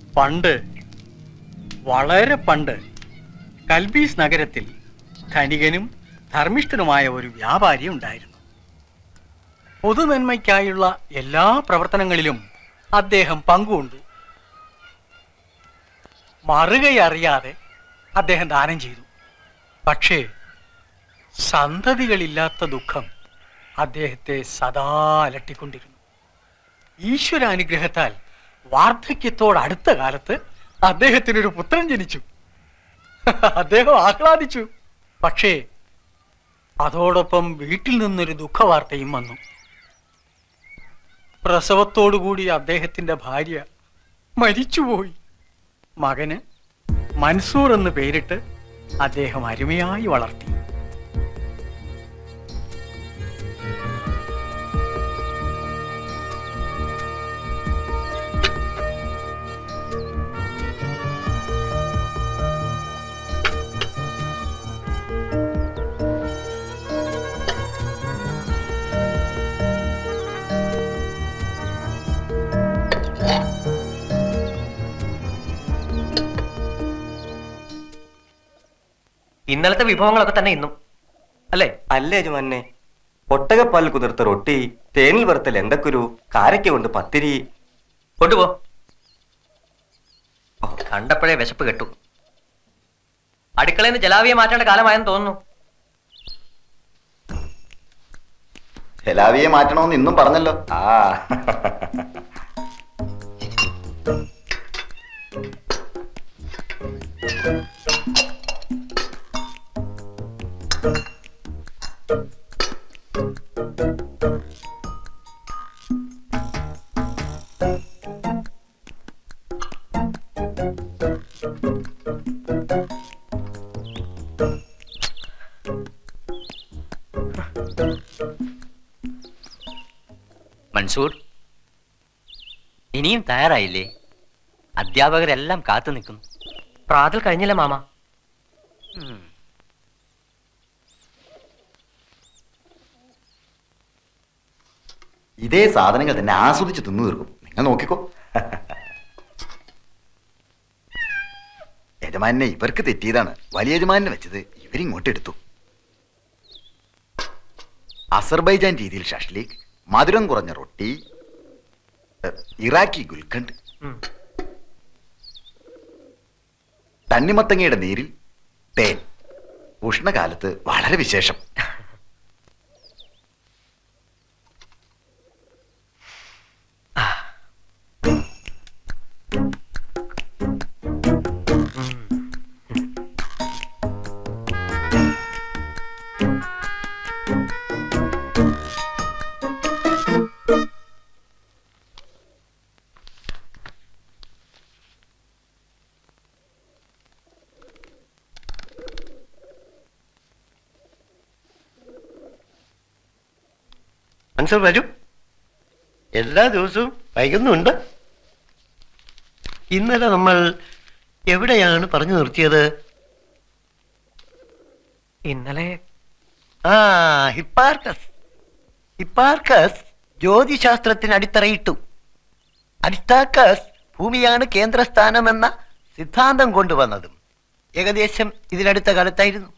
പണ്ട് വളരെ പണ്ട് കൽബീസ് നഗരത്തിൽ ധനികനും ധർമ്മിഷ്ഠനുമായ ഒരു വ്യാപാരി ഉണ്ടായിരുന്നു പൊതുനന്മയ്ക്കായുള്ള എല്ലാ പ്രവർത്തനങ്ങളിലും അദ്ദേഹം പങ്കുകൊണ്ടു മറുകയറിയാതെ അദ്ദേഹം ദാനം ചെയ്തു പക്ഷേ സന്തതികളില്ലാത്ത ദുഃഖം അദ്ദേഹത്തെ സദാ അലട്ടിക്കൊണ്ടിരുന്നു ഈശ്വരാനുഗ്രഹത്താൽ വാർദ്ധക്യത്തോട് അടുത്ത കാലത്ത് അദ്ദേഹത്തിനൊരു പുത്രൻ ജനിച്ചു അദ്ദേഹം ആഹ്ലാദിച്ചു പക്ഷേ അതോടൊപ്പം വീട്ടിൽ നിന്നൊരു ദുഃഖവാർത്തയും വന്നു പ്രസവത്തോടുകൂടി അദ്ദേഹത്തിന്റെ ഭാര്യ മരിച്ചുപോയി മകന് മൻസൂർ എന്ന് പേരിട്ട് അദ്ദേഹം അരുമയായി വളർത്തി ഇന്നലത്തെ വിഭവങ്ങളൊക്കെ തന്നെ ഇന്നും അല്ലേ അല്ലേ യജമാനെ ഒട്ടകപ്പാൽ കുതിർത്ത റൊട്ടി തേനിൽ വറുത്ത ലെന്തക്കുരു കാരയ്ക്ക കൊണ്ട് പത്തിരി കൊണ്ടുപോ ഓ, കണ്ടപ്പോഴേ വിശപ്പ് കെട്ടു അടുക്കളയിൽ നിന്ന് ജലാവിയെ മാറ്റേണ്ട കാലമായെന്ന് തോന്നുന്നു ഹെലാവിയെ മാറ്റണമെന്ന് ഇന്നും പറഞ്ഞല്ലോ ആ മൻസൂർ ഇനിയും തയ്യാറായില്ലേ അധ്യാപകരെല്ലാം കാത്തു നിൽക്കുന്നു പ്രാതൽ കഴിഞ്ഞില്ല മാമ ഇതേ സാധനങ്ങൾ തന്നെ ആസ്വദിച്ച് തിന്നു തീർക്കും നിങ്ങൾ നോക്കിക്കോ യജമാനെ ഇവർക്ക് തെറ്റിയതാണ് വലിയ യജമാനെ വെച്ചത് ഇവരിങ്ങോട്ട് എടുത്തു അസർബൈജാൻ രീതിയിൽ ഷഷ്ലീഖ് മധുരം കുറഞ്ഞ റൊട്ടി എ, ഇറാഖി ഗുൽഖണ്ഡ് ഉം. തണ്ണിമത്തങ്ങയുടെ നീരിൽ തേൻ ഉഷ്ണകാലത്ത് വളരെ വിശേഷം മൻസൂർ വരൂ എല്ലാ ദിവസവും വൈകുന്നുണ്ട് ഇന്നലെ നമ്മൾ എവിടെയാണ് പറഞ്ഞു നിർത്തിയത് ഇന്നലെ ആ ഹിപ്പാർക്കസ് ഹിപ്പാർക്കസ് ജ്യോതിശാസ്ത്രത്തിന് അടിത്തറയിട്ടു അരിസ്താക്കസ് ഭൂമിയാണ് കേന്ദ്രസ്ഥാനമെന്ന സിദ്ധാന്തം കൊണ്ടുവന്നതും ഏകദേശം ഇതിനടുത്ത കാലത്തായിരുന്നു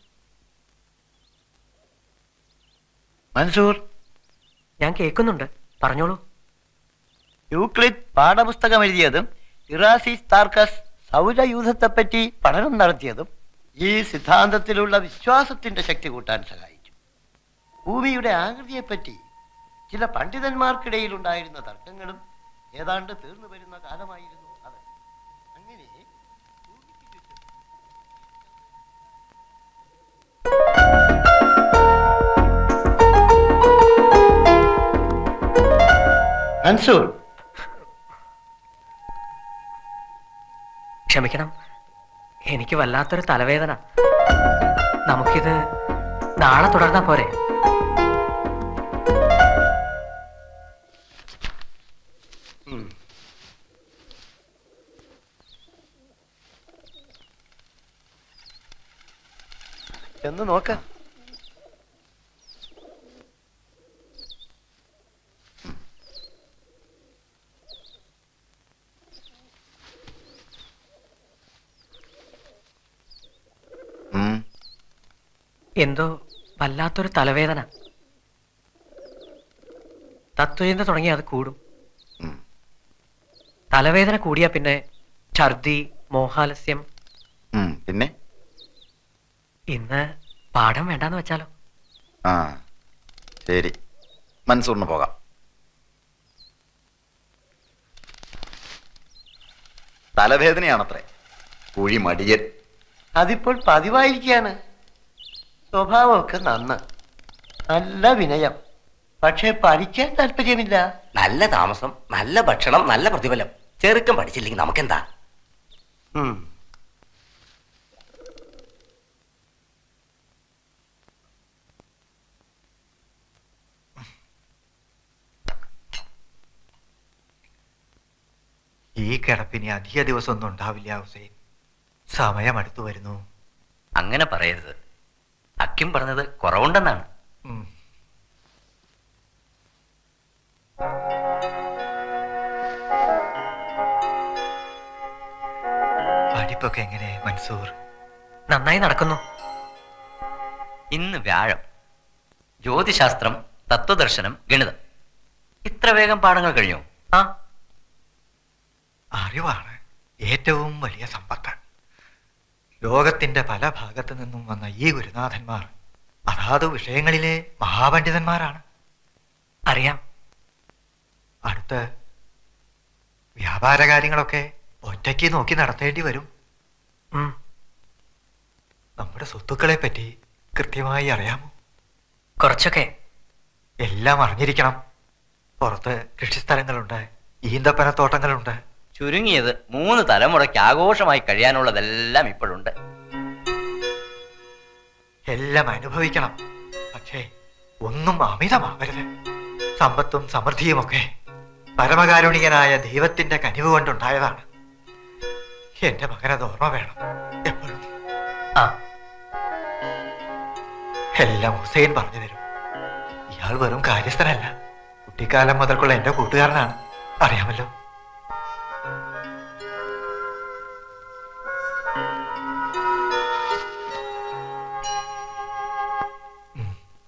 മൻസൂർ ഞാൻ കേൾക്കുന്നുണ്ട് പറഞ്ഞോളൂ യൂക്ലിഡ് പാഠപുസ്തകം എഴുതിയതും ഇറാസിസ് താർക്കസ് സൗരയൂഥത്തെപ്പറ്റി പഠനം നടത്തിയതും ഈ സിദ്ധാന്തത്തിലുള്ള വിശ്വാസത്തിന്റെ ശക്തി കൂട്ടാൻ സഹായിച്ചു ഭൂമിയുടെ ആകൃതിയെപ്പറ്റി ചില പണ്ഡിതന്മാർക്കിടയിൽ ഉണ്ടായിരുന്ന തർക്കങ്ങളും ഏതാണ്ട് തീർന്നു വരുന്ന കാലമായിരുന്നു അത് അങ്ങനെ ഭൂമിക്ക് ചുറ്റും മൻസൂർ ക്ഷമിക്കണം എനിക്ക് വല്ലാത്തൊരു തലവേദന നമുക്കിത് നാളെ തുടർന്നാ പോരെ എന്ന് നോക്കാം എന്തോ വല്ലാത്തൊരു തലവേദന തത്വചിന്ത തുടങ്ങി അത് കൂടും ഉം. തലവേദന കൂടിയാ പിന്നെ ഛർദി മോഹാലസ്യം ഉം, പിന്നെ ഇന്ന് പാഠം വേണ്ടാന്ന് വെച്ചാലോ ആ ശരി മൻസൂറിന് പോകാം തലവേദനയാണത്രേ കുഴി മടിയൻ അതിപ്പോൾ പതിവായിരിക്കുകയാണ് സ്വഭാവമൊക്കെ നന്ന് നല്ല വിനയം പക്ഷെ പഠിക്കാൻ താല്പര്യമില്ല നല്ല താമസം നല്ല ഭക്ഷണം നല്ല പ്രതിഫലം ചെറുക്കം പഠിച്ചില്ലെങ്കിൽ നമുക്കെന്താ ഉം. ഈ കിടപ്പിനി അധിക ദിവസമൊന്നും ഉണ്ടാവില്ല ഹുസൈൻ സമയം അടുത്തു വരുന്നു അങ്ങനെ പറയരുത് ഹക്കിം പറഞ്ഞത് കുറവുണ്ടെന്നാണ് ഉം. പഠിപ്പൊക്കെ എങ്ങനെ മൻസൂർ നന്നായി നടക്കുന്നു ഇന്ന് വ്യാഴം ജ്യോതിശാസ്ത്രം തത്വദർശനം ഗണിതം ഇത്ര വേഗം പാഠങ്ങൾ കഴിഞ്ഞു ആ അറിവാണ് ഏറ്റവും വലിയ സമ്പത്ത് ലോകത്തിന്റെ പല ഭാഗത്തു നിന്നും വന്ന ഈ ഗുരുനാഥന്മാർ അതാത് വിഷയങ്ങളിലെ മഹാപണ്ഡിതന്മാരാണ് അറിയാം അടുത്ത് വ്യാപാര കാര്യങ്ങളൊക്കെ ഒറ്റയ്ക്ക് നോക്കി നടത്തേണ്ടി വരും ഉം. നമ്മുടെ സ്വത്തുക്കളെ പറ്റി കൃത്യമായി അറിയാമോ കുറച്ചൊക്കെ എല്ലാം അറിഞ്ഞിരിക്കണം പുറത്ത് കൃഷിസ്ഥലങ്ങളുണ്ട് ഈന്തപ്പനത്തോട്ടങ്ങളുണ്ട് ചുരുങ്ങിയത് മൂന്ന് തലമുറയ്ക്ക് ആഘോഷമായി കഴിയാനുള്ളതെല്ലാം ഇപ്പോഴുണ്ട് എല്ലാം അനുഭവിക്കണം പക്ഷേ ഒന്നും അമിതമാവരുത് സമ്പത്തും സമൃദ്ധിയുമൊക്കെ പരമകാരുണികനായ ദൈവത്തിന്റെ കനിവ് കൊണ്ടുണ്ടായതാണ് എന്റെ മകനത് ഓർമ്മ വേണം എപ്പോഴും ആ എല്ലാം ഹുസൈൻ പറഞ്ഞു തരും ഇയാൾ വെറും കാര്യസ്ഥനല്ല കുട്ടിക്കാലം മുതൽക്കുള്ള എന്റെ കൂട്ടുകാരനാണ് അറിയാമല്ലോ ഉം.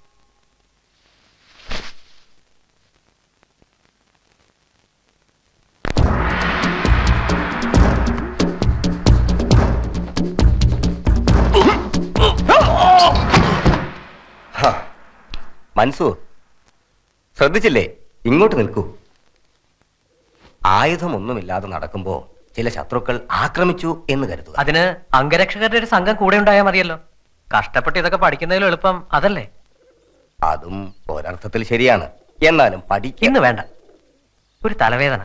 മൻസൂർ ശ്രദ്ധിച്ചില്ലേ ഇങ്ങോട്ട് നിൽക്കൂ ആയുധമൊന്നുമില്ലാതെ നടക്കുമ്പോ ചില ശത്രുക്കൾ ആക്രമിച്ചു എന്ന് കരുതുക അതിന് അംഗരക്ഷകരുടെ ഒരു സംഘം കൂടെ ഉണ്ടായാൽ മതിയല്ലോ കഷ്ടപ്പെട്ട് ഇതൊക്കെ പഠിക്കുന്നതിലും എളുപ്പം അതല്ലേ അതും ഒരർത്ഥത്തിൽ ശരിയാണ് എന്നാലും പഠിക്കാൻ ഇന്ന് വേണ്ട ഒരു തലവേദന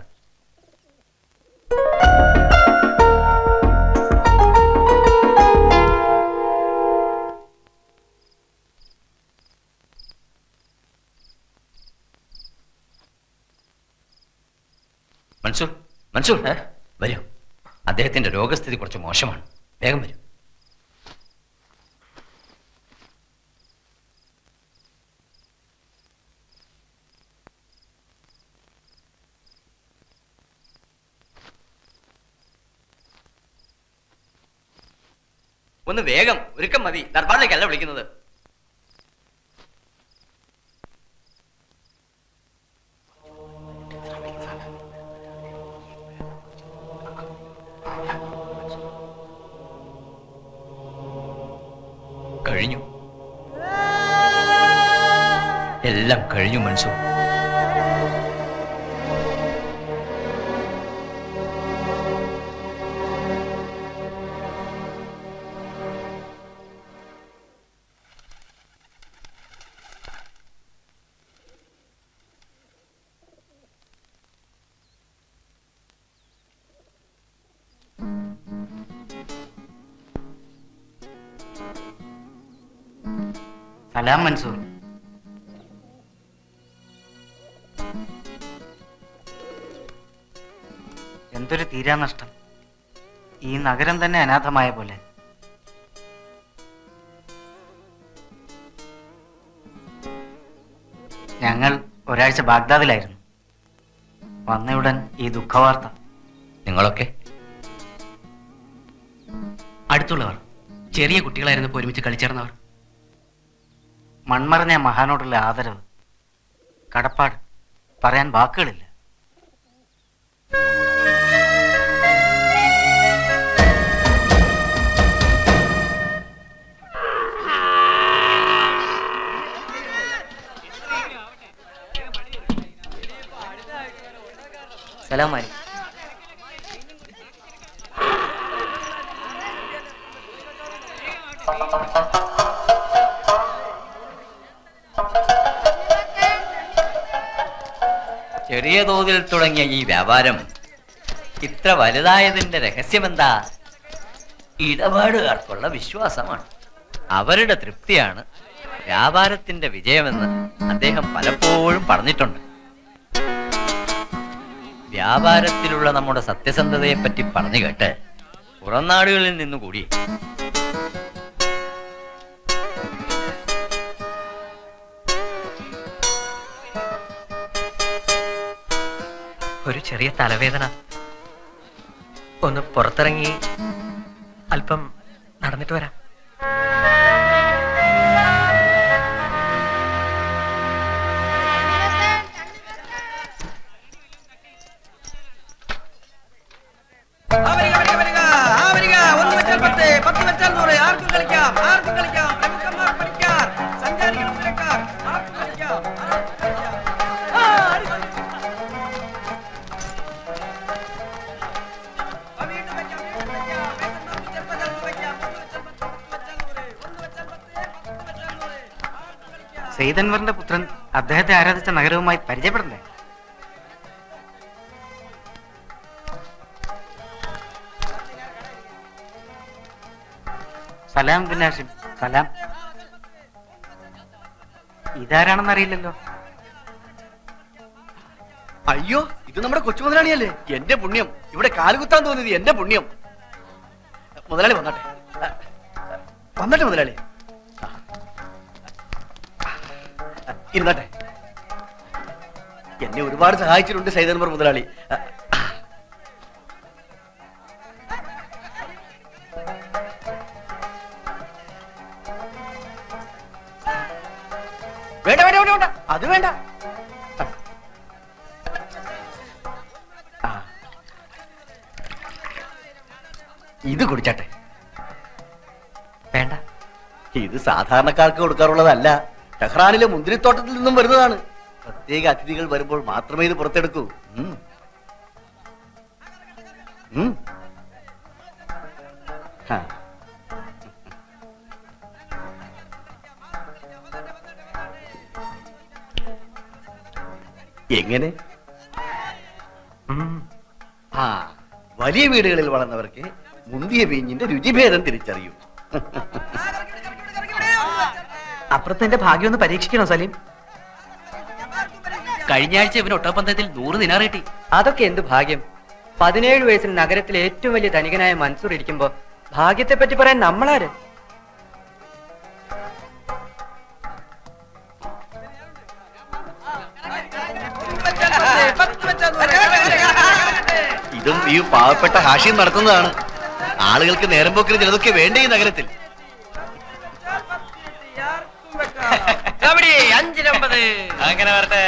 മൻസൂർ മൻസൂർ വരൂ അദ്ദേഹത്തിന്റെ രോഗസ്ഥിതി കുറച്ച് മോശമാണ് വേഗം വരൂ ഒന്ന് വേഗം ഒരുക്കം മതി ദർബാറിലേക്കല്ല വിളിക്കുന്നത് കഴിഞ്ഞു എല്ലാം കഴിഞ്ഞു മൻസൂർ സലാം മൻസൂർ എന്തൊരു തീരാനഷ്ടം ഈ നഗരം തന്നെ അനാഥമായ പോലെ ഞങ്ങൾ ഒരാഴ്ച ബാഗ്ദാദിലായിരുന്നു വന്നയുടൻ ഈ ദുഃഖവാർത്ത നിങ്ങളൊക്കെ അടുത്തുള്ളവർ ചെറിയ കുട്ടികളായിരുന്നപ്പോൾ ഒരുമിച്ച് കളിച്ചേർന്നവർ മൺമറഞ്ഞ മഹാനോടുള്ള ആദരവ് കടപ്പാട് പറയാൻ വാക്കുകളില്ല സലാം മാലി ചെറിയ തോതിൽ തുടങ്ങിയ ഈ വ്യാപാരം ഇത്ര വലുതായതിന്റെ രഹസ്യമെന്താ ഇടപാടുകാർക്കുള്ള വിശ്വാസമാണ് അവരുടെ തൃപ്തിയാണ് വ്യാപാരത്തിന്റെ വിജയമെന്ന് അദ്ദേഹം പലപ്പോഴും പറഞ്ഞിട്ടുണ്ട് വ്യാപാരത്തിലുള്ള നമ്മുടെ സത്യസന്ധതയെ പറ്റി പറഞ്ഞു കേട്ട് പുറംനാടുകളിൽ നിന്നുകൂടി ഒരു ചെറിയ തലവേദന ഒന്ന് പുറത്തിറങ്ങി അല്പം നടന്നിട്ട് വരാം സെയ്തൻവറിന്റെ പുത്രൻ അദ്ദേഹത്തെ ആരാധിച്ച നഗരവുമായി പരിചയപ്പെടണ്ടേ സലാം ബിനാഷിം സലാം ഇതാരാണെന്ന് അറിയില്ലല്ലോ അയ്യോ ഇത് നമ്മുടെ കൊച്ചു മുതലാളിയല്ലേ എന്റെ പുണ്യം ഇവിടെ കാലുകുത്താൻ തോന്നിയത് എന്റെ പുണ്യം മുതലാളി വന്നട്ടെ വന്നട്ടെ മുതലാളി ഇരുന്നട്ടെ എന്നെ ഒരുപാട് സഹായിച്ചിട്ടുണ്ട് സൈതന്മർ മുതലാളി വേണ്ട വേണ്ട വേണ്ട വേണ്ട അത് വേണ്ട ആ. ഇത് കുടിച്ചാട്ടെ വേണ്ട ഇത് സാധാരണക്കാർക്ക് കൊടുക്കാറുള്ളതല്ല ടെഹ്റാനിലെ മുന്തിരിത്തോട്ടത്തിൽ നിന്നും വരുന്നതാണ് പ്രത്യേക അതിഥികൾ വരുമ്പോൾ മാത്രമേ ഇത് പുറത്തെടുക്കൂ ഉം. ഉം. ആ. എങ്ങനെ ഉം. ആ വലിയ വീടുകളിൽ വളർന്നവർക്ക് മുന്തിയ വീഞ്ഞിന്റെ രുചിഭേദം തിരിച്ചറിയും അപ്പുറത്തെ ഭാഗ്യം ഒന്ന് പരീക്ഷിക്കണോ സലീം കഴിഞ്ഞ ആഴ്ച ഇവന് ഒട്ടപ്പന്തയത്തിൽ നൂറ് ദിനാർ കിട്ടി അതൊക്കെ എന്ത് ഭാഗ്യം പതിനേഴ് വയസ്സിൽ നഗരത്തിലെ ഏറ്റവും വലിയ ധനികനായ മൻസൂർ ഇരിക്കുമ്പോ ഭാഗ്യത്തെ പറ്റി പറയാൻ നമ്മളാര് ഇതും ഈ പാവപ്പെട്ട ഹാഷ്യം നടത്തുന്നതാണ് ആളുകൾക്ക് നേരം പോക്കിന് ചിലതൊക്കെ വേണ്ടേ ഈ നഗരത്തിൽ അഞ്ചിനമ്പത് അങ്ങനെ വരട്ടെ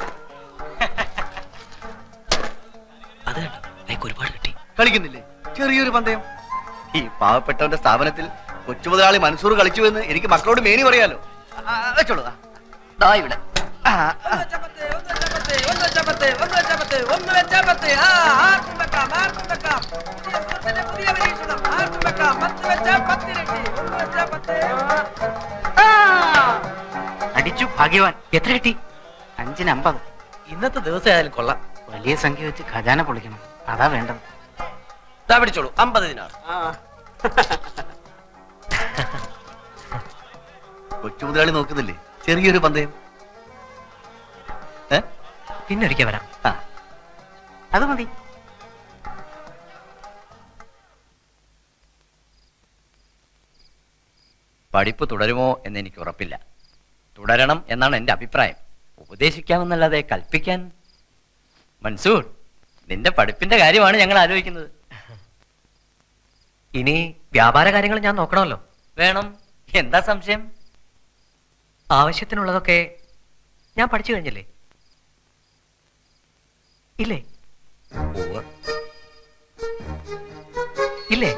അത് കണ്ടോ അയക്ക് ഒരുപാട് കിട്ടി കളിക്കുന്നില്ലേ ചെറിയൊരു പന്തയം ഈ പാവപ്പെട്ടവന്റെ സ്ഥാപനത്തിൽ കൊച്ചു മുതലാളി മൻസൂർ കളിച്ചുവെന്ന് എനിക്ക് മക്കളോട് മേനി പറയാലോ ആ, വെച്ചോളൂ ആ. ദാ ഇവിടെ ആ, ആ. അടിച്ചു ഭാഗ്യവാൻ എത്ര കിട്ടി അഞ്ചിന് അമ്പത് ഇന്നത്തെ ദിവസം ആയാലും കൊള്ളാം വലിയ സംഖ്യ വെച്ച് ഖജാന പൊളിക്കണം അതാ വേണ്ടത് ദാ പിടിച്ചോളൂ അമ്പത് ദിനാർ കൊച്ചു മുതലാളി നോക്കുന്നില്ലേ ചെറിയൊരു പന്തയം ഏ പിന്നെ ഒരിക്കൽ വരാം ആ അത് മതി പഠിപ്പ് തുടരുമോ എന്ന് എനിക്ക് ഉറപ്പില്ല തുടരണം എന്നാണ് എൻ്റെ അഭിപ്രായം ഉപദേശിക്കാമെന്നല്ലാതെ കൽപ്പിക്കാൻ മൻസൂർ നിന്റെ പഠിപ്പിന്റെ കാര്യമാണ് ഞങ്ങൾ ആലോചിക്കുന്നത് ഇനി വ്യാപാര കാര്യങ്ങൾ ഞാൻ നോക്കണമല്ലോ വേണം എന്താ സംശയം ആവശ്യത്തിനുള്ളതൊക്കെ ഞാൻ പഠിച്ചു കഴിഞ്ഞില്ലേ ഇല്ലേ ഉവ്വ്. ഇല്ലേ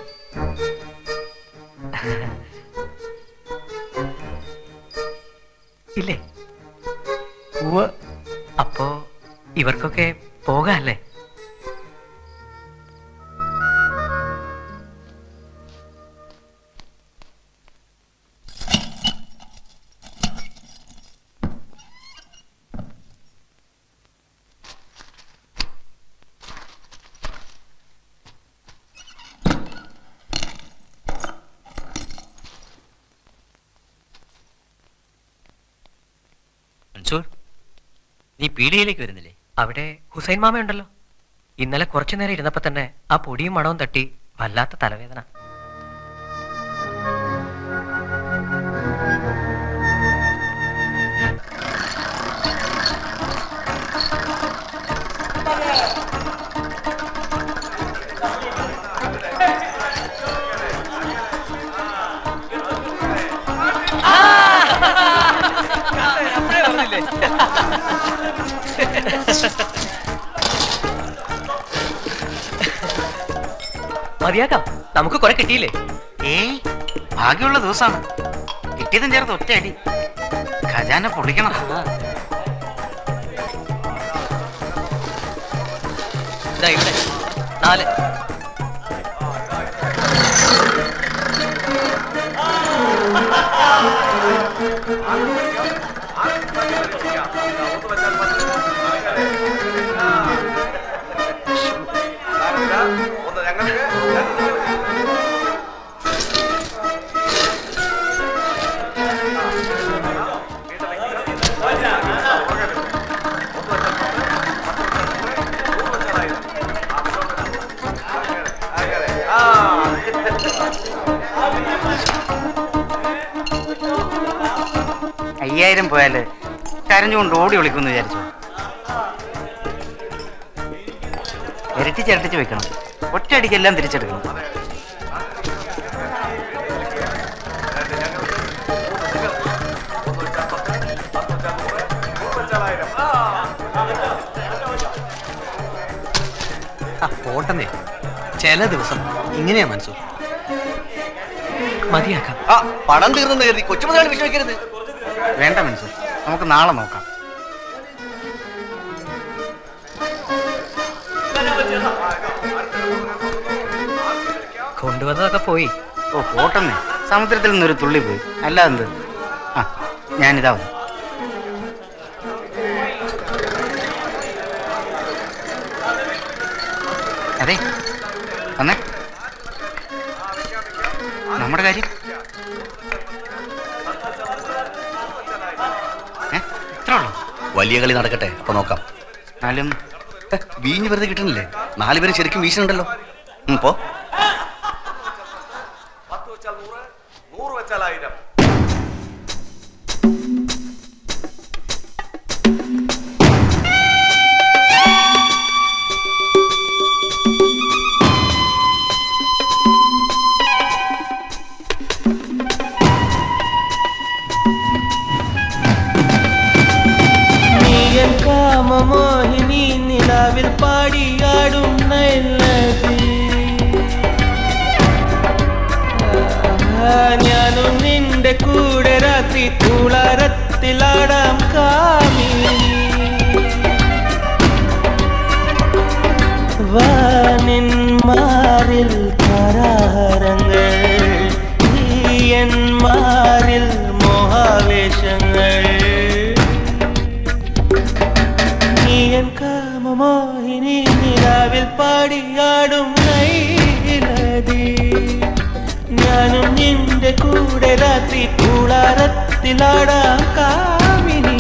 ഇല്ലേ ഉവ്വ് അപ്പോ ഇവർക്കൊക്കെ പോകാല്ലേ മൻസൂർ നീ പീടികയിലേക്ക് വരുന്നില്ലേ അവിടെ ഹുസൈൻ മാമയുണ്ടല്ലോ ഇന്നലെ കുറച്ചു നേരം ഇരുന്നപ്പോ തന്നെ ആ പൊടിയും മണവും തട്ടി വല്ലാത്ത തലവേദന മതിയാക്കാം നമുക്ക് കുറെ കിട്ടിയില്ലേ ഏയ് ഭാഗ്യമുള്ള ദിവസമാണ് കിട്ടിയതും ചേർത്ത് ഒറ്റ അടി ഖജാന പൊളിക്കണം ഇതാ ഇവിടെ നാല് അയ്യായിരം പോയാല് കരഞ്ഞുകൊണ്ട് ഓടി വിളിക്കുമെന്ന് വിചാരിച്ചു ഇരട്ടി ചിരട്ടിച്ച് വെക്കണം ഒറ്റയടിക്കെല്ലാം തിരിച്ചെടുക്കണം പോട്ടെന്നേ ചില ദിവസം ഇങ്ങനെയാ മനസ്സു മതിയാക്കാം ആ പണം തീർന്നെന്ന് കരുതി കൊച്ചു മുതലാളി വിഷമിക്കരുത് വേണ്ട മനസ്സ് നമുക്ക് നാളെ നോക്കാം കൊണ്ടുവന്നതൊക്കെ പോയി ഓ പോട്ടെന്നേ സമുദ്രത്തിൽ നിന്നൊരു തുള്ളി പോയി അല്ലാതെന്ത് ആ ഞാനിതാ വന്നു അതെ വന്നേ നമ്മുടെ കാര്യം ഏ ഇത്ര ഉള്ളൂ വലിയ കളി നടക്കട്ടെ അപ്പൊ നോക്കാം എന്നാലും ഏ, വീഞ്ഞ് വെറുതെ കിട്ടണില്ലേ നാല് പേരും ശരിക്കും വീശുന്നുണ്ടല്ലോ ഉം, പോ നീയൻ കാമമോഹിനി നിലാവിൽ പാടിയാടും നല്ലത് ഞാനും നിന്റെ കൂടെ രാത്രി കൂളാരത്തിലാടാം കാമിനി വാനിൻ മാറിൽ താരാഹരങ്ങൾ നീയന്മാരിൽ മോഹാവേശങ്ങൾ നീയൻ കാമമോഹിനി നിലാവിൽ പാടിയാടും നൈനദി ഞാനും നിന്റെ കൂടെ രാത്രി കൂളാരത്തിലാടാം കാമിനി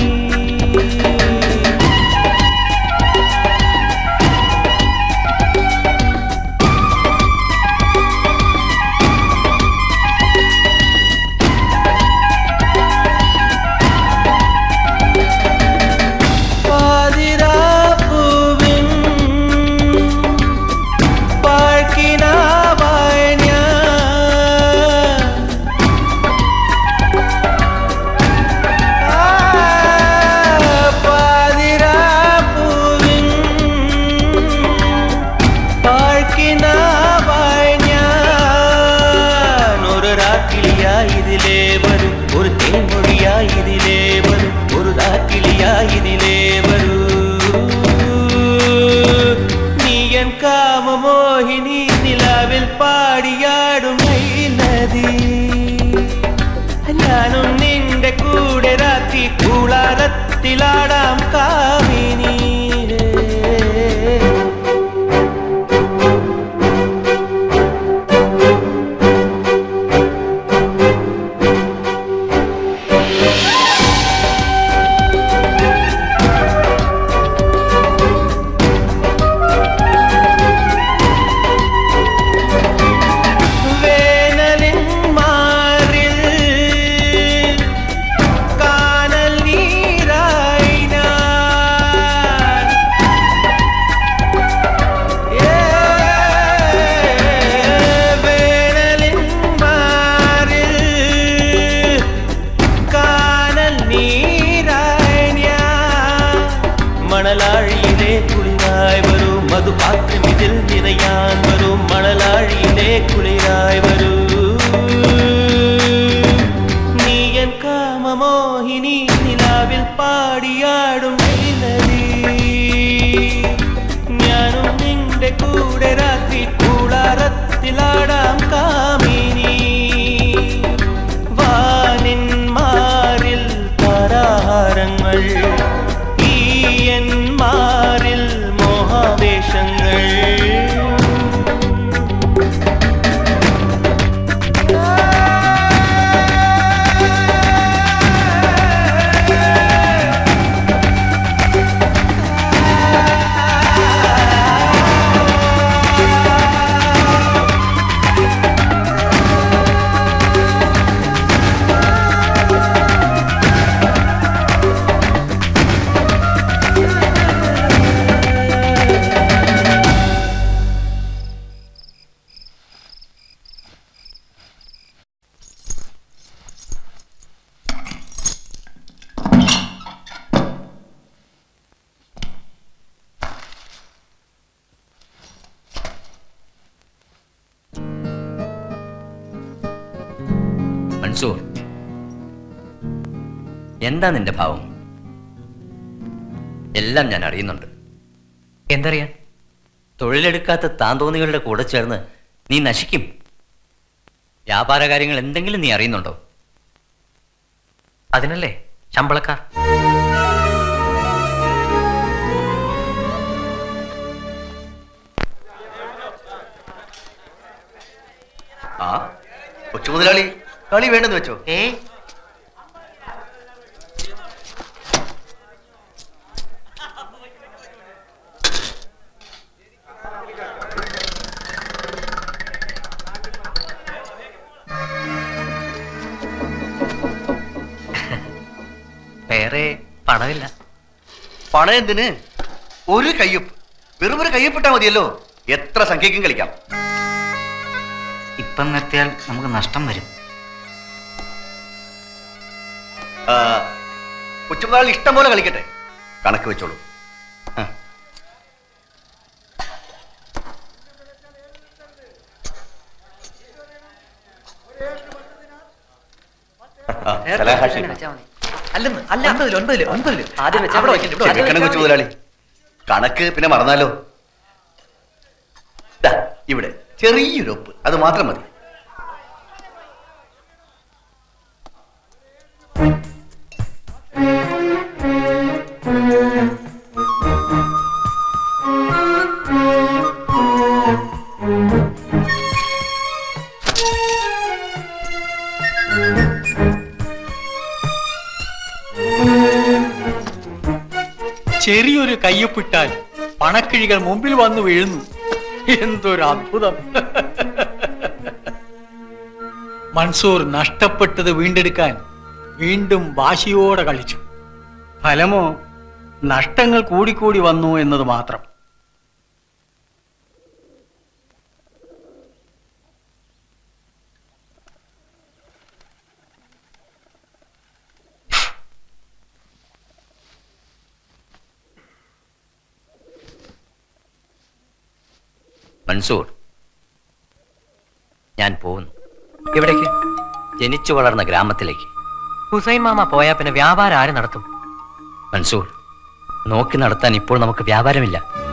പാതിരാപ്പൂവിൻ പാഴ്ക്കിനാവായ ഞാൻ കിളിയായി ഇതിലേ വരൂ ഒരു തേൻമൊഴിയായി ഇതിലേ വരൂ ഒരു നാക്കിളിയായി ഇതിലേ വരൂ നീയൻ കാമമോഹിനി നിലാവിൽ പാടിയാടും നദി ഞാനും നിന്റെ കൂടെ രാത്രി കൂളാരത്തിലാടാം കാമിനി വേനലിൻ മാറിൽ കാനൽ നീരായി ഞാൻ ഏ, വേനലിൻ മാറിൽ കാനൽ നീരായി ഞാൻ മണലാഴിയിലെ കുളിരായി വരൂ മധുപാത്രം ഇതിൽ നിറയാൻ വരൂ മണലാഴിയിലെ കുളിരായി വരൂ നീയൻ കാമമോഹിനി നിലാവിൽ പാടിയാടും നദി ഞാനും നിന്റെ കൂടെ രാത്രി കൂടാരത്തിലാടാം കാമിനി വാനിൻ മാറിൽ പരാഹാരങ്ങൾ ഈയൻ മാറിൽ മോഹാവേശങ്ങൾ മൻസൂർ എന്താ നിന്റെ ഭാവം എല്ലാം ഞാൻ അറിയുന്നുണ്ട് എന്തറിയാൻ തൊഴിലെടുക്കാത്ത താന്തോന്നികളുടെ കൂടെ ചേർന്ന് നീ നശിക്കും വ്യാപാര കാര്യങ്ങൾ എന്തെങ്കിലും നീ അറിയുന്നുണ്ടോ അതിനല്ലേ ശമ്പളക്കാർ ആ കൊച്ചു മുതലാളി കളി വേണ്ടെന്ന് വെച്ചോ ഏ വേറെ പണമില്ല പണം എന്തിന് ഒരു കയ്യൊപ്പ് വെറും ഒരു കയ്യൊപ്പിട്ടാ മതിയല്ലോ എത്ര സംഖ്യക്കും കളിക്കാം ഇപ്പം നിർത്തിയാൽ നമുക്ക് നഷ്ടം വരും ആ, കൊച്ചു മുതലാളി ഇഷ്ടം പോലെ കളിക്കട്ടെ കണക്ക് വെച്ചോളൂ ആ. ആ, സലാഹാഷി. അല്ലെന്ന് അല്ല ഒൻപതില് ഒൻപതില് ഒൻപതില് ആദ്യം വെച്ച് അവിടെ വെക്കണ്ട, ഇവിടെ ക്ഷമിക്കണം കൊച്ചു മുതലാളി കണക്ക് പിന്നെ മറന്നാലോ ദാ, ഇവിടെ ചെറിയൊരു ഒപ്പ് അത് മാത്രം മതി ചെറിയൊരു കയ്യൊപ്പിട്ടാൽ പണക്കിഴികൾ മുമ്പിൽ വന്നു വീഴുന്നു എന്തൊരു അത്ഭുതം മൻസൂർ നഷ്ടപ്പെട്ടത് വീണ്ടെടുക്കാൻ വീണ്ടും വാശിയോടെ കളിച്ചു ഫലമോ നഷ്ടങ്ങൾ കൂടിക്കൂടി വന്നു എന്നത് മാത്രം മൻസൂർ ഞാൻ പോകുന്നു എവിടേക്ക് ജനിച്ചു വളർന്ന ഗ്രാമത്തിലേക്ക് ഹുസൈൻ മാമ പോയാൽ പിന്നെ വ്യാപാരം ആര് നടത്തും മൻസൂർ നോക്കി നടത്താൻ ഇപ്പോൾ നമുക്ക് വ്യാപാരമില്ല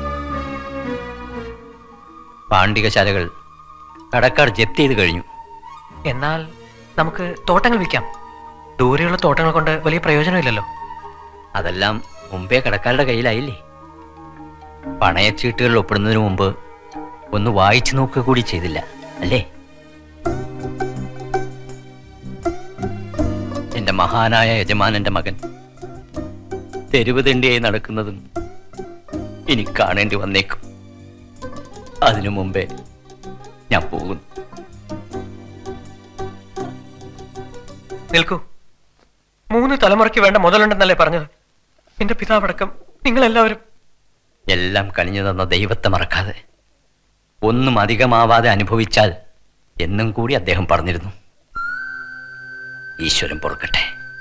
പാണ്ഡികശാലകൾ കടക്കാർ ജപ്തി ചെയ്ത് കഴിഞ്ഞു എന്നാൽ നമുക്ക് തോട്ടങ്ങൾ വിൽക്കാം ദൂരെയുള്ള തോട്ടങ്ങൾ കൊണ്ട് വലിയ പ്രയോജനമില്ലല്ലോ അതെല്ലാം മുമ്പേ കടക്കാരുടെ കയ്യിലായില്ലേ പണയച്ചീട്ടുകൾ ഒപ്പിടുന്നതിന് മുമ്പ് ഒന്ന് വായിച്ചു നോക്കുക കൂടി ചെയ്തില്ല അല്ലേ എന്റെ മഹാനായ യജമാനന്റെ മകൻ തെരുവ് തെണ്ടിയായി നടക്കുന്നതും ഇനി കാണേണ്ടി വന്നേക്കും അതിനു മുമ്പേ ഞാൻ പോകുന്നു നിൽക്കൂ മൂന്ന് തലമുറയ്ക്ക് വേണ്ട മുതലുണ്ടെന്നല്ലേ പറഞ്ഞത് എന്റെ പിതാവടക്കം നിങ്ങളെല്ലാവരും എല്ലാം കനിഞ്ഞു തന്ന ദൈവത്തെ മറക്കാതെ ഒന്നും അധികമാവാതെ അനുഭവിച്ചാൽ എന്നും കൂടി അദ്ദേഹം പറഞ്ഞിരുന്നു ഈശ്വരൻ പൊറുക്കട്ടെ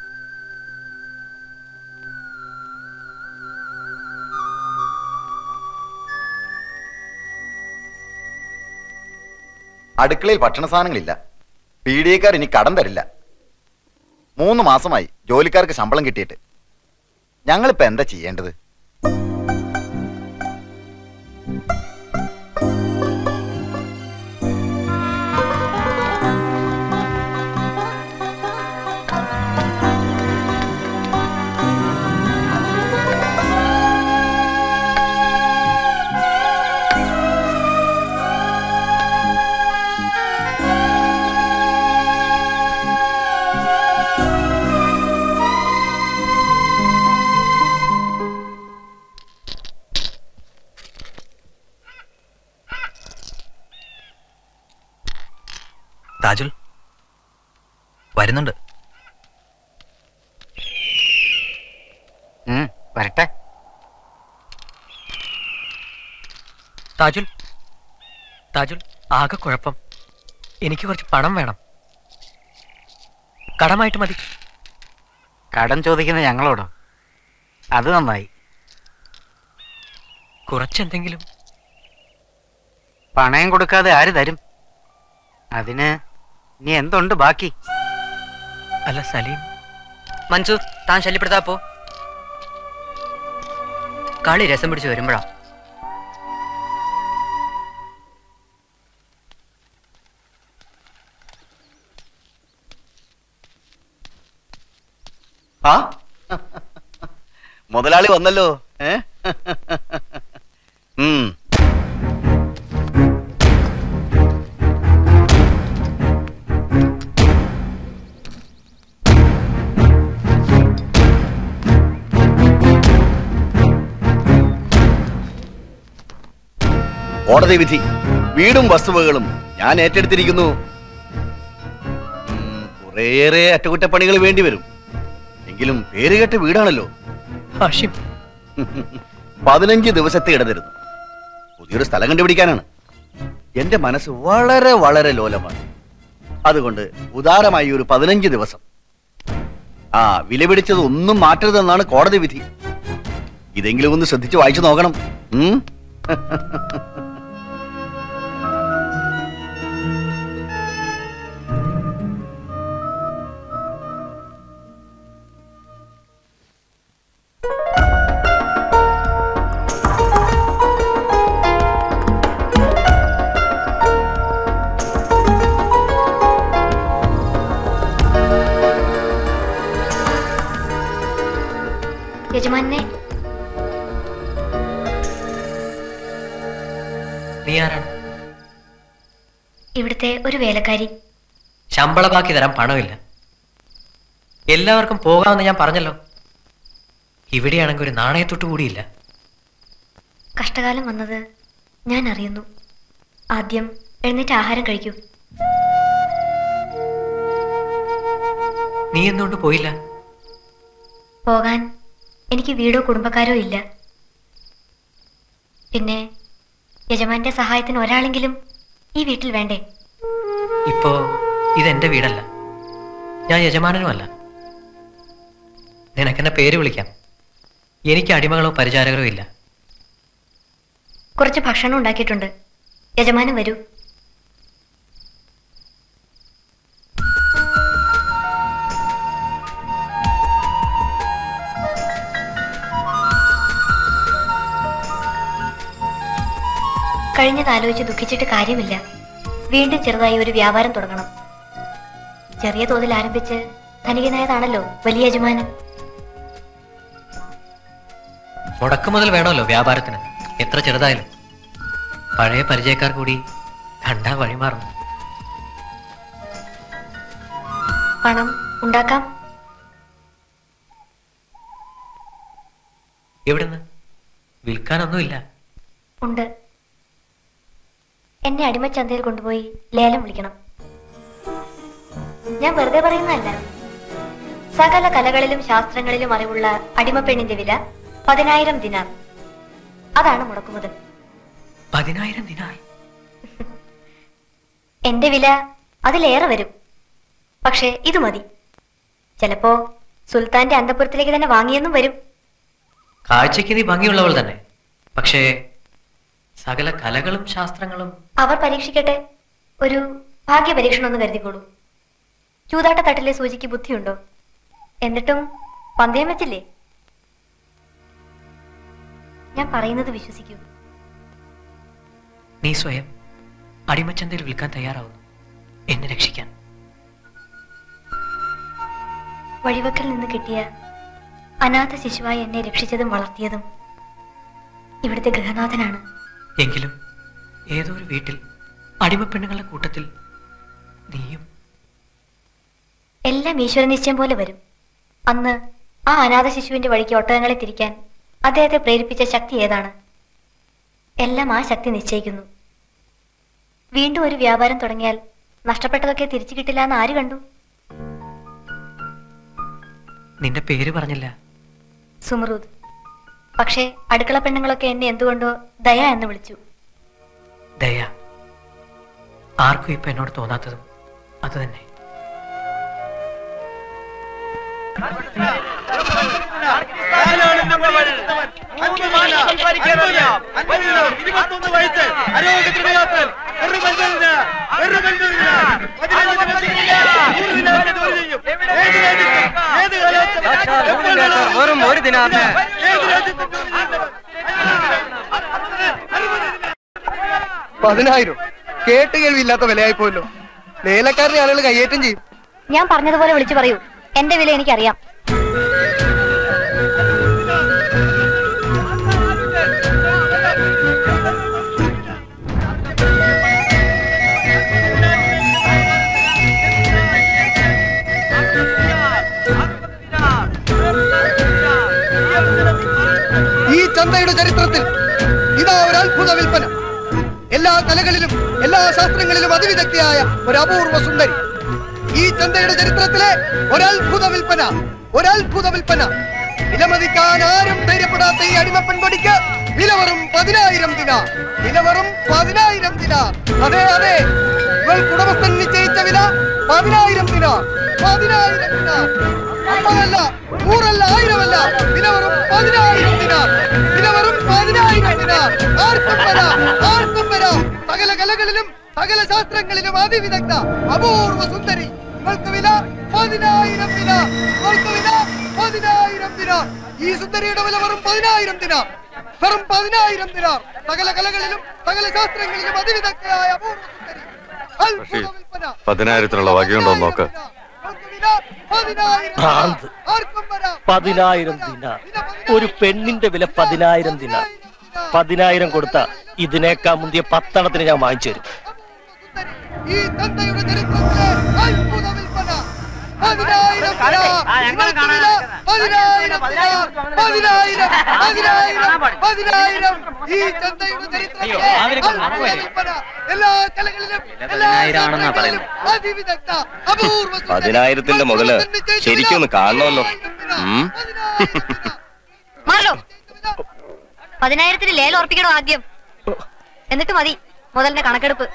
അടുക്കളയിൽ ഭക്ഷണ സാധനങ്ങളില്ല പീഡിയക്കാർ ഇനി കടം തരില്ല മൂന്ന് മാസമായി ജോലിക്കാർക്ക് ശമ്പളം കിട്ടിയിട്ട് ഞങ്ങളിപ്പോ എന്താ ചെയ്യേണ്ടത് താജുൽ വരുന്നുണ്ട് വരട്ടെ താജുൽ താജുൽ ആകെ കുഴപ്പം എനിക്ക് കുറച്ച് പണം വേണം കടമായിട്ട് മതി കടം ചോദിക്കുന്ന ഞങ്ങളോടോ അത് നന്നായി കുറച്ചെന്തെങ്കിലും പണയം കൊടുക്കാതെ ആര് തരും അതിന് ഇനി എന്തുണ്ട് ബാക്കി അല്ല സലീം മൻസൂർ താൻ ശല്യപ്പെടുത്താ പോ കളി രസം പിടിച്ച് വരുമ്പോഴാ ആ മുതലാളി വന്നല്ലോ ഏ ഉം കോടതി വിധി വീടും വസ്തുവകളും ഞാൻ ഏറ്റെടുത്തിരിക്കുന്നു ഉം, കുറേയേറെ അറ്റകുറ്റപ്പണികൾ വേണ്ടി വരും എങ്കിലും പേരുകെട്ട വീടാണല്ലോ ഹാഷിം പതിനഞ്ച് ദിവസത്തെ ഇടതരുന്നു പുതിയൊരു സ്ഥലം കണ്ടുപിടിക്കാനാണ് എന്റെ മനസ്സ് വളരെ വളരെ ലോലമാണ് അതുകൊണ്ട് ഉദാരമായി ഒരു പതിനഞ്ച് ദിവസം ആ വിലപിടിച്ചത് ഒന്നും മാറ്റരുതെന്നാണ് കോടതി വിധി ഇതെങ്കിലും ഒന്ന് ശ്രദ്ധിച്ച് വായിച്ചു നോക്കണം ഉം? യജമാനെ നീ ആരാണ് ഇവിടുത്തെ ഒരു വേലക്കാരി ശമ്പള ബാക്കി തരാൻ പണമില്ല എല്ലാവർക്കും പോകാമെന്ന് ഞാൻ പറഞ്ഞല്ലോ ഇവിടെയാണെങ്കിൽ ഒരു നാണയത്തൊട്ട് കൂടിയില്ല കഷ്ടകാലം വന്നത് ഞാൻ അറിയുന്നു ആദ്യം എഴുന്നേറ്റ് ആഹാരം കഴിക്കൂ നീ എന്തുകൊണ്ട് പോയില്ല പോകാൻ എനിക്ക് വീടോ കുടുംബക്കാരോ ഇല്ല പിന്നെ യജമാന്റെ സഹായത്തിന് ഒരാളെങ്കിലും ഈ വീട്ടിൽ വേണ്ടേ ഇപ്പോ ഇതെന്റെ വീടല്ല ഞാൻ യജമാനനുമല്ല നിനക്കെന്നെ പേര് വിളിക്കാം എനിക്ക് അടിമകളോ പരിചാരകരോ ഇല്ല കുറച്ച് ഭക്ഷണം ഉണ്ടാക്കിയിട്ടുണ്ട് യജമാനൻ വരൂ കഴിഞ്ഞത് ആലോചിച്ച് ദുഃഖിച്ചിട്ട് കാര്യമില്ല വീണ്ടും ചെറുതായി ഒരു വ്യാപാരം തുടങ്ങണം ചെറിയ തോതിൽ ആരംഭിച്ച് ധനികനായതാണല്ലോ വലിയ യജമാനൻ മുടക്ക് മുതൽ വേണമല്ലോ വ്യാപാരത്തിന് എത്ര ചെറുതായാലും പഴയ പരിചയക്കാർ കൂടി കണ്ടാ വഴിമാറുന്നു പണം ഉണ്ടാക്കാം എവിടുന്ന് വിൽക്കാനൊന്നുമില്ല ഉണ്ട് എന്നെ അടിമച്ചന്തയിൽ കൊണ്ടുപോയി ലേലം വിളിക്കണം ഞാൻ വെറുതെ പറയുന്നതല്ല സകല കലകളിലും ശാസ്ത്രങ്ങളിലും അറിവുള്ള അടിമപ്പെണ്ണിന്റെ വില പതിനായിരം ദിനാർ അതാണ് മുടക്കുമുതൽ പതിനായിരം ദിനാർ എന്റെ വില അതിലേറെ വരും പക്ഷേ ഇത് മതി ചിലപ്പോ സുൽത്താന്റെ അന്തപുരത്തിലേക്ക് തന്നെ വാങ്ങിയെന്നും വരും കാഴ്ചയ്ക്ക് നീ ഭംഗിയുള്ളവൾ തന്നെ പക്ഷേ സകല കലകളും ശാസ്ത്രങ്ങളും അവർ പരീക്ഷിക്കട്ടെ ഒരു ഭാഗ്യ പരീക്ഷണം ഒന്ന് കരുതിക്കോളൂ ചൂതാട്ട തട്ടിലെ സൂചിക്ക് ബുദ്ധിയുണ്ടോ എന്നിട്ടും പന്തയം വെച്ചില്ലേ ഞാൻ പറയുന്നത് വിശ്വസിക്കൂ നീ സ്വയം അടിമച്ചന്തയിൽ വിൽക്കാൻ തയ്യാറാവുന്നു എന്നെ രക്ഷിക്കാൻ വഴിവക്കൽ നിന്ന് കിട്ടിയ അനാഥ ശിശുവായി എന്നെ രക്ഷിച്ചതും വളർത്തിയതും ഇവിടുത്തെ ഗൃഹനാഥനാണ് എങ്കിലും ഏതോ ഒരു വീട്ടിൽ അടിമപ്പെണ്ണുങ്ങളുടെ കൂട്ടത്തിൽ നീയും എല്ലാം ഈശ്വര നിശ്ചയം പോലെ വരും അന്ന് ആ അനാഥ ശിശുവിന്റെ വഴിക്ക് ഒട്ടകങ്ങളെ തിരിക്കാൻ അദ്ദേഹത്തെ പ്രേരിപ്പിച്ച ശക്തി ഏതാണ് എല്ലാം ആ ശക്തി നിശ്ചയിക്കുന്നു വീണ്ടും ഒരു വ്യാപാരം തുടങ്ങിയാൽ നഷ്ടപ്പെട്ടതൊക്കെ തിരിച്ചു കിട്ടില്ല എന്ന് ആര് കണ്ടു നിന്റെ പേര് പറഞ്ഞില്ല സുമറൂദ് പക്ഷേ അടുക്കള പെണ്ണുങ്ങളൊക്കെ എന്നെ എന്തുകൊണ്ടോ ദയ എന്ന് വിളിച്ചു ദയ ആർക്കും ഇപ്പൊ എന്നോട് തോന്നാത്തതും അത് തന്നെ വെറും ഒരു ദിനാറിന് പതിനായിരം കേട്ട് കേൾവിയില്ലാത്ത വിലയായി പോയല്ലോ ലേലക്കാരനെ ആളുകൾ കയ്യേറ്റം ചെയ്യും ഞാൻ പറഞ്ഞതുപോലെ വിളിച്ചു പറയൂ എന്റെ വില എനിക്കറിയാം ഈ ചന്തയുടെ ചരിത്രത്തിൽ ഇതാ ഒരു അത്ഭുത വിൽപ്പന എല്ലാ കലകളിലും എല്ലാ ശാസ്ത്രങ്ങളിലും അതിവിദഗ്ധയായ ഒരു അപൂർവ സുന്ദരി ഈ ചന്തയുടെ ചരിത്രത്തിലെ ഒരത്ഭുത വിൽപ്പന ഒരത്ഭുത വിൽപ്പന വിലമതിക്കാൻ ആരും ധൈര്യപ്പെടാത്ത ഈ അടിമ പെൺകൊടിക്ക് വില വെറും പതിനായിരം ദിനാർ വില വെറും പതിനായിരം ദിനാർ അതെ അതെ ഇവൾ ഉടമസ്ഥൻ നിശ്ചയിച്ച വില പതിനായിരം ദിനാർ പതിനായിരം ദിനാർ അമ്പതല്ല നൂറല്ല ആയിരമല്ല വില വെറും പതിനായിരം ദിനാർ വില വെറും പതിനായിരം ദിനാർ ആർക്കും വരാം ആർക്കും വരാം സകല കലകളിലും സകല ശാസ്ത്രങ്ങളിലും അതിവിദഗ്ധ അപൂർവ സുന്ദരി ഇവൾക്ക് വില പതിനായിരം ദിനാർ ഇവൾക്ക് വില പതിനായിരം ദിനാർ ഈ സുന്ദരിയുടെ വില വെറും പതിനായിരം ദിനാർ വെറും പതിനായിരം ദിനാർ സകല കലകളിലും സകല ശാസ്ത്രങ്ങളിലും അതിവിദഗ്ധയായ അപൂർവ സുന്ദരി അത്ഭുത വിൽപ്പന പതിനായിരത്തിനുള്ള വകയുണ്ടോ എന്ന് നോക്ക് ഭ്രാന്ത് പതിനായിരം ദിനാർ ഒരു പെണ്ണിന്റെ വില പതിനായിരം ദിനാർ പതിനായിരം കൊടുത്ത ഇതിനേക്കാൾ മുന്തിയ പത്തണത്തിന് ഞാൻ വാങ്ങിച്ചു തരും ഈ തന്തയുടെ ചരിത്രത്തിലെ അത്ഭുത വിൽപ്പന പതിനായിരം ദിനാർ. ഇവൾക്ക് വില പതിനായിരം ദിനാർ. പതിനായിരം പതിനായിരം പതിനായിരം ഈ ചന്തയുടെ ചരിത്രത്തിലെ അത്ഭുത വിൽപ്പന എല്ലാ കലകളിലും എല്ലാ പതിനായിരമാണെന്നാ ശാസ്ത്രങ്ങളിലും അതിവിദഗ്ധ അപൂർവ സുന്ദരി. പതിനായിരത്തിന്റെ മുതല് ശരിക്കും ഒന്ന് കാണണമല്ലോ ഉം. മാറോ പതിനായിരത്തിന് ലേലം ഉറപ്പിക്കണോ ആദ്യം എന്നിട്ട് മതി മുതലിന്റെ കണക്കെടുപ്പ്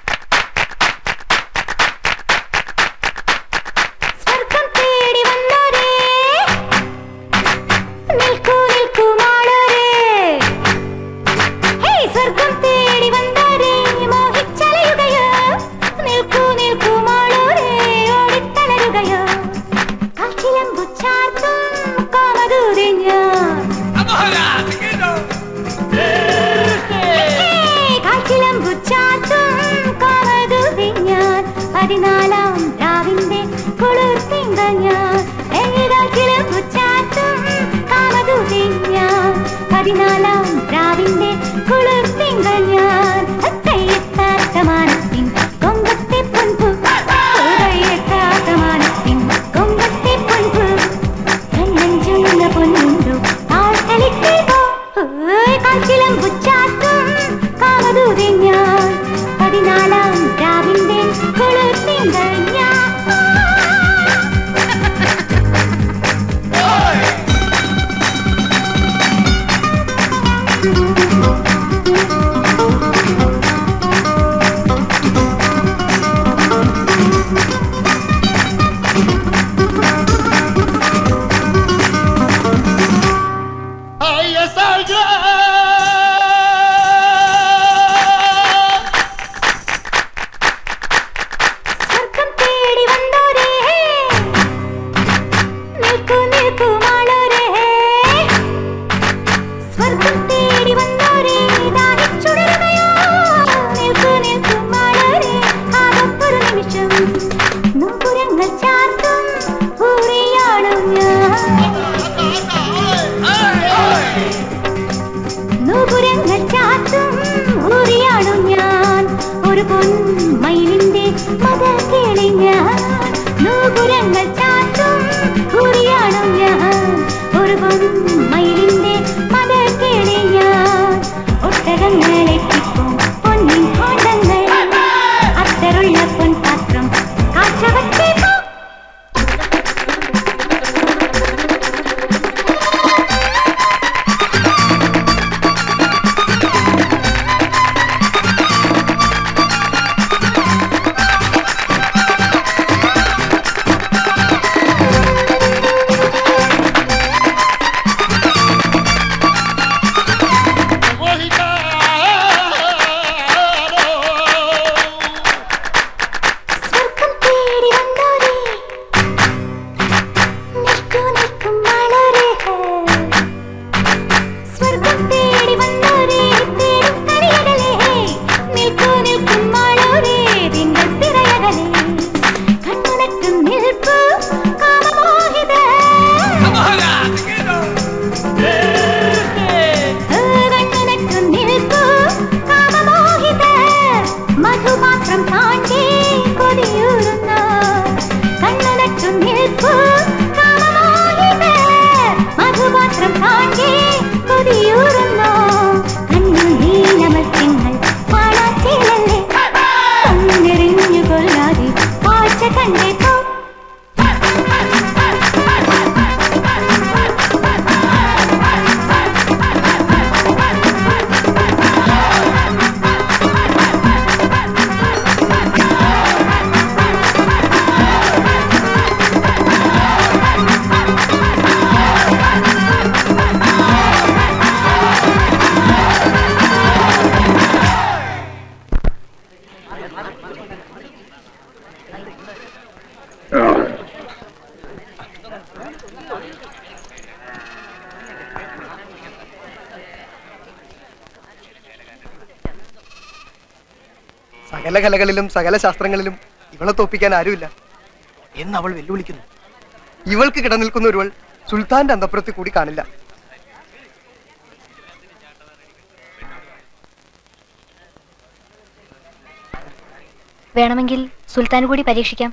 സ്വർഗം തേടി വന്നൊരു പതിനാലാം രാവിന്റെ കുളിർത്തിങ്കൾ ഞാൻ കയ്യെത്താത്ത മാനത്തിൻ കൊമ്പത്തെ പൊൻപു കയ്യെത്താത്ത മാനത്തിൻ കൊമ്പത്തെ പൊൻപു കണ്ണഞ്ചുന്ന പൊന്നുണ്ടു ആൾക്കളിക്കേതോ കാൽക്കിളം പുച്ചാത്തും കാമദൂതൻ ഞാൻ പതിനാലാം രാവിന്റെ കുളിർത്തിങ്കൾ ഞാൻ സ്വർഗം തേടി വന്നോരേ നിൽക്കൂ നിൽക്കൂ മാളോരേ സ്വർഗം തേടി വന്നോരേ ദാഹിച്ചുണരുകയോ നിൽക്കൂ നിൽക്കൂ മാളോരേ ആകപ്പൊരു നിമിഷം നൂപുരങ്ങൾ ചാർത്തും ഊറിയാടും ഞാൻ നൂപുരങ്ങൾ ചാത്തും ഊറിയാടും ഞാൻ ഒരു പൊന്മയിലിന്റെ മത കേളി ഞാൻ നൂപുരങ്ങൾ ചാത്തും ഊറിയാടും ഞാൻ ഒരു പൊന്മയിലിന്റെ മത കേളി ഞാൻ ഒട്ടകങ്ങളെത്തിക്കും പൊന്നിൻ കോണ്ടങ്ങൾ അത്തറുള്ള പൊൻപാത്രം കാഴ്ചവച്ചേക്കും സ്വർഗം തേടി വന്നോരേ നിൽക്കൂ നിൽക്കും മാളോരേ സ്വർഗം തേടി വന്നോരേ തേടും കണിയകലേ നിൽക്കൂ നിൽക്കും മാളോരേ തിങ്കൾ തിരയകലേ കണ്ണുനക്കും നിൽപ്പു കാമമോഹിത കണ്ണുനക്കും നിൽപ്പു കാമമോഹിത മധുപാത്രം താണ്ടി കൊതിയൂറുന്ന കണ്ണുനക്കും നിൽപ്പു കാമമോഹിത മധുപാത്രം താണ്ടി കൊതിയൂറുന്നു കണ്ണു നീലമത്സ്യങ്ങൾ പാടാച്ചേലല്ലേ കണ്ണെറിഞ്ഞു കൊള്ളാതെ കാഴ്ച കണ്ടേക്കോ സകല കലകളിലും സകല ശാസ്ത്രങ്ങളിലും ഇവളെ തോപ്പിക്കാൻ ആരുമില്ല എന്ന് അവൾ വെല്ലുവിളിക്കുന്നു ഇവൾക്ക് കിടനിൽക്കുന്ന ഒരുവൾ സുൽത്താന്റെ അന്തപ്പുറത്തിൽ കൂടി കാണില്ല വേണമെങ്കിൽ സുൽത്താൻ കൂടി പരീക്ഷിക്കാം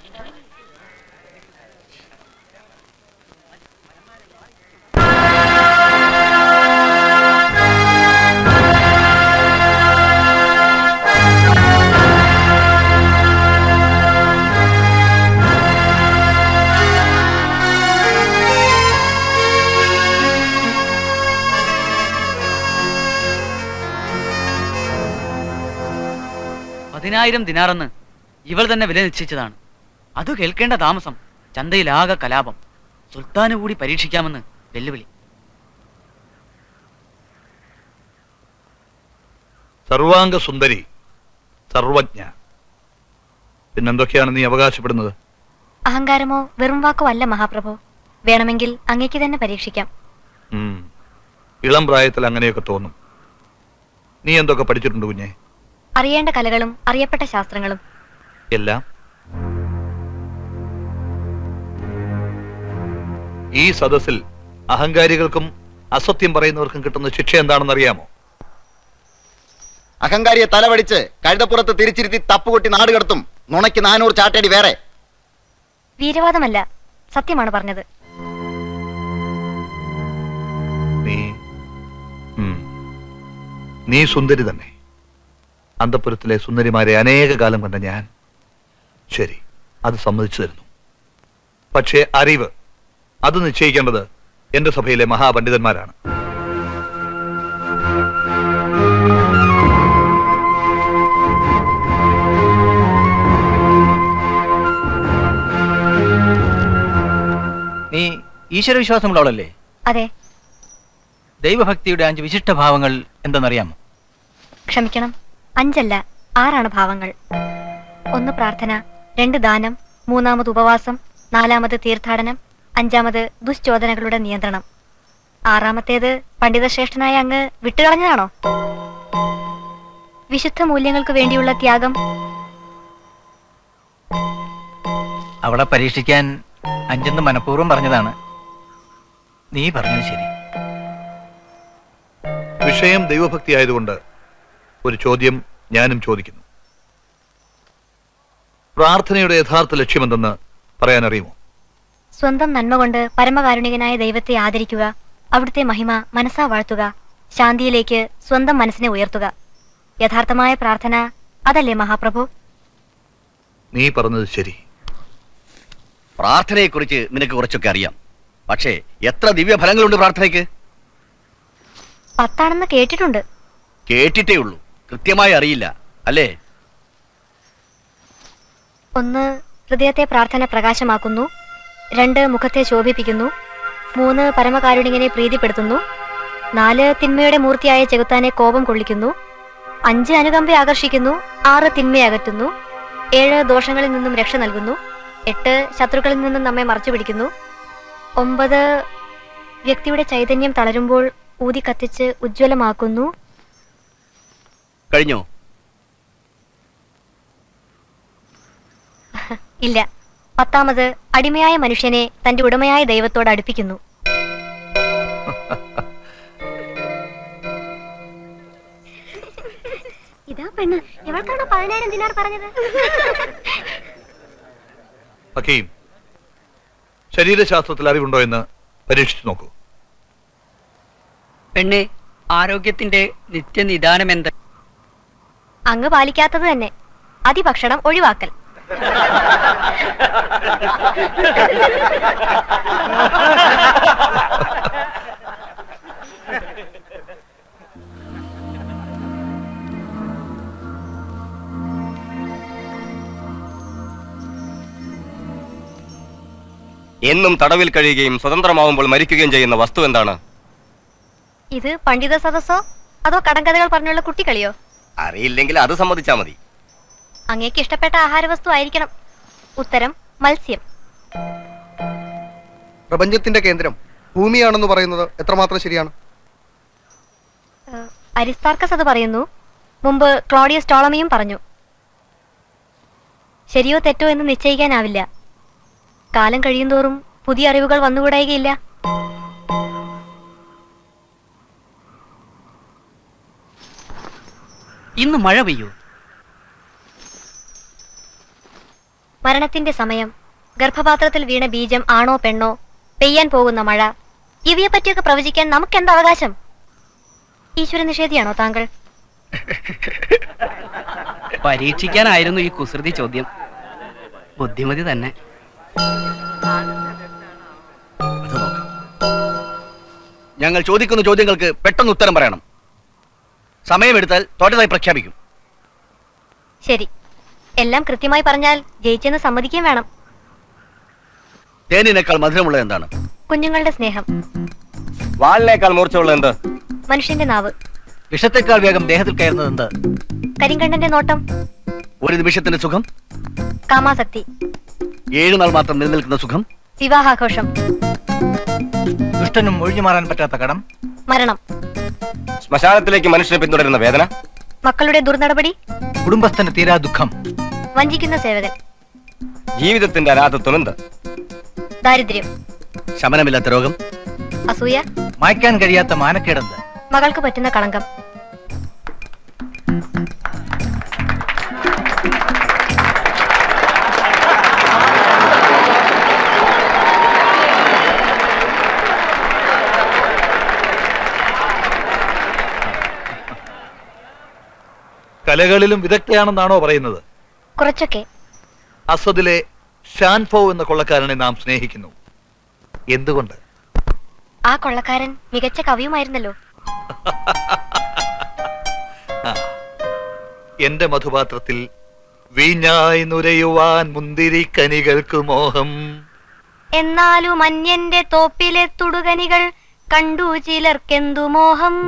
പതിനായിരം ദിനാറെന്ന് ഇവൾ തന്നെ വില നിശ്ചയിച്ചതാണ് അത് കേൾക്കേണ്ട താമസം ചന്തയിലാകെ കലാപം സുൽത്താന് കൂടി പരീക്ഷിക്കാമെന്ന് വെല്ലുവിളി സർവാംഗ സുന്ദരി സർവജ്ഞ പിന്നെന്തൊക്കെയാണ് നീ അവകാശപ്പെടുന്നത് അഹങ്കാരമോ വെറും വാക്കോ അല്ല മഹാപ്രഭു വേണമെങ്കിൽ അങ്ങേക്ക് തന്നെ പരീക്ഷിക്കാം ഉം. ഇളം പ്രായത്തിൽ അങ്ങനെയൊക്കെ തോന്നും നീ എന്തൊക്കെ പഠിച്ചിട്ടുണ്ട് കുഞ്ഞെ അറിയേണ്ട കലകളും അറിയപ്പെട്ട ശാസ്ത്രങ്ങളും എല്ലാം ഈ സദസ്സിൽ അഹങ്കാരികൾക്കും അസത്യം പറയുന്നവർക്കും കിട്ടുന്ന ശിക്ഷ എന്താണെന്ന് അറിയാമോ അഹങ്കാരിയെ തലവടിച്ച് കഴുതപ്പുറത്ത് തിരിച്ചിരുത്തി തപ്പുകൊട്ടി നാട് കടത്തും നുണയ്ക്ക് നാനൂറ് ചാട്ടടി വേറെ വീരവാദമല്ല സത്യമാണ് പറഞ്ഞത് നീ ഉം. നീ സുന്ദരി തന്നെ അന്തപുരത്തിലെ സുന്ദരിമാരെ അനേക കാലം കണ്ട ഞാൻ ശരി അത് സമ്മതിച്ചു തരുന്നു പക്ഷേ അറിവ് അത് നിശ്ചയിക്കേണ്ടത് എന്റെ സഭയിലെ മഹാപണ്ഡിതന്മാരാണ് നീ ഈശ്വരവിശ്വാസമുള്ളവളല്ലേ അതെ ദൈവഭക്തിയുടെ അഞ്ച് വിശിഷ്ട ഭാവങ്ങൾ എന്തെന്നറിയാമോ ക്ഷമിക്കണം അഞ്ചല്ല ആറാണ് ഭാവങ്ങൾ ഒന്ന് പ്രാർത്ഥന രണ്ട് ദാനം മൂന്നാമത് ഉപവാസം നാലാമത് തീർത്ഥാടനം അഞ്ചാമത് ദുശ്ചോദനകളുടെ നിയന്ത്രണം ആറാമത്തേത് പണ്ഡിതശ്രേഷ്ഠനായ അങ്ങ് വിട്ടുകളഞ്ഞതാണോ വിശുദ്ധ മൂല്യങ്ങൾക്ക് വേണ്ടിയുള്ള ത്യാഗം അവളെ പരീക്ഷിക്കാൻ അഞ്ചെന്ന് മനഃപൂർവ്വം പറഞ്ഞതാണ് നീ പറഞ്ഞത് ശരി വിഷയം ദൈവഭക്തി ആയതുകൊണ്ട് ഒരു ചോദ്യം ഞാനും ചോദിക്കുന്നു പ്രാർത്ഥനയുടെ യഥാർത്ഥ ലക്ഷ്യമെന്തെന്ന് പറയാൻ അറിയുമോ സ്വന്തം നന്മ കൊണ്ട് പരമകാരുണികനായ ദൈവത്തെ ആദരിക്കുക അവിടുത്തെ മഹിമ മനസ്സാ വാഴ്ത്തുക ശാന്തിയിലേക്ക് സ്വന്തം മനസ്സിനെ ഉയർത്തുക യഥാർത്ഥമായ പ്രാർത്ഥന അതല്ലേ മഹാപ്രഭു നീ പറഞ്ഞത് ശരി പ്രാർത്ഥനയെക്കുറിച്ച് നിനക്ക് കുറച്ചൊക്കെ അറിയാം പക്ഷേ എത്ര ദിവ്യഫലങ്ങളുണ്ട് പ്രാർത്ഥനയ്ക്ക് പത്താണെന്ന് കേട്ടിട്ടുണ്ട് കേട്ടിട്ടേ ഉള്ളൂ കൃത്യമായി അറിയില്ല അല്ലേ ഒന്ന് ഹൃദയത്തെ പ്രാർത്ഥന പ്രകാശമാക്കുന്നു രണ്ട് മുഖത്തെ ശോഭിപ്പിക്കുന്നു മൂന്ന് പരമകാരുണികനെ പ്രീതിപ്പെടുത്തുന്നു നാല് തിന്മയുടെ മൂർത്തിയായ ചെകുത്താനെ കോപം കൊള്ളിക്കുന്നു അഞ്ച് അനുകമ്പ ആകർഷിക്കുന്നു ആറ് തിന്മയെ അകറ്റുന്നു ഏഴ് ദോഷങ്ങളിൽ നിന്നും രക്ഷ നൽകുന്നു എട്ട് ശത്രുക്കളിൽ നിന്നും നമ്മെ മറച്ചു പിടിക്കുന്നു ഒമ്പത് വ്യക്തിയുടെ ചൈതന്യം തളരുമ്പോൾ ഊതി കത്തിച്ച് ഉജ്ജ്വലമാക്കുന്നു കഴിഞ്ഞോ ഇല്ല പത്താമത് അടിമയായ മനുഷ്യനെ തന്റെ ഉടമയായ ദൈവത്തോട് അടുപ്പിക്കുന്നു ഇതാ പെണ്ണ് ഇവൾക്കാണോ പതിനായിരം ദിനാർ പറഞ്ഞത് ഹക്കീം ശരീരശാസ്ത്രത്തിൽ അറിവുണ്ടോ എന്ന് പരീക്ഷിച്ചു നോക്കൂ പെണ്ണെ ആരോഗ്യത്തിന്റെ നിത്യനിദാനം എന്ത് അങ്ങ് പാലിക്കാത്തത് തന്നെ അതിഭക്ഷണം ഒഴിവാക്കൽ എന്നും തടവിൽ കഴിയുകയും സ്വതന്ത്രമാവുമ്പോൾ മരിക്കുകയും ചെയ്യുന്ന വസ്തു എന്താണ് ഇത് പണ്ഡിത സദസ്സോ അതോ കടങ്കഥകൾ പറഞ്ഞുള്ള കുട്ടിക്കളിയോ അറിയില്ലെങ്കിൽ അത് സമ്മതിച്ചാ മതി അങ്ങേക്ക് ഇഷ്ടപ്പെട്ട ആഹാരവസ്തു ആയിരിക്കണം ഉത്തരം മത്സ്യം പ്രപഞ്ചത്തിന്റെ കേന്ദ്രം ഭൂമിയാണെന്ന് പറയുന്നത് എത്രമാത്രം ശരിയാണ് ഏഹ്, അരിസ്താർക്കസ് അത് പറയുന്നു മുമ്പ് ക്ലോഡിയസ് ടോളമിയും പറഞ്ഞു ശരിയോ തെറ്റോ എന്ന് നിശ്ചയിക്കാനാവില്ല കാലം കഴിയുന്തോറും പുതിയ അറിവുകൾ വന്നുകൂടായികയില്ല ഇന്ന് മഴ പെയ്യൂ മരണത്തിന്റെ സമയം ഗർഭപാത്രത്തിൽ വീണ ബീജം ആണോ പെണ്ണോ പെയ്യാൻ പോകുന്ന മഴ ഇവയെ പറ്റിയൊക്കെ പ്രവചിക്കാൻ നമുക്കെന്ത് അവകാശം ഈശ്വര നിഷേധിയാണോ താങ്കൾ പരീക്ഷിക്കാനായിരുന്നു ഈ കുസൃതി ചോദ്യം ബുദ്ധിമതി തന്നെ ഞങ്ങൾ ചോദിക്കുന്ന ചോദ്യങ്ങൾക്ക് പെട്ടെന്ന് ഉത്തരം പറയണം സമയമെടുത്താൽ തോറ്റതായി പ്രഖ്യാപിക്കും ശരി എല്ലാം കൃത്യമായി പറഞ്ഞാൽ ജയിച്ചെന്ന് സമ്മതിക്കുകയും വേണം തേനിനേക്കാൾ മധുരമുള്ളത് എന്താണ് കുഞ്ഞുങ്ങളുടെ സ്നേഹം വാളിനേക്കാൾ മൂർച്ചയുള്ള എന്ത് മനുഷ്യന്റെ നാവ് വിഷത്തെക്കാൾ വേഗം ദേഹത്തിൽ കയറുന്നത് എന്ത് കരിങ്കണ്ണന്റെ നോട്ടം ഒരു നിമിഷത്തിന്റെ സുഖം കാമാസക്തി ഏഴു നാൾ മാത്രം നിലനിൽക്കുന്ന സുഖം വിവാഹാഘോഷം ദുഷ്ടനും ഒഴിഞ്ഞു മാറാൻ പറ്റാത്ത കടം മരണം ശ്മശാനത്തിലേക്ക് മനുഷ്യനെ പിന്തുടരുന്ന വേദന മക്കളുടെ ദുർനടപടി കുടുംബസ്ഥന് തീരാ ദുഃഖം വഞ്ചിക്കുന്ന സേവകൻ ജീവിതത്തിന്റെ അനാഥത്വം എന്ത് ദാരിദ്ര്യം ശമനമില്ലാത്ത രോഗം അസൂയ മായ്ക്കാൻ കഴിയാത്ത മാനക്കേടെന്ത് മകൾക്ക് പറ്റുന്ന കളങ്കം കലകളിലും വിദഗ്ധയാണെന്നാണോ പറയുന്നത് കുറച്ചൊക്കെ അസദിലെ ഷാൻഫോ എന്ന കൊള്ളക്കാരനെ നാം സ്നേഹിക്കുന്നു എന്തുകൊണ്ട് ആ കൊള്ളക്കാരൻ മികച്ച കവിയുമായിരുന്നല്ലോ ആ. എന്റെ മധുപാത്രത്തിൽ വീഞ്ഞായി നുരയുവാൻ മുന്തിരി കനികൾക്ക് മോഹം എന്നാലും അന്യന്റെ തോപ്പിലെ തുടുകനികൾ കണ്ടു ചിലർക്കെന്തു മോഹം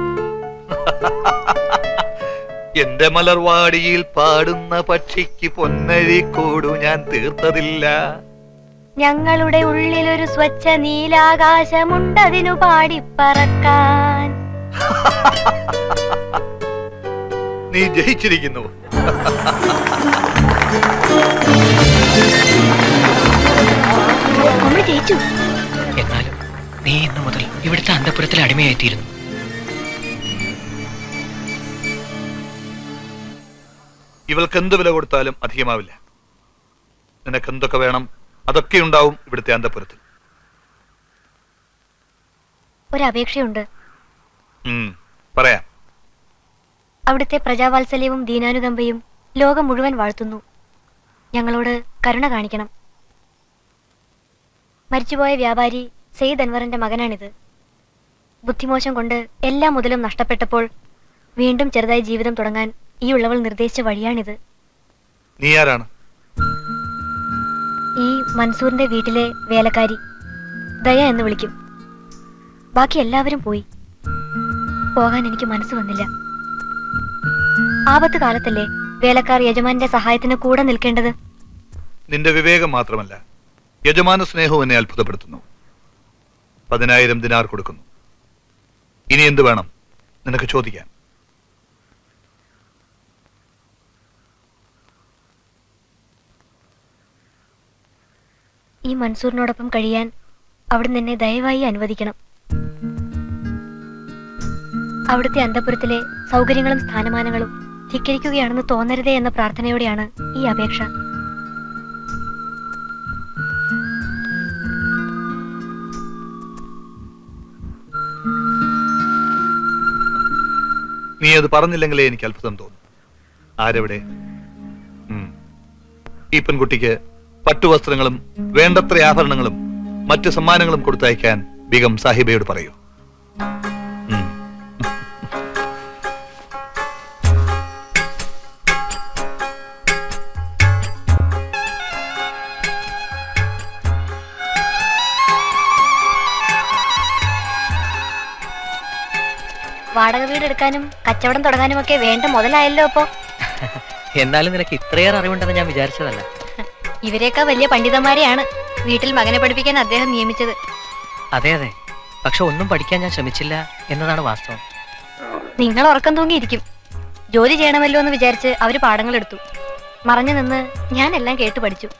എന്റെ മലർവാടിയിൽ പാടുന്ന പക്ഷിക്ക് പൊന്നഴിക്കൂടു ഞാൻ തീർത്തതില്ല ഞങ്ങളുടെ ഉള്ളിലൊരു സ്വച്ഛ നീലാകാശമുണ്ടതിനു പാടിപ്പറക്കാൻ നീ ജയിച്ചിരിക്കുന്നു നമ്മൾ ജയിച്ചു എന്നാലും നീ ഇന്നു മുതൽ ഇവിടുത്തെ അന്തപുരത്തിൽ അടിമയായിത്തീരുന്നു ഇവൾക്ക് എന്ത് വില കൊടുത്താലും അധികമാവില്ല നിനക്ക് എന്തൊക്കെ വേണം അതൊക്കെ ഉണ്ടാവും ഇവിടുത്തെ അന്തപുരത്തിൽ ഒരപേക്ഷയുണ്ട് ഉം, പറയാം അവിടുത്തെ പ്രജാവാത്സല്യവും ദീനാനുകമ്പയും ലോകം മുഴുവൻ വാഴ്ത്തുന്നു ഞങ്ങളോട് കരുണ കാണിക്കണം മരിച്ചുപോയ വ്യാപാരി സെയ്ദ് അൻവറിന്റെ മകനാണിത് ബുദ്ധിമോശം കൊണ്ട് എല്ലാ മുതലും നഷ്ടപ്പെട്ടപ്പോൾ വീണ്ടും ചെറുതായി ജീവിതം തുടങ്ങാൻ ഈ ഉള്ളവൾ നിർദ്ദേശിച്ച വഴിയാണിത് നീ ആരാണ് ഈ മൻസൂറിന്റെ വീട്ടിലെ വേലക്കാരി ദയ എന്ന് വിളിക്കും ബാക്കി എല്ലാവരും പോയി പോകാൻ എനിക്ക് മനസ്സ് വന്നില്ല ആപത്ത് കാലത്തല്ലേ വേലക്കാർ യജമാന്റെ സഹായത്തിന് കൂടെ നിൽക്കേണ്ടത് നിന്റെ വിവേകം മാത്രമല്ല യജമാന സ്നേഹവും എന്നെ അത്ഭുതപ്പെടുത്തുന്നു പതിനായിരം ദിനാർ കൊടുക്കുന്നു ഇനി എന്ത് വേണം നിനക്ക് ചോദിക്കാൻ ഈ മൻസൂറിനോടൊപ്പം കഴിയാൻ അവിടുന്ന് എന്നെ ദയവായി അനുവദിക്കണം അവിടുത്തെ അന്തപുരത്തിലെ സൗകര്യങ്ങളും സ്ഥാനമാനങ്ങളും ധിക്കരിക്കുകയാണെന്ന് തോന്നരുതേ എന്ന പ്രാർത്ഥനയോടെയാണ് ഈ അപേക്ഷ നീ അത് പറഞ്ഞില്ലെങ്കിലേ എനിക്ക് അത്ഭുതം തോന്നും ആരെവിടെ ഉം. ഈ പെൺകുട്ടിക്ക് പട്ടുവസ്ത്രങ്ങളും വേണ്ടത്ര ആഭരണങ്ങളും മറ്റു സമ്മാനങ്ങളും കൊടുത്തയക്കാൻ ബീഗം സാഹിബയോട് പറയൂ ഉം. വാടക വീട് എടുക്കാനും കച്ചവടം തുടങ്ങാനും ഒക്കെ വേണ്ട മുതലായല്ലോ അപ്പോ എന്നാലും നിനക്ക് ഇത്രയേറെ അറിവുണ്ടെന്ന് ഞാൻ വിചാരിച്ചതല്ല ഇവരെയൊക്കെ വലിയ പണ്ഡിതന്മാരെയാണ് വീട്ടിൽ മകനെ പഠിപ്പിക്കാൻ അദ്ദേഹം നിയമിച്ചത് അതെ അതെ പക്ഷെ ഒന്നും പഠിക്കാൻ ഞാൻ ശ്രമിച്ചില്ല എന്നതാണ് വാസ്തവം നിങ്ങൾ ഉറക്കം തൂങ്ങിയിരിക്കും ജോലി ചെയ്യണമല്ലോ എന്ന് വിചാരിച്ച് അവര് പാഠങ്ങൾ എടുത്തു മറഞ്ഞു നിന്ന് ഞാൻ എല്ലാം കേട്ടു പഠിച്ചു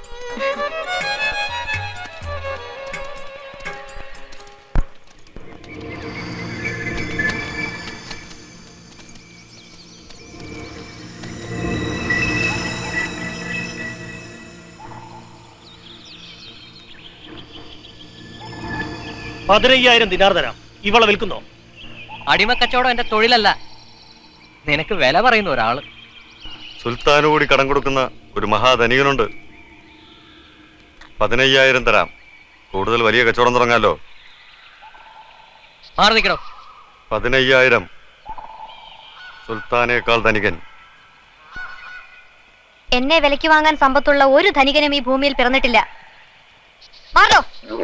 പതിനയ്യായിരം ദിനാർ തരാം ഇവളെ വിൽക്കുന്നോ അടിമക്കച്ചവടം എന്റെ തൊഴിലല്ല നിനക്ക് വില പറയുന്ന ഒരാള് സുൽത്താന് കൂടി കടം കൊടുക്കുന്ന ഒരു മഹാധനികനുണ്ട് പതിനയ്യായിരം തരാം കൂടുതൽ വലിയ കച്ചവടം തുടങ്ങാലോ മാറി നിൽക്കണോ പതിനയ്യായിരം സുൽത്താനേക്കാൾ ധനികൻ എന്നെ വിലയ്ക്ക് വാങ്ങാൻ സമ്പത്തുള്ള ഒരു ധനികനും ഈ ഭൂമിയിൽ പിറന്നിട്ടില്ല മാറോ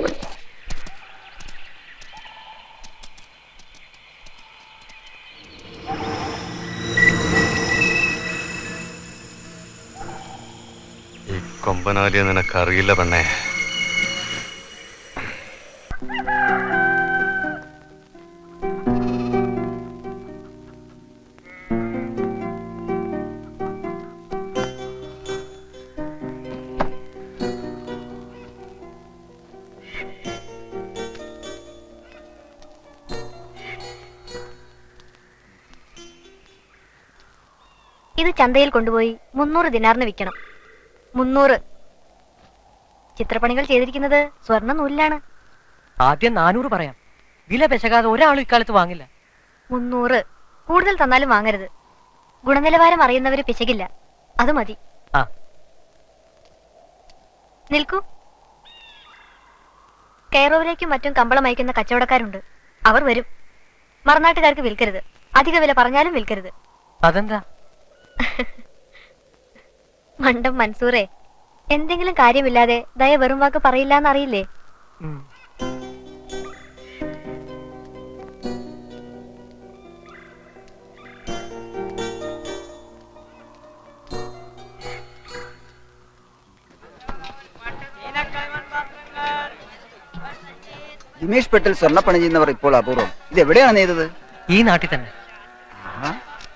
ഈ കൊമ്പനാലിയെ നിനക്കറിയില്ല പെണ്ണേ ഇത് ചന്തയിൽ കൊണ്ടുപോയി മുന്നൂറ് ദിനാറിന് വിൽക്കണം മുന്നൂറ് ചിത്രപ്പണികൾ ചെയ്തിരിക്കുന്നത് സ്വർണ്ണ നൂലിലാണ് ആദ്യം നാനൂറ് പറയാം വില പെശകാതെ ഒരാളും ഇക്കാലത്ത് വാങ്ങില്ല മുന്നൂറ് കൂടുതൽ തന്നാലും വാങ്ങരുത് ഗുണനിലവാരം അറിയുന്നവര് പിശകില്ല അത് മതി ആ. നിൽക്കൂ കെയറോവിലേക്കും മറ്റും കമ്പളം അയക്കുന്ന കച്ചവടക്കാരുണ്ട് അവർ വരും മറുനാട്ടുകാർക്ക് വിൽക്കരുത് അധിക വില പറഞ്ഞാലും വിൽക്കരുത് അതെന്താ മണ്ടം മൻസൂറേ എന്തെങ്കിലും കാര്യമില്ലാതെ ദയ വെറും വാക്ക് പറയില്ല എന്നറിയില്ലേ ഉം. ഹിമേഷ് പെട്ടിൽ സ്വർണ്ണപ്പണി ചെയ്യുന്നവർ ഇപ്പോൾ അപൂർവം ഇത് എവിടെയാണ് നെയ്തത് ഈ നാട്ടിൽ തന്നെ ആ.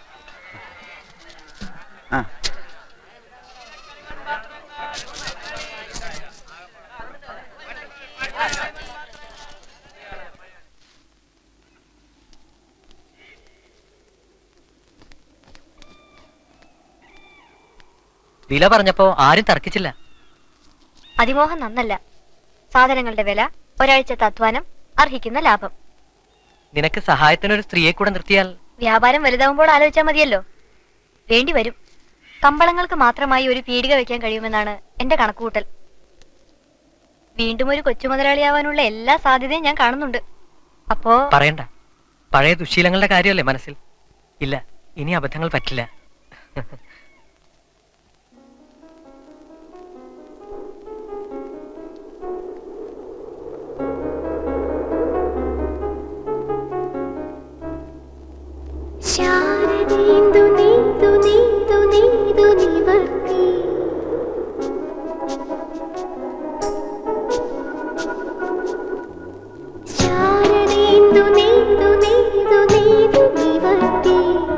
ആ വില പറഞ്ഞപ്പോ ആരും തർക്കിച്ചില്ല അതിമോഹം നന്നല്ല സാധനങ്ങളുടെ വില ഒരാഴ്ചത്തെ അധ്വാനം അർഹിക്കുന്ന ലാഭം നിനക്ക് സഹായത്തിനൊരു സ്ത്രീയെ കൂടെ നിർത്തിയാൽ വ്യാപാരം വലുതാവുമ്പോൾ ആലോചിച്ചാൽ മതിയല്ലോ വേണ്ടി വരും കമ്പളങ്ങൾക്ക് മാത്രമായി ഒരു പീടിക വെക്കാൻ കഴിയുമെന്നാണ് എന്റെ കണക്കുകൂട്ടൽ വീണ്ടും ഒരു കൊച്ചു മുതലാളിയാവാനുള്ള എല്ലാ സാധ്യതയും ഞാൻ കാണുന്നുണ്ട് അപ്പോ പറയണ്ട പഴയ ദുശീലങ്ങളുടെ കാര്യമല്ലേ മനസ്സിൽ ഇല്ല ഇനി അബദ്ധങ്ങൾ പറ്റില്ല ശാരദീന്ദു നീന്തു നീന്തു നീന്തു നിവർത്തി ശാരദീന്ദു നീന്തു നീന്തു നീന്തു നിവർത്തി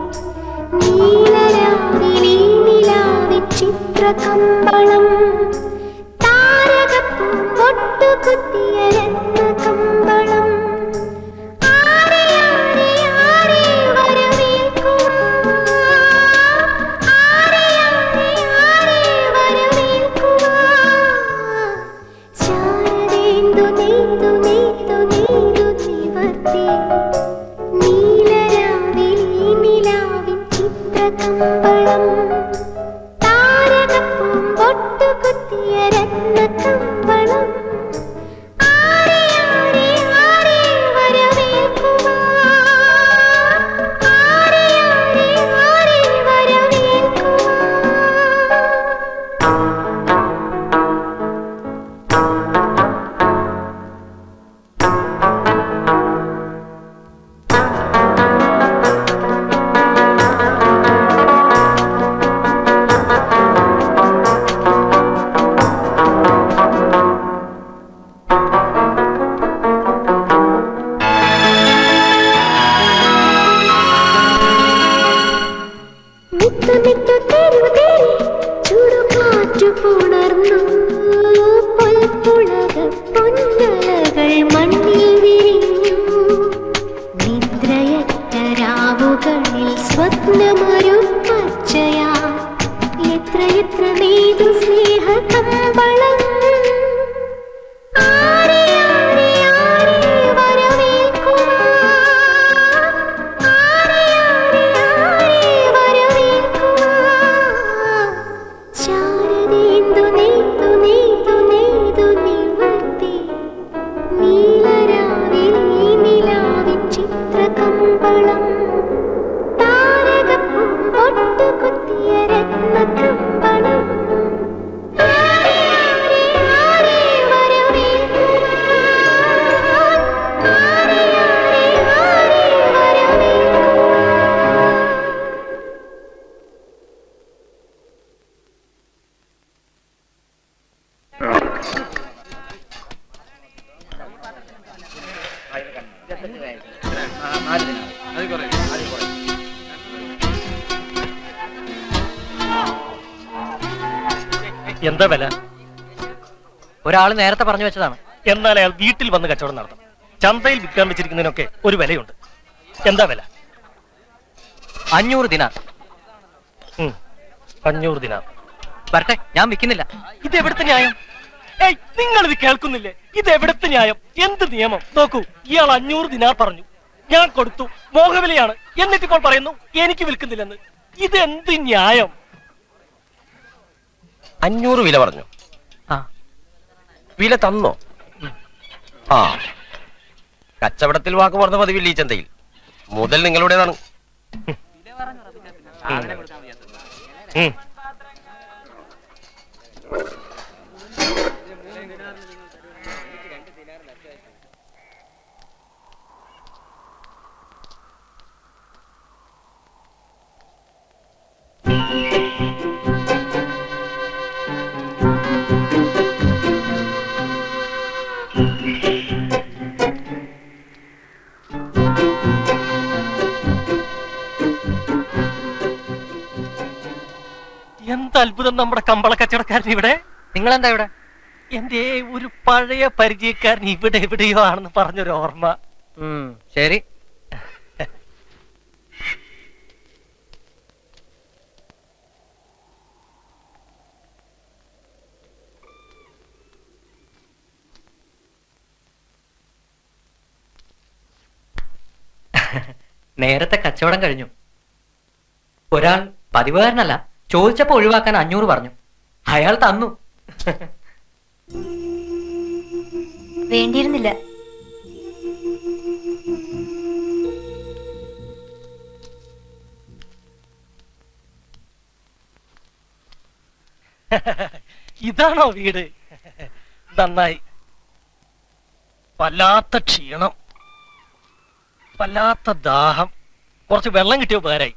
നീലരാവിലീ നിലാവിൻ ചിത്രകമ്പളം താരകപ്പൂ പൊട്ടുകുത്തിയ രത്നകമ്പളം ആരെ ആരെ ആരെ വരവേൽക്കുവാ ആരെ ആരെ ആരെ വരവേൽക്കുവാ ശാരദേന്ദു നീന്തു നീന്തു നീന്തു നിവർത്തി നീലരാവിലീ നിലാവിൻ ചിത്രകമ്പളം താരകപ്പൂം പൊട്ടുകുത്തിയ രത്നകമ്പളം ആരെ ആരെ ആരെ വരവേൽക്കുവാ ആരെ ആരെ ആരെ വരവേൽക്കുവാ മിത്തു മിത്തു തെരു തെരി ചുടുകാറ്റു പുണർന്നു പൊൽപ്പുളക പൊന്നലകൾ മണ്ണിൽ വിരിഞ്ഞു നിദ്രയറ്റ രാവുകളിൽ സ്വപ്നമൊരു പച്ചയാ എത്ര എത്ര നെയ്തു സ്നേഹ കമ്പളം ആരെ ആരെ ആരെ വരവേൽക്കുവാ ആരെ ആരെ ആരെ വരവേൽക്കുവാ ശാരദേന്ദു നെയ്തു നെയ്തു നെയ്തു നിവർത്തി നീലരാവിൽ ഈ നിലാവിൻ ചിത്രകമ്പളം താരകപ്പൂ പൊട്ടുകുത്തിയ രത്നകമ്പളം ആരെ ആരെ ആരെ വരവേൽക്കുവാ ആരെ ആരെ ആരെ വരവേൽക്കുവാ എന്താ വില ഒരാൾ നേരത്തെ പറഞ്ഞു വെച്ചതാണ് എന്നാൽ അയാൾ വീട്ടിൽ വന്ന് കച്ചവടം നടത്തും ചന്തയിൽ വിൽക്കാൻ വെച്ചിരിക്കുന്നതിനൊക്കെ ഒരു വിലയുണ്ട് എന്താ വില അഞ്ഞൂറ് ദിനാർ ഉം. അഞ്ഞൂറ് ദിനാർ വരട്ടെ ഞാൻ വിൽക്കുന്നില്ല ഇത് എവിടുത്തെ ന്യായം ഏയ് നിങ്ങൾ ഇത് കേൾക്കുന്നില്ലേ ഇത് എവിടുത്തെ ന്യായം എന്ത് നിയമം നോക്കൂ ഇയാൾ അഞ്ഞൂറ് ദിനാർ പറഞ്ഞു ഞാൻ കൊടുത്തു മോഹവിലയാണ് എന്നിട്ട് ഇപ്പോൾ പറയുന്നു എനിക്ക് വിൽക്കുന്നില്ലെന്ന് ഇത് എന്ത് ന്യായം അഞ്ഞൂറ് വില പറഞ്ഞു ആ വില തന്നോ ആ കച്ചവടത്തിൽ വാക്ക് പറഞ്ഞ പതിവില്ല ഈ ചന്തയിൽ മുതൽ നിങ്ങളുടേതാണ് ഉം. എന്ത് അത്ഭുതം നമ്മുടെ കമ്പള കച്ചവടക്കാരൻ ഇവിടെ നിങ്ങൾ എന്താ ഇവിടെ എന്റെ ഒരു പഴയ പരിചയക്കാരൻ ഇവിടെ എവിടെയോ ആണെന്ന് പറഞ്ഞൊരു ഓർമ്മ ഉം, ശരി നേരത്തെ കച്ചവടം കഴിഞ്ഞു ഒരാൾ പതിവുകാരനല്ല ചോദിച്ചപ്പോ ഒഴിവാക്കാൻ അഞ്ഞൂറ് പറഞ്ഞു അയാൾ തന്നു വേണ്ടിയിരുന്നില്ല ഇതാണോ വീട് നന്നായി വല്ലാത്ത ക്ഷീണം വല്ലാത്ത ദാഹം കുറച്ച് വെള്ളം കിട്ടിയ ഉപകാരായി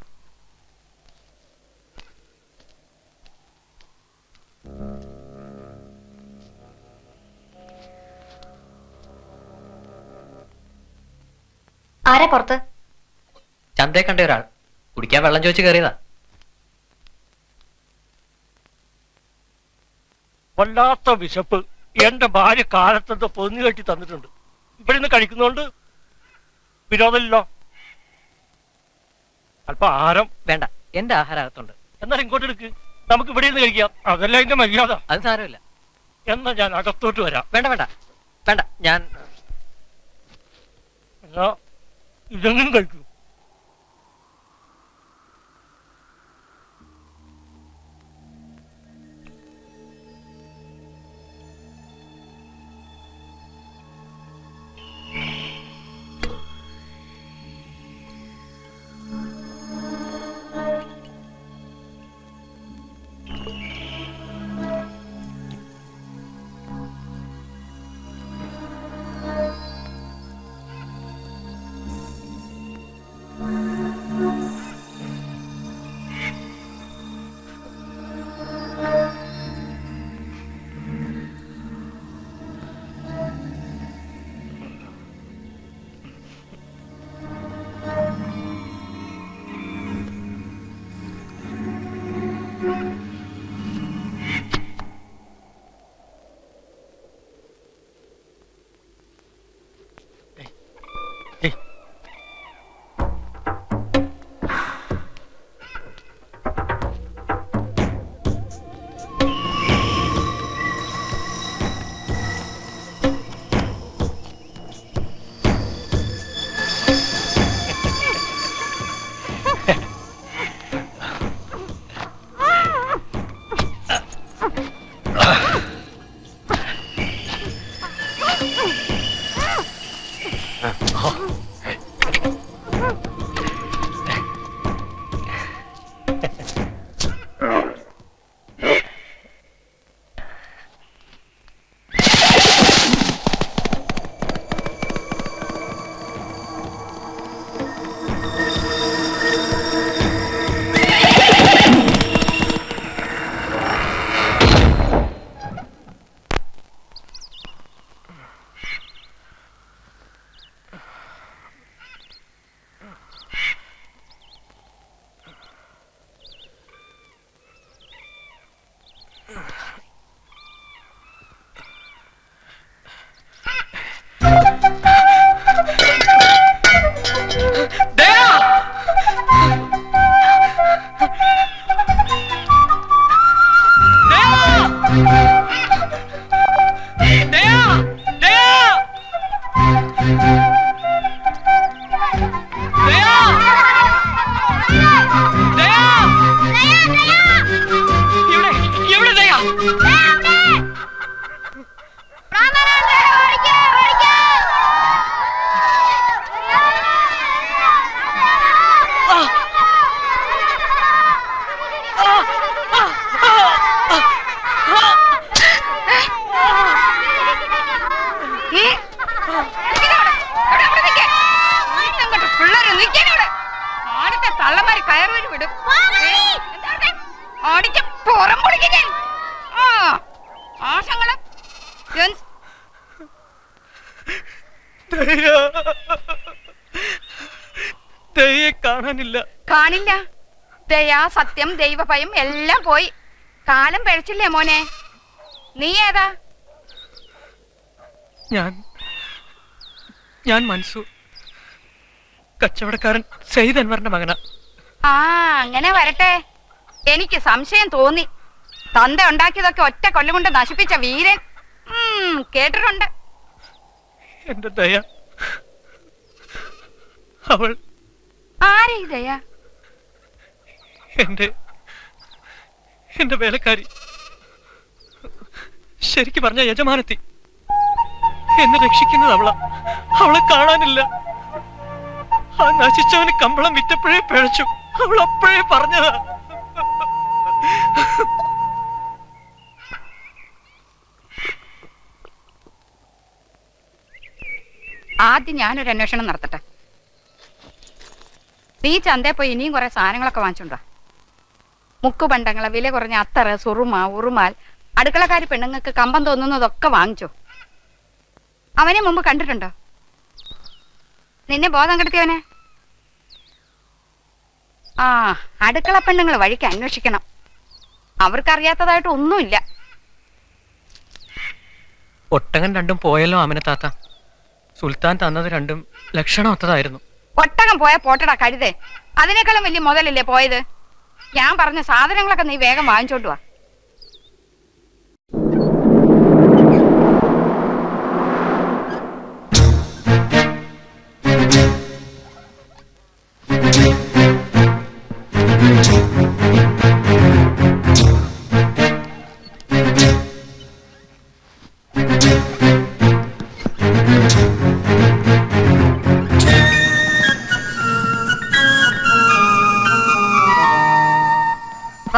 ആരാ പുറത്ത് ചന്തയെ കണ്ട ഒരാൾ കുടിക്കാൻ വെള്ളം ചോദിച്ചു കയറിയതാ വല്ലാത്ത വിശപ്പ് എന്റെ ഭാര്യ കാലത്തെന്തോ പൊന്നു കെട്ടി തന്നിട്ടുണ്ട് ഇവിടെ നിന്ന് കഴിക്കുന്നോണ്ട് വിരോധമില്ലല്ലോ അല്പം ആഹാരം വേണ്ട എന്റെ ആഹാരം അകത്തുണ്ട് എന്നാൽ ഇങ്ങോട്ട് എടുക്ക് നമുക്ക് ഇവിടെ നിന്ന് കഴിക്കാം അതല്ല എന്റെ മര്യാദ അത് സാരമില്ല എന്നാ ഞാൻ അകത്തോട്ട് വരാം വേണ്ട വേണ്ട വേണ്ട ഞാൻ എന്നാ ഇതെങ്കിലും കഴിക്കൂ പോകാനോട് ആടത്തെ തള്ളമാര് കയറി വിടും ഏ, എന്താണ്? ഓടിച്ച് പുറം പൊളിക്കും ഞാൻ ആ ആശങ്ങള് എന്ത് ദയെ കാണാനില്ല കാണില്ല ദയാ സത്യം ദൈവഭയം എല്ലാം പോയി കാലം പഴച്ചില്ലേ മോനെ നീ ഏതാ ഞാൻ ഞാൻ മൻസൂർ കച്ചവടക്കാരൻ സയ്യിദ് അൻവറിന്റെ മകനാ ആ അങ്ങനെ വരട്ടെ എനിക്ക് സംശയം തോന്നി തന്ത ഉണ്ടാക്കിയതൊക്കെ ഒറ്റ കൊല്ലം കൊണ്ട് നശിപ്പിച്ച വീരൻ ഉം, കേട്ടിട്ടുണ്ട് എന്റെ ദയ അവൾ ആരെ ദയാ എന്റെ എന്റെ വേലക്കാരി ശരിക്ക് പറഞ്ഞ യജമാനത്തി എന്നെ രക്ഷിക്കുന്നത് അവളാ അവളെ കാണാനില്ല ആ നശിച്ചവന് കമ്പളം വിറ്റപ്പോഴേ പിഴച്ചു അവൾ അപ്പോഴേ പറഞ്ഞതാ ആദ്യം ഞാനൊരു അന്വേഷണം നടത്തട്ടെ നീ ചന്തയിൽ പോയി ഇനിയും കുറെ സാധനങ്ങളൊക്കെ വാങ്ങിച്ചുണ്ടോ മുക്കുപണ്ടങ്ങളെ വില കുറഞ്ഞ അത്തറ് സുറുമ ഉറുമാൽ അടുക്കളക്കാരി പെണ്ണുങ്ങൾക്ക് കമ്പം തോന്നുന്നതൊക്കെ വാങ്ങിച്ചോ അവനെ മുമ്പ് കണ്ടിട്ടുണ്ടോ നിന്നെ ബോധം കെടുത്തിയവനെ ആ അടുക്കള പെണ്ണുങ്ങൾ വഴിക്ക് അന്വേഷിക്കണം അവർക്കറിയാത്തതായിട്ട് ഒന്നുമില്ല ഒട്ടകൻ രണ്ടും പോയല്ലോ ആമന താത്ത സുൽത്താൻ തന്നത് രണ്ടും ലക്ഷണം ഒത്തതായിരുന്നു ഒട്ടകം പോയ പോട്ടടാ കഴുതേ അതിനേക്കാളും വലിയ മുതലല്ലേ പോയത് ഞാൻ പറഞ്ഞ സാധനങ്ങളൊക്കെ നീ വേഗം വാങ്ങിച്ചോണ്ട് വാ വാ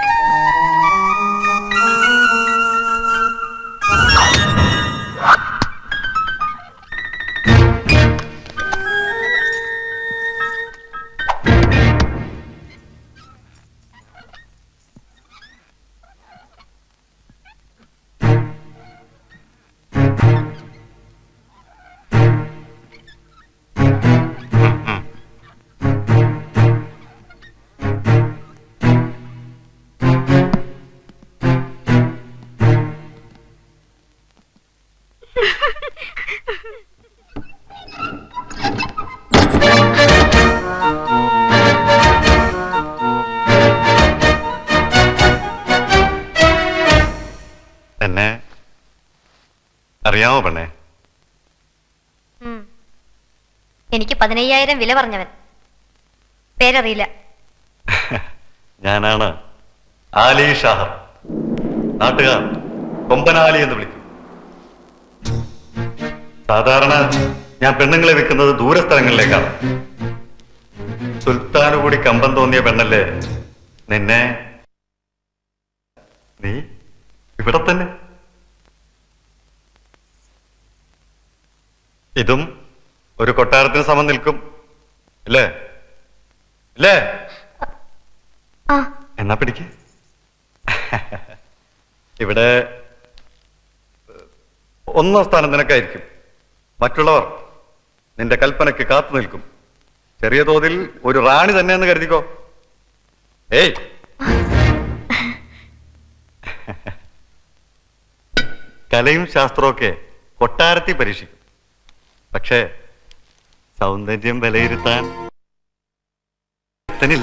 എന്നെ അറിയാമോ പെണ്ണേ ഉം. എനിക്ക് പതിനയ്യായിരം വില പറഞ്ഞവൻ പേരറിയില്ല ഞാനാണ് ആലി ഷാഹർ നാട്ടുകാർ കൊമ്പനാലി എന്ന് വിളിക്കും സാധാരണ ഞാൻ പെണ്ണുങ്ങളെ വെക്കുന്നത് ദൂരസ്ഥലങ്ങളിലേക്കാണ് സുൽത്താന് കൂടി കമ്പം തോന്നിയ പെണ്ണല്ലേ നിന്നെ നീ ഇവിടെ തന്നെ ഇതും ഒരു കൊട്ടാരത്തിന് സമം നിൽക്കും അല്ലേ അല്ലേ ആ എന്നാ പിടിക്ക് ഇവിടെ ഒന്നാം സ്ഥാനം നിനക്കായിരിക്കും മറ്റുള്ളവർ നിന്റെ കൽപ്പനയ്ക്ക് കാത്തു നിൽക്കും ചെറിയ തോതിൽ ഒരു റാണി തന്നെ എന്ന് കരുതിക്കോ ഏയ് കലയും ശാസ്ത്രമൊക്കെ കൊട്ടാരത്തിൽ പരീക്ഷിക്കും പക്ഷേ സൗന്ദര്യം വിലയിരുത്താൻ തനില്ല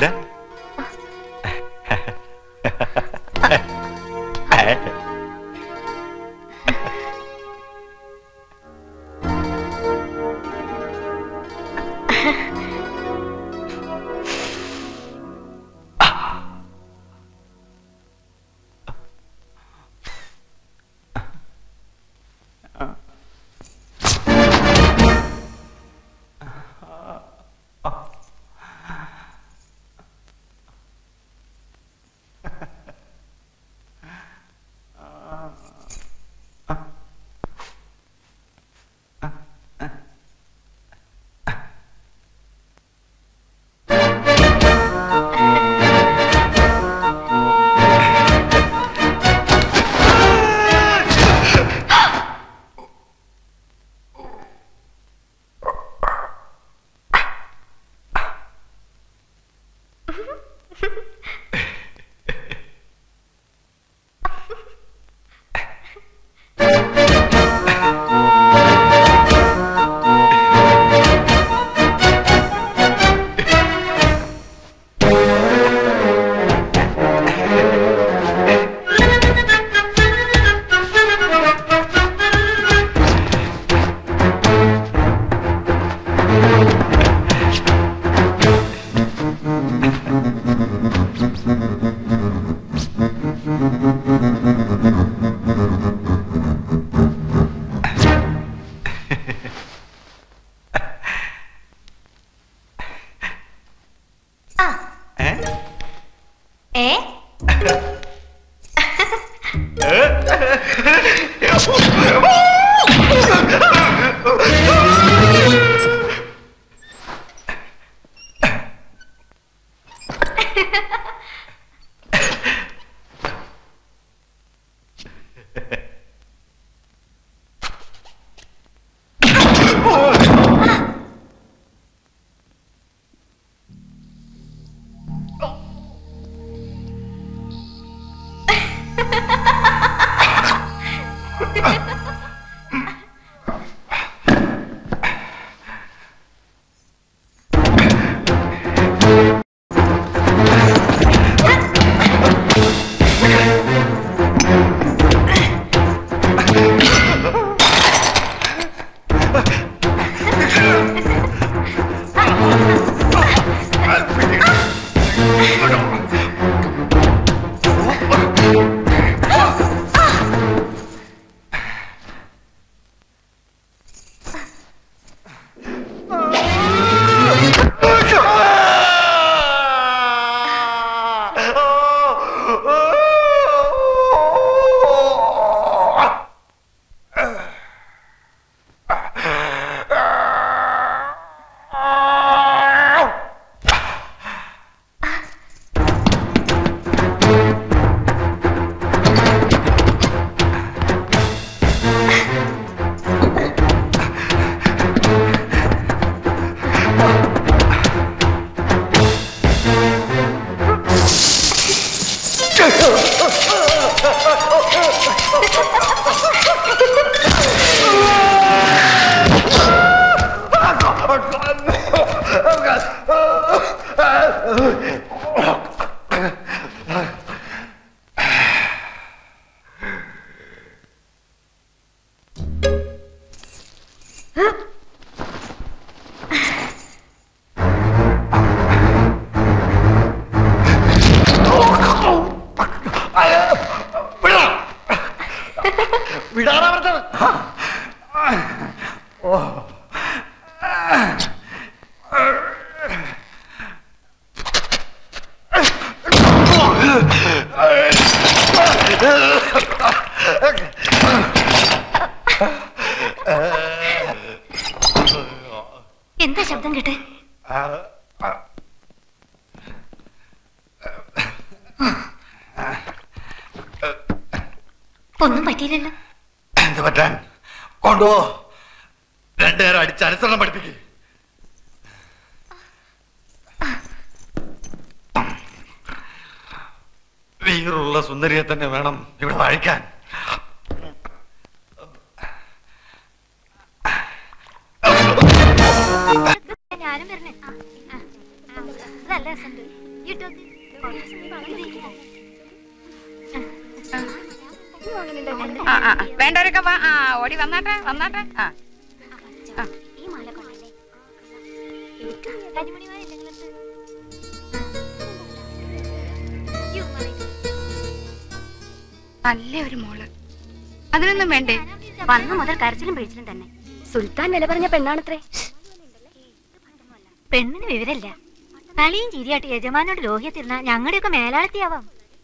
വിടാറാ പറഞ്ഞത് ഓ എന്താ ശബ്ദം കേട്ടെ ഒന്നും പറ്റിയില്ലല്ലോ എന്ത് പറ്റാൻ കൊണ്ടുപോ രണ്ടുപേരും അടിച്ച് അനുസരണം പഠിപ്പിക്കും വീറുള്ള സുന്ദരിയെ തന്നെ വേണം ഇവിടെ വാഴിക്കാൻ ഞാനും വരണേ നല്ല രസമുണ്ട് ആ ആ ആ. വേണ്ടവരൊക്കെ വാ ആ ഓടി വന്നാട്ടെ വന്നാട്ടെ ആ ഈ മാല കൊള്ളല്ലേ നല്ല ഒരു മോള് അതിനൊന്നും വേണ്ടേ വന്നു മുതൽ കരച്ചിലും പിഴിച്ചിലും തന്നെ സുൽത്താൻ വില പറഞ്ഞ പെണ്ണാണത്രേ പെണ്ണിന് വിവരല്ല കളിയും ചിരിയായിട്ട് യജമാനോട് ലോഹ്യത്തിരുന്ന ഞങ്ങളുടെയൊക്കെ മേലാളത്തിയാവാം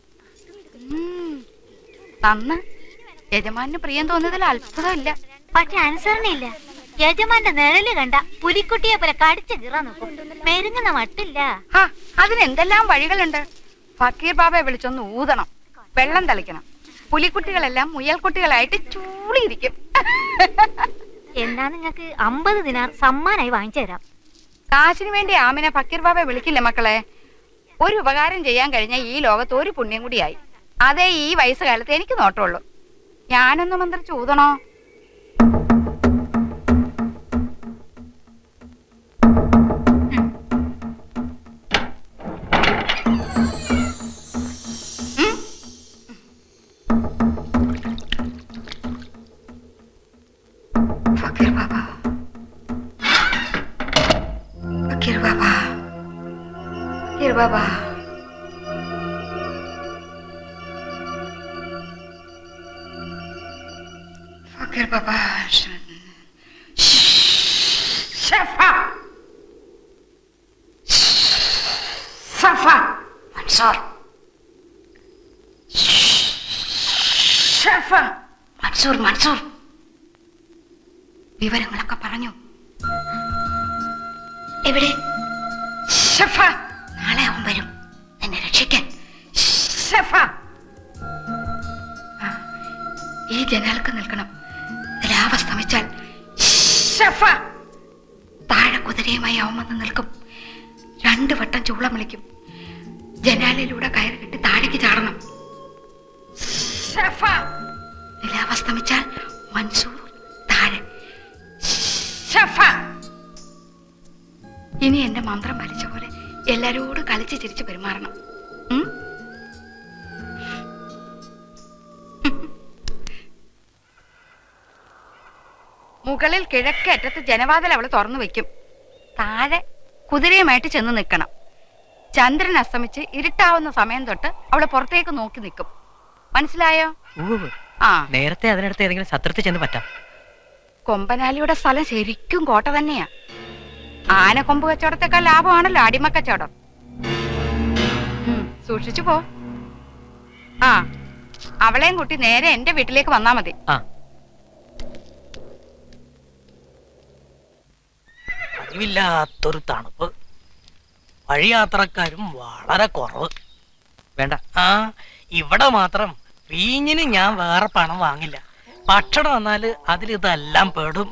നന്ന് യജമാനന് പ്രിയം തോന്നിയതിൽ അത്ഭുതമില്ല പക്ഷെ അനുസരണയില്ല യജമാന്റെ നിഴല് കണ്ട പുലിക്കുട്ടിയെ പോലെ കടിച്ചു കീറാൻ നോക്കും മെരുങ്ങുന്ന മട്ടില്ല ആ അതിന് എന്തെല്ലാം വഴികളുണ്ട് ഫക്കീർ ബാബയെ വിളിച്ചൊന്ന് ഊതണം വെള്ളം തളിക്കണം പുലിക്കുട്ടികളെല്ലാം മുയൽക്കുട്ടികളായിട്ട് ചൂളിയിരിക്കും എന്നാ നിങ്ങക്ക് അമ്പത് ദിനാർ സമ്മാനായി വാങ്ങിച്ചു തരാം കാശിന് വേണ്ടി ആമിനെ ഫക്കീർ ബാബയെ വിളിക്കില്ല മക്കളെ ഒരു ഉപകാരം ചെയ്യാൻ കഴിഞ്ഞ ഈ ലോകത്ത് ഒരു പുണ്യം കൂടിയായി അതേ ഈ വയസ്സുകാലത്ത് എനിക്ക് നോട്ടമുള്ളൂ ഞാനൊന്ന് മന്ത്രിച്ച് ഊതണോ ഫക്കീർ ബാബ ഫക്കീർ ബാബ ഫക്കീർ ബാബ ഫക്കീർ ബാബ ഷഫ സഫ മൻസൂർ ഷഫ മൻസൂർ മൻസൂർ വിവരങ്ങളൊക്കെ പറഞ്ഞു എവിടെ ഷഫ നാളെ അവൻ വരും ഷഫ ആ, ഈ ജനാൽക്ക് നിൽക്കണം നിലാവസ്തമിച്ചാൽ ഷഫ താഴെ കുതിരയുമായി അവൻ വന്ന് നിൽക്കും രണ്ടു വട്ടം ചൂളം വിളിക്കും ജനാലിലൂടെ കയറി കെട്ടി താഴേക്ക് ചാടണം ഷഫ നിലാവസ്തമിച്ചാൽ മൻസൂർ താഴെ ഷഫ ഇനി എന്റെ മന്ത്രം വലിച്ച പോലെ എല്ലാരോടും കളിച്ച് ചിരിച്ച് പെരുമാറണം ഉം? മുകളിൽ കിഴക്കേ അറ്റത്ത് ജനവാതിൽ അവള് തുറന്നു വെക്കും താഴെ കുതിരയുമായിട്ട് ചെന്ന് നിൽക്കണം ചന്ദ്രൻ അസ്തമിച്ച് ഇരുട്ടാവുന്ന സമയം തൊട്ട് അവള് പുറത്തേക്ക് നോക്കി നിൽക്കും മനസ്സിലായോ ഉവ്വ്. ആ നേരത്തെ അതിനടുത്ത് ഏതെങ്കിലും സത്രത്തിൽ ചെന്ന് പറ്റാം കൊമ്പനാലിയുടെ സ്ഥലം ശരിക്കും കോട്ട തന്നെയാ ആനക്കൊമ്പ് കച്ചവടത്തെക്കാൾ ലാഭമാണല്ലോ അടിമ കച്ചവടം ഉം, സൂക്ഷിച്ചു പോ ആ അവളെയും കൂട്ടി നേരെ എന്റെ വീട്ടിലേക്ക് വന്നാ മതി പതിവില്ലാത്തൊരു തണുപ്പ് വഴിയാത്രക്കാരും വളരെ കുറവ് വേണ്ട ആ ഇവിടെ മാത്രം വീഞ്ഞിന് ഞാൻ വേറെ പണം വാങ്ങില്ല ഭക്ഷണം വന്നാല് അതിൽ ഇതെല്ലാം പെടും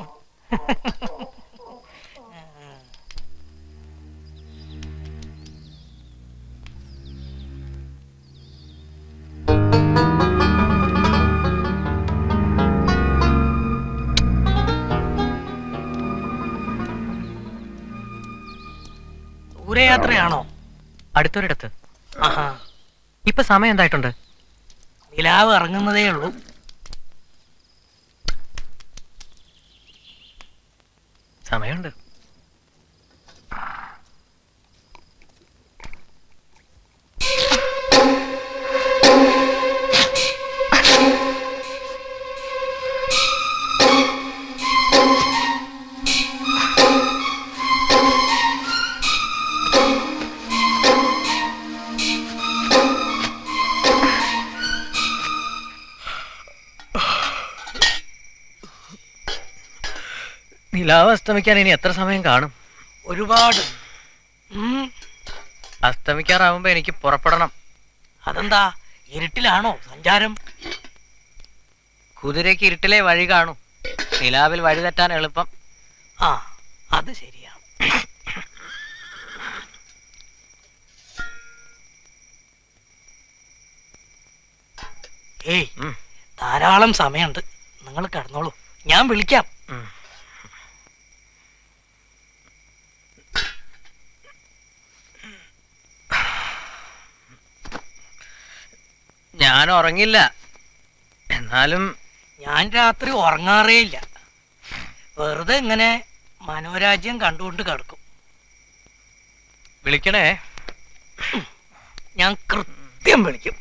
ദൂരയാത്രയാണോ അടുത്തൊരിടത്ത് ആഹാ ഇപ്പൊ സമയം എന്തായിട്ടുണ്ട് നിലാവ് ഇറങ്ങുന്നതേ ഉള്ളൂ സമയമുണ്ട് നിലാവ് അസ്തമിക്കാൻ ഇനി എത്ര സമയം കാണും ഒരുപാട് ഉം, അസ്തമിക്കാറാവുമ്പോ എനിക്ക് പുറപ്പെടണം അതെന്താ ഇരുട്ടിലാണോ സഞ്ചാരം കുതിരയ്ക്ക് ഇരുട്ടിലെ വഴി കാണും നിലാവിൽ വഴി തെറ്റാൻ എളുപ്പം ആ അത് ശരിയാ ഏയ് ധാരാളം സമയമുണ്ട് നിങ്ങൾ കിടന്നോളൂ ഞാൻ വിളിക്കാം ഞാൻ ഉറങ്ങില്ല എന്നാലും ഞാൻ രാത്രി ഉറങ്ങാറേ ഇല്ല വെറുതെ ഇങ്ങനെ മനോരാജ്യം കണ്ടുകൊണ്ട് കിടക്കും വിളിക്കണേ ഞാൻ കൃത്യം വിളിക്കും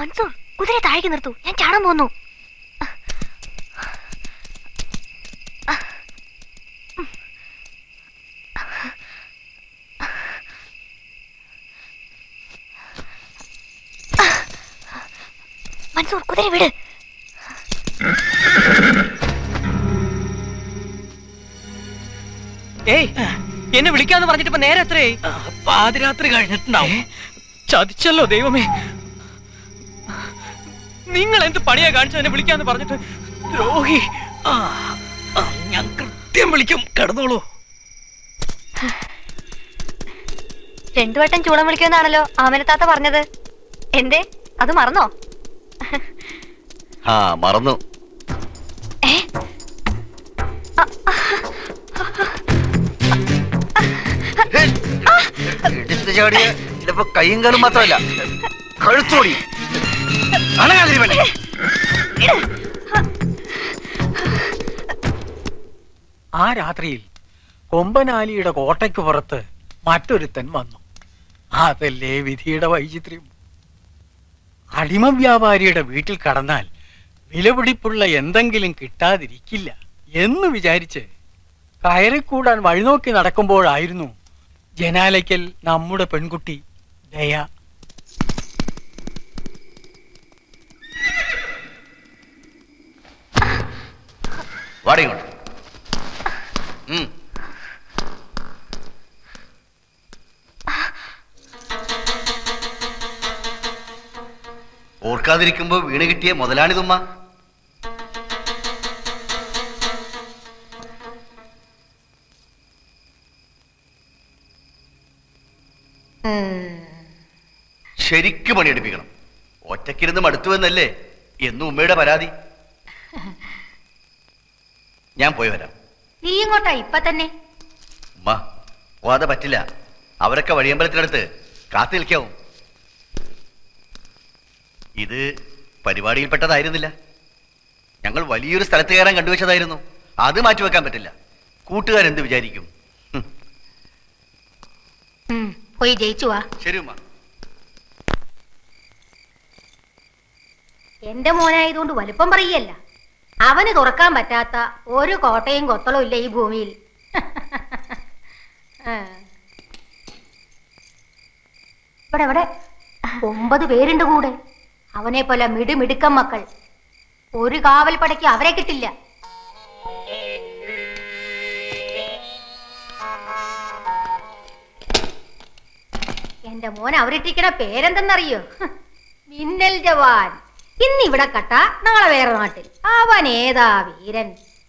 മൻസൂർ കുതിര താഴേക്ക് നിർത്തു ഞാൻ ചാടാൻ പോന്നു മൻസൂർ കുതിര വിട് ഏയ് എന്നെ വിളിക്കാന്ന് പറഞ്ഞിട്ട് ഇപ്പൊ നേരെ എത്രയായി പാതിരാത്രി കഴിഞ്ഞിട്ടുണ്ടാവും ചതിച്ചല്ലോ ദൈവമേ നിങ്ങൾ എന്ത് പണിയാ കാണിച്ചു എന്നെ വിളിക്കാന്ന് പറഞ്ഞിട്ട് ദ്രോഹി ആ, ആ, ഞാൻ കൃത്യം വിളിക്കും കിടന്നോളൂ രണ്ടു വട്ടം ചൂളം വിളിക്കുമെന്നാണല്ലോ ആമനത്താത്ത പറഞ്ഞത് എന്തേ അത് മറന്നോ ആ മറന്നു എടുത്തു ചാടിയ ഇതിപ്പോ കൈയും കാലും മാത്രമല്ല കഴുത്തോടി അണങ്ങാതിരി പെണ്ണെ. ആ രാത്രിയിൽ കൊമ്പനാലിയുടെ കോട്ടയ്ക്ക് പുറത്ത് മറ്റൊരുത്തൻ വന്നു അതല്ലേ വിധിയുടെ വൈചിത്ര്യം അടിമ വ്യാപാരിയുടെ വീട്ടിൽ കടന്നാൽ വിലപിടിപ്പുള്ള എന്തെങ്കിലും കിട്ടാതിരിക്കില്ല എന്ന് വിചാരിച്ച് കയറിക്കൂടാൻ വഴിനോക്കി നടക്കുമ്പോഴായിരുന്നു ജനാലയ്ക്കൽ നമ്മുടെ പെൺകുട്ടി ദയ വാടി ഇങ്ങോട്ട് ഉം. ഓർക്കാതിരിക്കുമ്പോ വീണ് കിട്ടിയ മുതലാണിതുമ്മ ശരിക്ക് പണിയെടുപ്പിക്കണം ഒറ്റക്കിരുന്ന് മടുത്തു എന്നല്ലേ എന്നും ഉമ്മയുടെ പരാതി ഞാൻ പോയി വരാം നീ ഇങ്ങോട്ടാ ഇപ്പൊ തന്നെ ഉമ്മ പോവാതെ പറ്റില്ല അവരൊക്കെ വഴിയമ്പലത്തിനടുത്ത് കാത്തു നിൽക്കാവും ഇത് പരിപാടിയിൽപ്പെട്ടതായിരുന്നില്ല ഞങ്ങൾ വലിയൊരു സ്ഥലത്ത് കയറാൻ കണ്ടുവച്ചതായിരുന്നു അത് മാറ്റിവെക്കാൻ പറ്റില്ല കൂട്ടുകാരെന്ത് വിചാരിക്കും ഉം, പോയി ജയിച്ചു വാ ശരി ഉമ്മ എന്റെ മോനായതുകൊണ്ട് വലുപ്പം പറയല്ല അവന് തുറക്കാൻ പറ്റാത്ത ഒരു കോട്ടയും കൊത്തളും ഇല്ല ഈ ഭൂമിയിൽ ആ. ഇവിടെ ഇവിടെ ഒമ്പത് പേരുണ്ട് കൂടെ അവനെ പോലെ മിടുമിടുക്കം മക്കൾ ഒരു കാവൽ പടയ്ക്ക് അവരെ കിട്ടില്ല എന്റെ മോൻ അവരിട്ടിരിക്കണ പേരെന്തെന്നറിയോ ഹ്, മിന്നൽ ജവാൻ ഇന്ന് ഇവിടെ കട്ട നാളെ വേറെ നാട്ടിൽ അവൻ ഏതാ വീരൻ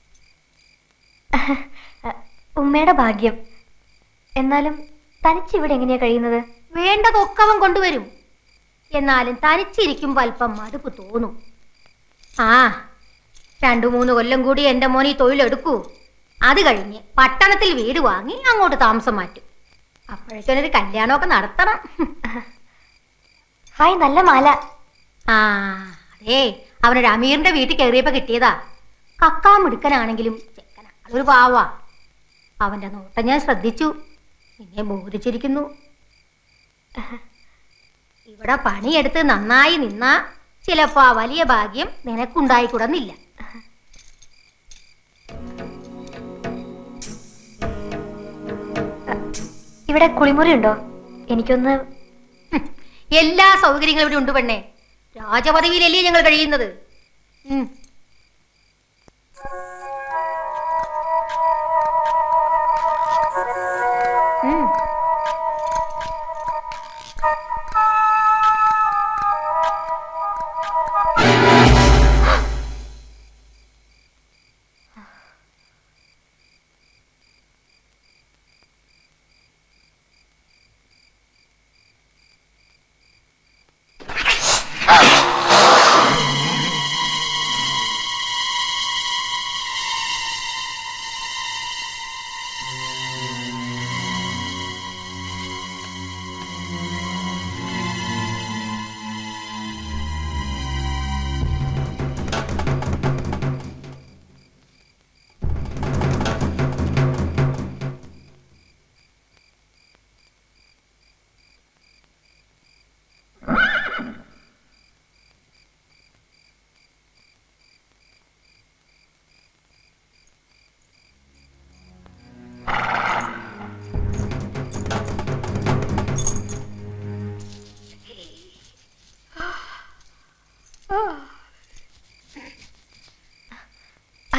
ഉമ്മയുടെ ഭാഗ്യം എന്നാലും തനിച്ച് ഇവിടെ എങ്ങനെയാ കഴിയുന്നത് വേണ്ടതൊക്കെ അവൻ കൊണ്ടുവരും എന്നാലും തനിച്ചിരിക്കുമ്പോ അല്പം മടുപ്പ് തോന്നും ആ രണ്ടു മൂന്ന് കൊല്ലം കൂടി എന്റെ മോൻ ഈ തൊഴിലെടുക്കൂ അത് കഴിഞ്ഞ് പട്ടണത്തിൽ വീട് വാങ്ങി അങ്ങോട്ട് താമസം മാറ്റും അപ്പോഴേക്കൊരു കല്യാണമൊക്കെ നടത്തണം ഹായ് നല്ല മാല ആ അതേ അവനൊരു അമീറിന്റെ വീട്ടിൽ കയറിയപ്പോ കിട്ടിയതാ കക്കാൻ മിടുക്കനാണെങ്കിലും ചെക്കനാ അതൊരു പാവാ അവന്റെ നോട്ടം ഞാൻ ശ്രദ്ധിച്ചു നിന്നെ ബോധിച്ചിരിക്കുന്നു ഇവിടെ പണിയെടുത്ത് നന്നായി നിന്നാ ചിലപ്പോ ആ വലിയ ഭാഗ്യം നിനക്കുണ്ടായിക്കൂടുന്നില്ല ഇവിടെ കുളിമുറി ഉണ്ടോ എനിക്കൊന്ന് എല്ലാ സൗകര്യങ്ങളും ഇവിടെ ഉണ്ട് പെണ്ണെ രാജപദവിയിലല്ലേ ഞങ്ങൾ കഴിയുന്നത് ഉം. ഉം.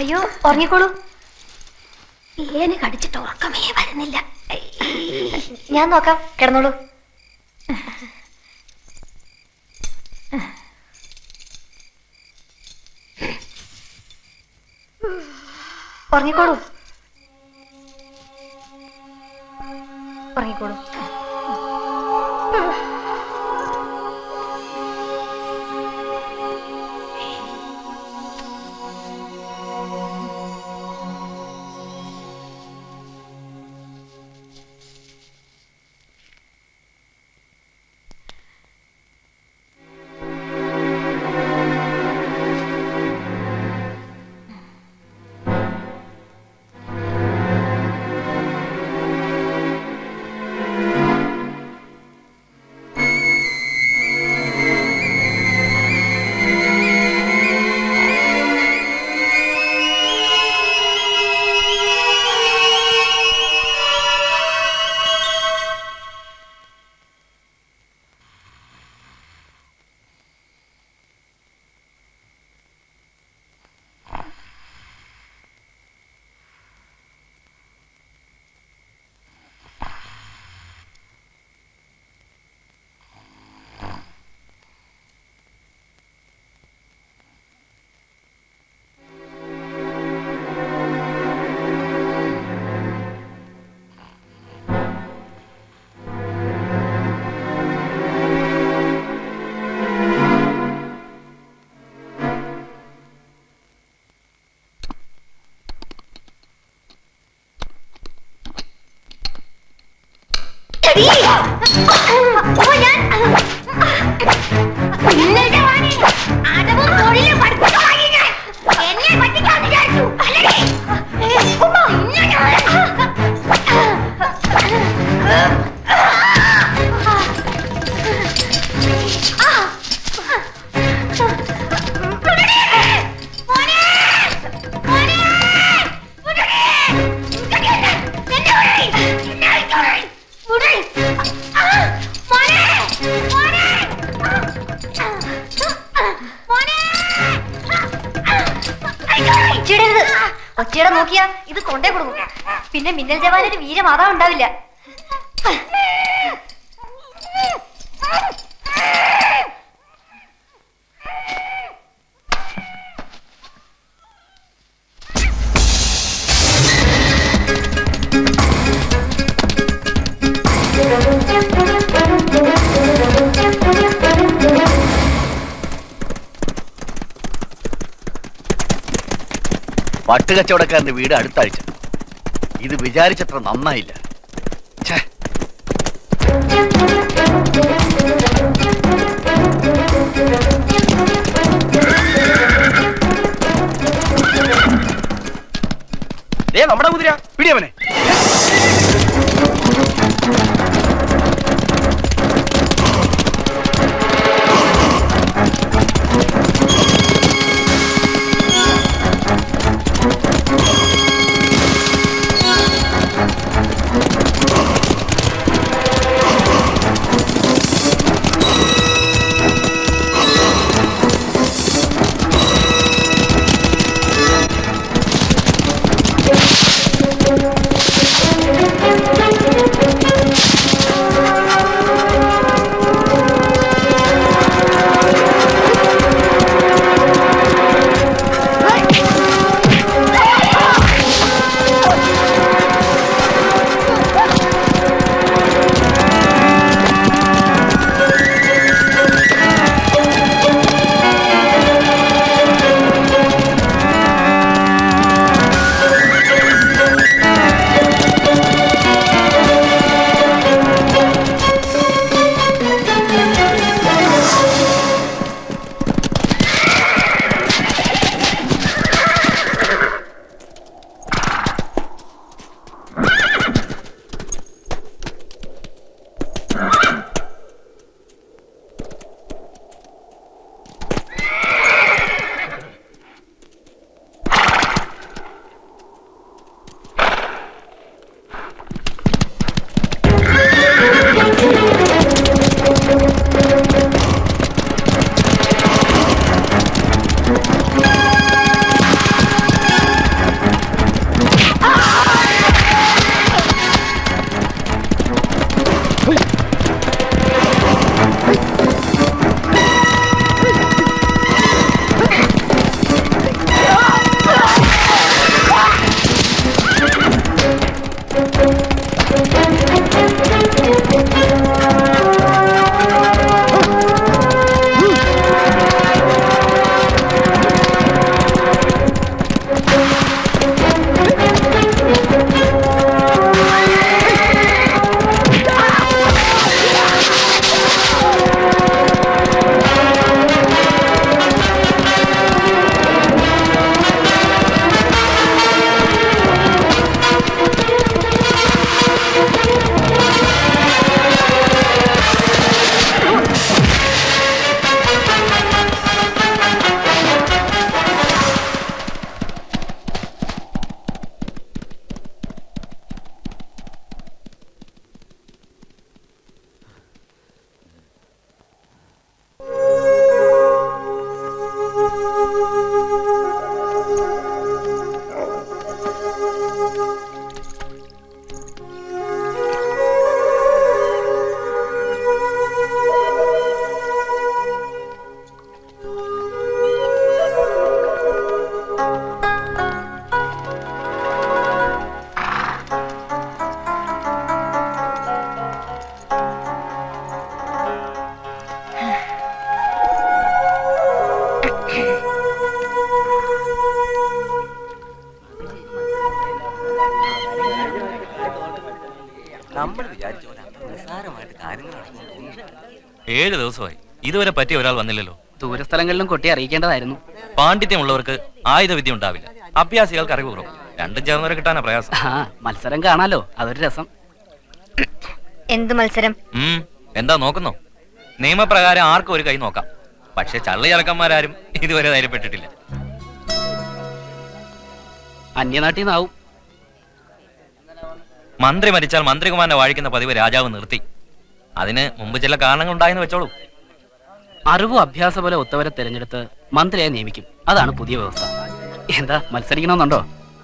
അയ്യോ ഉറങ്ങിക്കോളൂ ഏന് കടിച്ചിട്ട് ഉറക്കമേ വരുന്നില്ല ഞാൻ നോക്കാം കിടന്നോളൂ ഉറങ്ങിക്കോളൂ ഉറങ്ങിക്കോളൂ ഒച്ചയിടരുത് ഒച്ചയുടെ നോക്കിയാ ഇത് കൊണ്ടേ കൊടുക്കും പിന്നെ മിന്നൽ ജവാനൊരു വീരമാതാ ഉണ്ടാവില്ല പട്ടുകച്ചവടക്കാരന്റെ വീട് അടുത്ത ആഴ്ച ഇത് വിചാരിച്ചത്ര നന്നായില്ല ഛേ, ദേ നമ്മുടെ കുതിര പിടിയവനെ ഏഴ് ദിവസമായി ഇതുവരെ പറ്റിയ ഒരാൾ വന്നില്ലല്ലോ ദൂരസ്ഥലങ്ങളിലും കൊട്ടി അറിയിക്കേണ്ടതായിരുന്നു പാണ്ഡിത്യമുള്ളവർക്ക് ആയുധവിദ്യ ഉണ്ടാവില്ല അഭ്യാസികൾക്ക് അറിവ് കുറവ് രണ്ടും ചേർന്നവരെ കിട്ടാനാ പ്രയാസം ആ മത്സരം കാണാലോ അതൊരു രസം എന്ത് മത്സരം ഉം, എന്താ നോക്കുന്നോ നിയമപ്രകാരം ആർക്കും ഒരു കൈ നോക്കാം പക്ഷെ ചള്ളി ചലക്കന്മാരാരും ഇതുവരെ ധൈര്യപ്പെട്ടിട്ടില്ല അന്യനാട്ടിൽ നിന്നാവും മന്ത്രി മരിച്ചാൽ മന്ത്രികുമാരനെ വാഴിക്കുന്ന പതിവ് രാജാവ് നിർത്തി അതിന് മുമ്പ് ചില കാരണങ്ങൾ ഉണ്ടായെന്ന് വെച്ചോളൂ അറിവും അഭ്യാസ പോലെ ഒത്തവരെ തിരഞ്ഞെടുത്ത് മന്ത്രിയെ നിയമിക്കും അതാണ് പുതിയ വ്യവസ്ഥ എന്താ മത്സരിക്കണമെന്നുണ്ടോ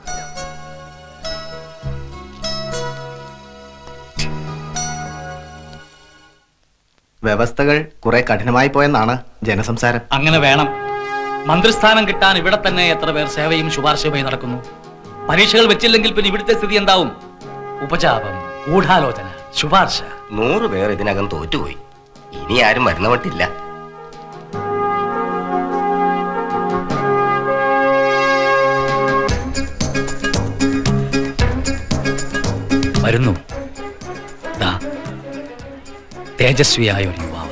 വ്യവസ്ഥകൾ കുറെ കഠിനമായി പോയെന്നാണ് ജനസംസാരം അങ്ങനെ വേണം മന്ത്രിസ്ഥാനം കിട്ടാൻ ഇവിടെ തന്നെ എത്ര പേർ സേവയും ശുപാർശയുമായി നടക്കുന്നു പരീക്ഷകൾ വെച്ചില്ലെങ്കിൽ പിന്നെ ഇവിടുത്തെ സ്ഥിതി എന്താവും ഉപജാപം ഗൂഢാലോചന ശുപാർശ നൂറ് പേർ ഇതിനകം തോറ്റുപോയി ഇനി ആരും വരുന്ന മട്ടില്ല വരുന്നു ദാ തേജസ്വിയായ ഒരു യുവാവ്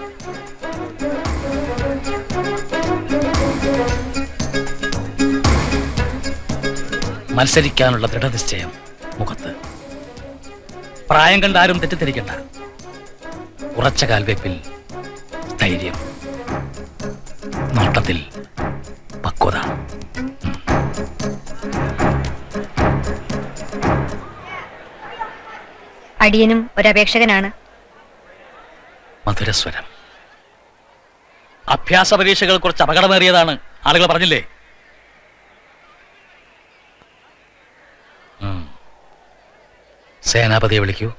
മത്സരിക്കാനുള്ള ദൃഢനിശ്ചയം മുഖത്ത് പ്രായം കണ്ടാരും തെറ്റിദ്ധരിക്കണ്ട ഉറച്ച കാൽവെപ്പിൽ ധൈര്യം നോട്ടത്തിൽ പക്വത അടിയനും ഒരപേക്ഷകനാണ് മധുരസ്വരം അഭ്യാസ പരീക്ഷകൾ കുറച്ച് അപകടമേറിയതാണ് ആളുകൾ പറഞ്ഞില്ലേ ഉം. സേനാപതിയെ വിളിക്കൂ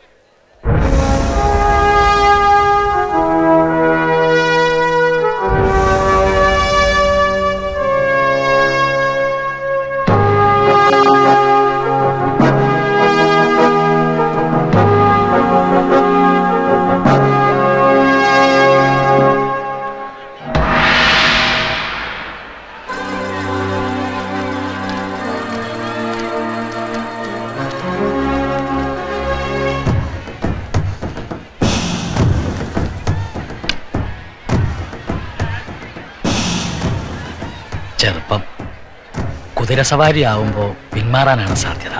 ചെറുപ്പം കുതിരസവാരി ആവുമ്പോൾ പിന്മാറാനാണ് സാധ്യത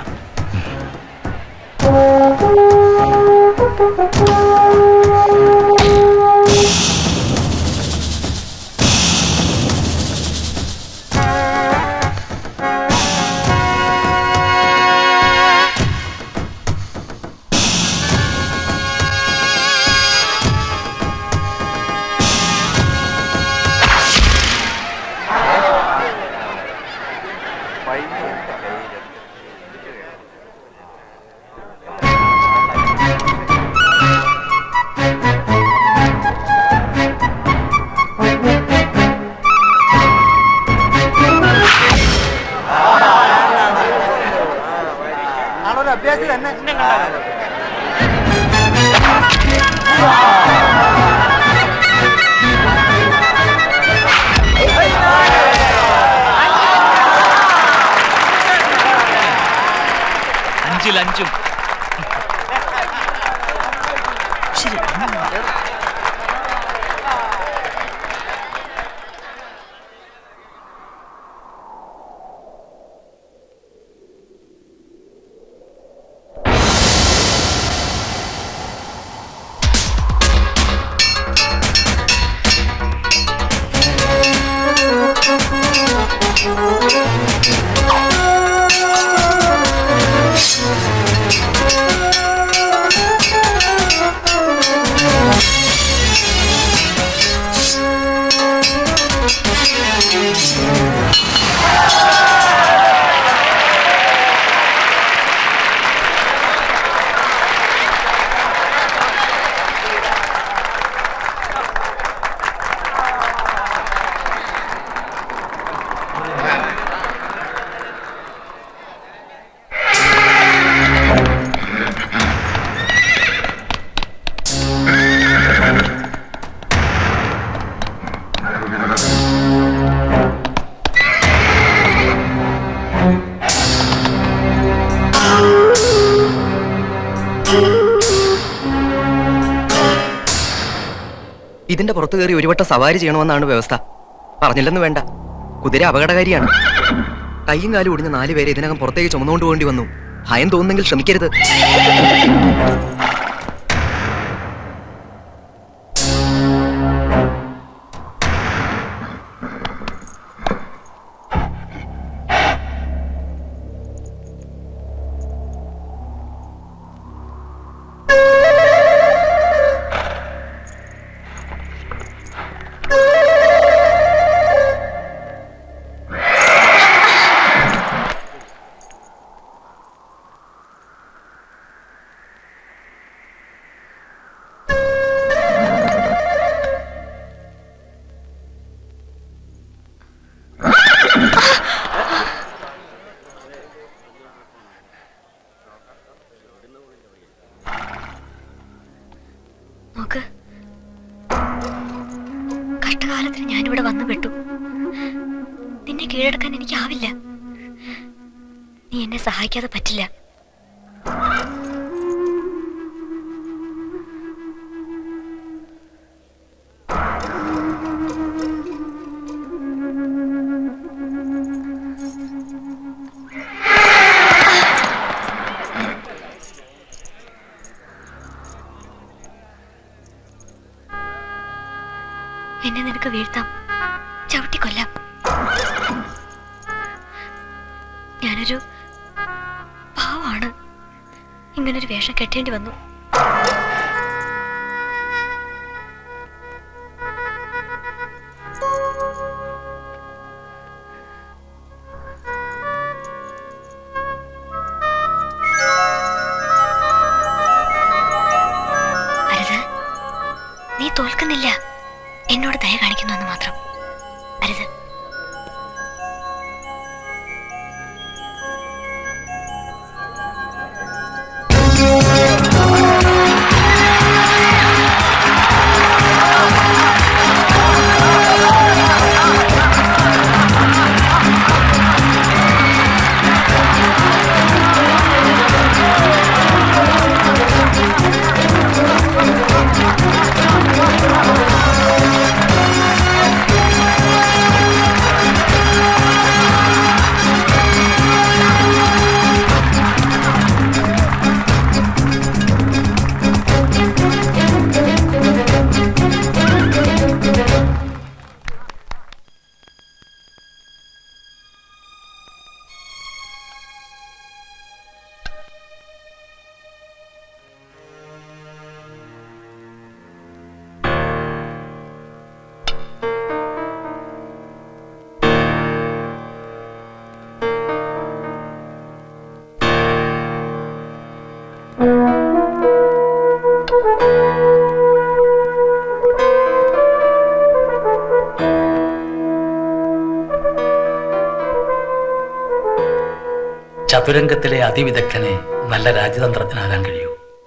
ആളൊരു അഭ്യാസി തന്നെ അഞ്ചിൽ അഞ്ചും Thank you. ഇതിന്റെ പുറത്തു കയറി ഒരു വട്ടം സവാരി ചെയ്യണമെന്നാണ് വ്യവസ്ഥ പറഞ്ഞില്ലെന്ന് വേണ്ട കുതിര അപകടകാരിയാണ് കൈയും കാലും ഒടിഞ്ഞ നാല് പേരെ ഇതിനകം പുറത്തേക്ക് ചുമന്നുകൊണ്ട് പോകേണ്ടി വന്നു ഭയം തോന്നുന്നെങ്കിൽ ശ്രമിക്കരുത് നോക്ക് കഷ്ടകാലത്തിന് ഞാനിവിടെ വന്നു പെട്ടു നിന്നെ കീഴടക്കാൻ എനിക്കാവില്ല നീ എന്നെ സഹായിക്കാതെ പറ്റില്ല എന്നെ നിനക്ക് വീഴ്ത്താം ചവിട്ടി കൊല്ലാം ഞാനൊരു പാവാണ് ഇങ്ങനൊരു വേഷം കെട്ടേണ്ടി വന്നു അരുത് നീ തോൽക്കുന്നില്ല എന്നോട് ദയ കാണിക്കുന്നു എന്ന് മാത്രം അരുത് ചതുരംഗത്തിലെ അതിവിദഗ്ധനെ നല്ല രാജ്യതന്ത്രജ്ഞനാകാൻ കഴിയൂ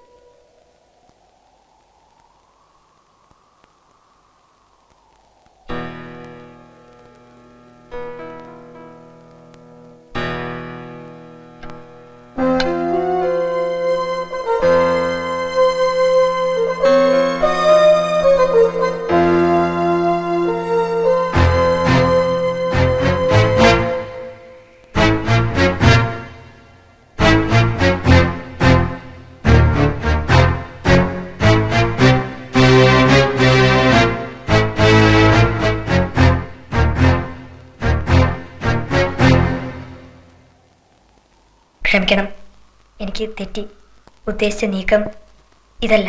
ക്ഷമിക്കണം എനിക്ക് തെറ്റി ഉദ്ദേശിച്ച നീക്കം ഇതല്ല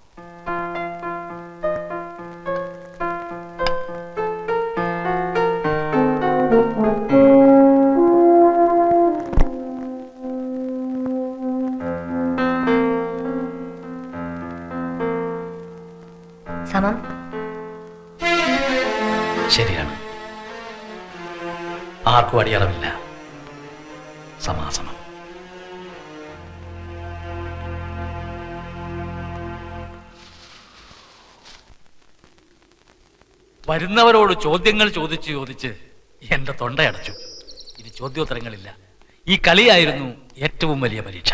സമം ശരിയാണ് ആർക്കും അടിയറവില്ല സമാസമം വരുന്നവരോട് ചോദ്യങ്ങൾ ചോദിച്ച് ചോദിച്ച് എന്റെ തൊണ്ടയടച്ചു ഇനി ചോദ്യോത്തരങ്ങളില്ല ഈ കളിയായിരുന്നു ഏറ്റവും വലിയ പരീക്ഷ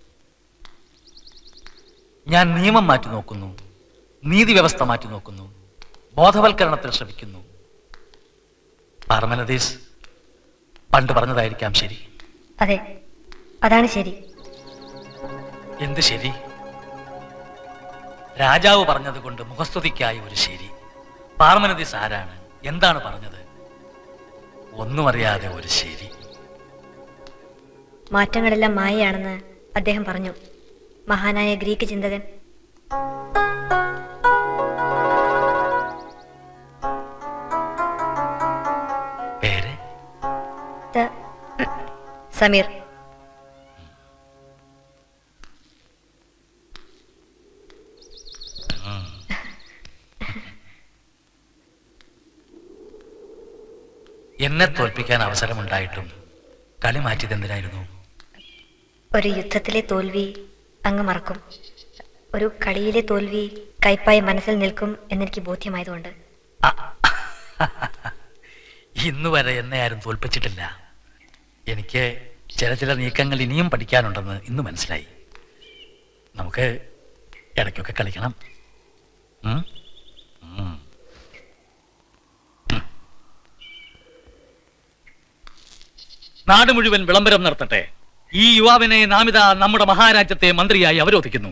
ഞാൻ നിയമം മാറ്റി നോക്കുന്നു നീതി വ്യവസ്ഥ മാറ്റി നോക്കുന്നു ബോധവൽക്കരണത്തിന് ശ്രമിക്കുന്നു പാർമനദീസ് പണ്ട് പറഞ്ഞതായിരിക്കാം ശരി അതെ അതാണ് ശരി എന്ത് ശരി രാജാവ് പറഞ്ഞത് കൊണ്ട് മുഖസ്തുതിക്കായി ഒരു ശരി പാർമനദീസ് ആരാണ് എന്താണ് പറഞ്ഞത് ഒന്നും അറിയാതെ ഒരു ശരി മാറ്റങ്ങളെല്ലാം മായയാണെന്ന് അദ്ദേഹം പറഞ്ഞു മഹാനായ ഗ്രീക്ക് ചിന്തകൻ പേര് ത- സമീർ എന്നെ തോൽപ്പിക്കാൻ അവസരമുണ്ടായിട്ടും കളി മാറ്റിയത് എന്തിനായിരുന്നു ഒരു യുദ്ധത്തിലെ തോൽവി അങ്ങ് മറക്കും ഒരു കളിയിലെ തോൽവി കയ്പായി മനസ്സിൽ നിൽക്കും എന്നെനിക്ക് ബോധ്യമായതുകൊണ്ട് ഇന്ന് വരെ എന്നെ ആരും തോൽപ്പിച്ചിട്ടില്ല എനിക്ക് ചില ചില നീക്കങ്ങൾ ഇനിയും പഠിക്കാനുണ്ടെന്ന് ഇന്ന് മനസ്സിലായി നമുക്ക് ഇടയ്ക്കൊക്കെ കളിക്കണം ഉം? ഉം. നാട് മുഴുവൻ വിളംബരം നടത്തട്ടെ ഈ യുവാവിനെ നാമിത നമ്മുടെ മഹാരാജ്യത്തെ മന്ത്രിയായി അവരോധിക്കുന്നു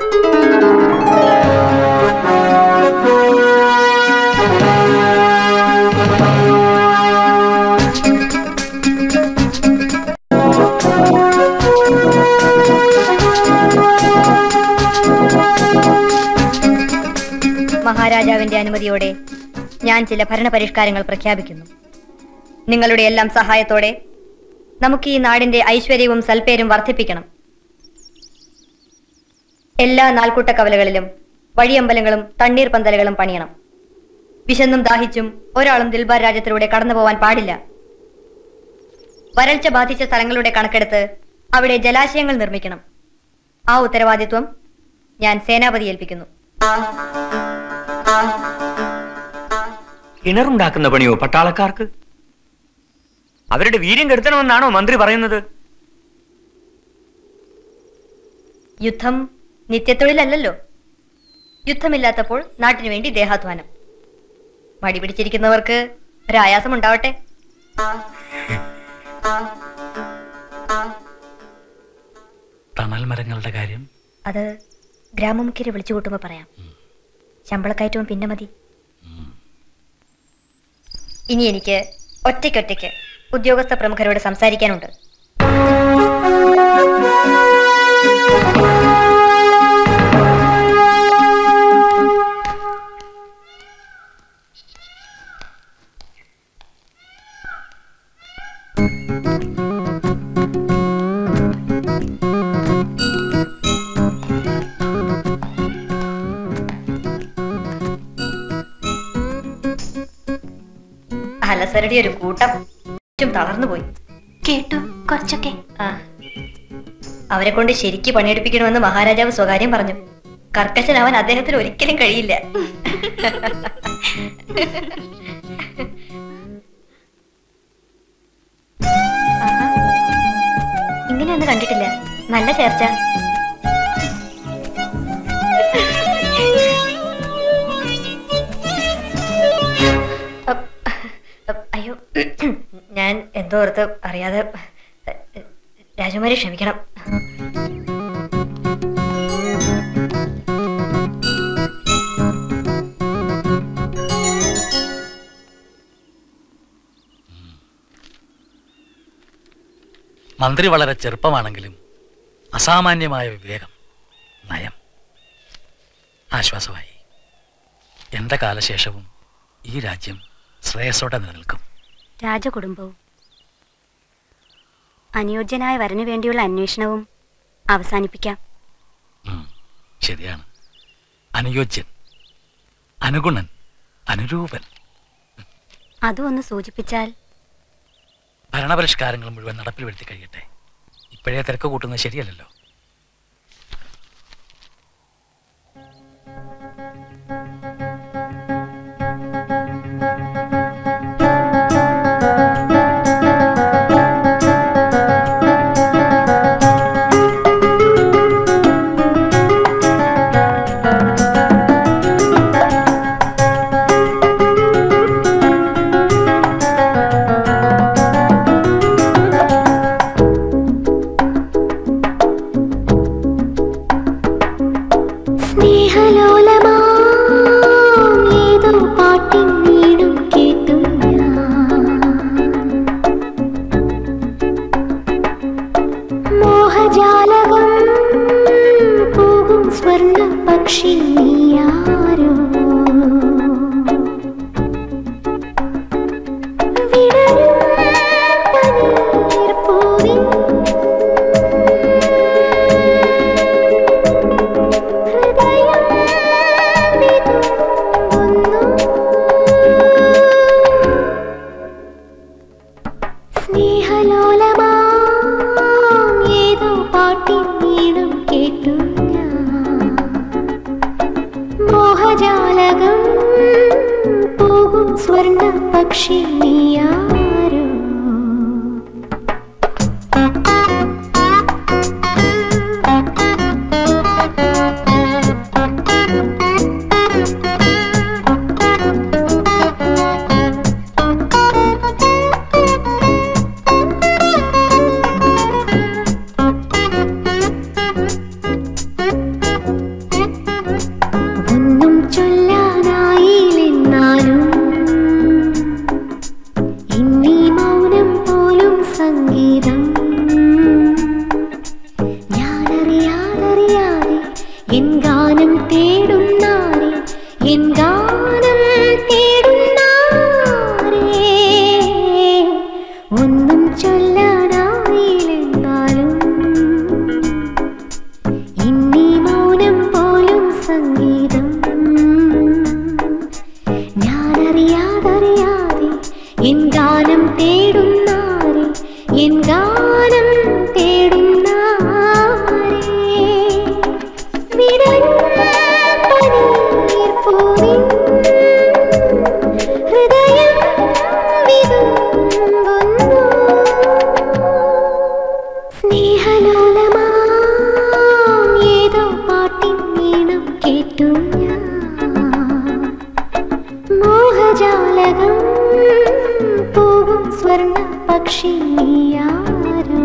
മഹാരാജാവിന്റെ അനുമതിയോടെ ഞാൻ ചില ഭരണപരിഷ്കാരങ്ങൾ പ്രഖ്യാപിക്കുന്നു നിങ്ങളുടെ എല്ലാം സഹായത്തോടെ നമുക്ക് ഈ നാടിന്റെ ഐശ്വര്യവും സൽപ്പേരും വർദ്ധിപ്പിക്കണം എല്ലാ നാൾക്കൂട്ട കവലകളിലും വഴിയമ്പലങ്ങളും തണ്ണീർ പന്തലുകളും പണിയണം വിശന്നും ദാഹിച്ചും ഒരാളും ദിൽബാർ രാജ്യത്തിലൂടെ കടന്നു പോവാൻ പാടില്ല വരൾച്ച ബാധിച്ച സ്ഥലങ്ങളുടെ കണക്കെടുത്ത് അവിടെ ജലാശയങ്ങൾ നിർമ്മിക്കണം ആ ഉത്തരവാദിത്വം ഞാൻ സേനാപതി ഏൽപ്പിക്കുന്നു കിണറുണ്ടാക്കുന്ന പണിയോ പട്ടാളക്കാർക്ക് അവരുടെ വീര്യം കെടുത്തണമെന്നാണോ മന്ത്രി പറയുന്നത് യുദ്ധം നിത്യത്തൊഴിലല്ലല്ലോ യുദ്ധമില്ലാത്തപ്പോൾ നാട്ടിനു വേണ്ടി ദേഹാധ്വാനം മടി പിടിച്ചിരിക്കുന്നവർക്ക് ഒരായാസം ഉണ്ടാവട്ടെ തണൽ മരങ്ങളുടെ കാര്യം അത് ഗ്രാമമുഖ്യരെ വിളിച്ചു കൂട്ടുമ്പോ പറയാം ശമ്പളക്കയറ്റവും പിന്നെ മതി ഇനി എനിക്ക് ഒറ്റയ്ക്കൊറ്റയ്ക്ക് ഉദ്യോഗസ്ഥ പ്രമുഖരോട് സംസാരിക്കാനുണ്ട് അലസരുടെ ഒരു കൂട്ടം ചുറ്റും തളർന്നുപോയി കേട്ടു കുറച്ചൊക്കെ ആ അവരെ കൊണ്ട് ശരിക്ക് പണിയെടുപ്പിക്കണമെന്ന് മഹാരാജാവ് സ്വകാര്യം പറഞ്ഞു കർക്കശനാവാൻ അദ്ദേഹത്തിന് ഒരിക്കലും കഴിയില്ല ആഹാ. ഇങ്ങനെയൊന്നും കണ്ടിട്ടില്ല നല്ല ചേർച്ച അപ്പ്, അപ്പ്, അയ്യോ ഞാൻ എന്തോ ഓർത്ത് അറിയാതെ രാജകുമാരി ക്ഷമിക്കണം മന്ത്രി വളരെ ചെറുപ്പമാണെങ്കിലും അസാമാന്യമായ വിവേകം നയം ആശ്വാസമായി എന്റെ കാലശേഷവും ഈ രാജ്യം ശ്രേയസ്സോടെ നിലനിൽക്കും രാജകുടുംബവും അനുയോജ്യനായ വരനു വേണ്ടിയുള്ള അന്വേഷണവും അവസാനിപ്പിക്കാം ശരിയാണ് അനുയോജ്യൻ അനുഗുണൻ അനുരൂപൻ അതും ഒന്ന് സൂചിപ്പിച്ചാൽ ഭരണപരിഷ്കാരങ്ങൾ മുഴുവൻ നടപ്പിൽ വരുത്തി കഴിയട്ടെ ഇപ്പോഴേ തിരക്ക് കൂട്ടുന്നത് ശരിയല്ലല്ലോ മോഹജാലകം പോകും സ്വർണ്ണ പക്ഷി നീയാരോ ഒന്നും ചൊല്ലാനായില്ലെന്നാലും ഇന്നീ മൗനം പോലും സംഗീതം ഞാനറിയാതറിയാതെ എൻ ഗാനം തേടുന്നാരെ എൻ ഗാനം തേടുന്നാരെ ഒന്നും ചൊല്ലാനായില്ലെന്നാലും ഇന്നീ മൗനം പോലും സംഗീതം ഞാനറിയാതറിയാതെ എൻ ഗാനം തേടുന്നാരെ എൻ ഗാനം തേടുന്നാരെ വിടരും പനീർപ്പൂവിൻ ഹൃദയം വിതുമ്പുന്നു സ്നേഹലോലമാം ഏതോ പാട്ടിൻ ഈണം കേട്ടു ഞാൻ മോഹജാലകം പോകും സ്വർണ്ണ പക്ഷി നീയാരോ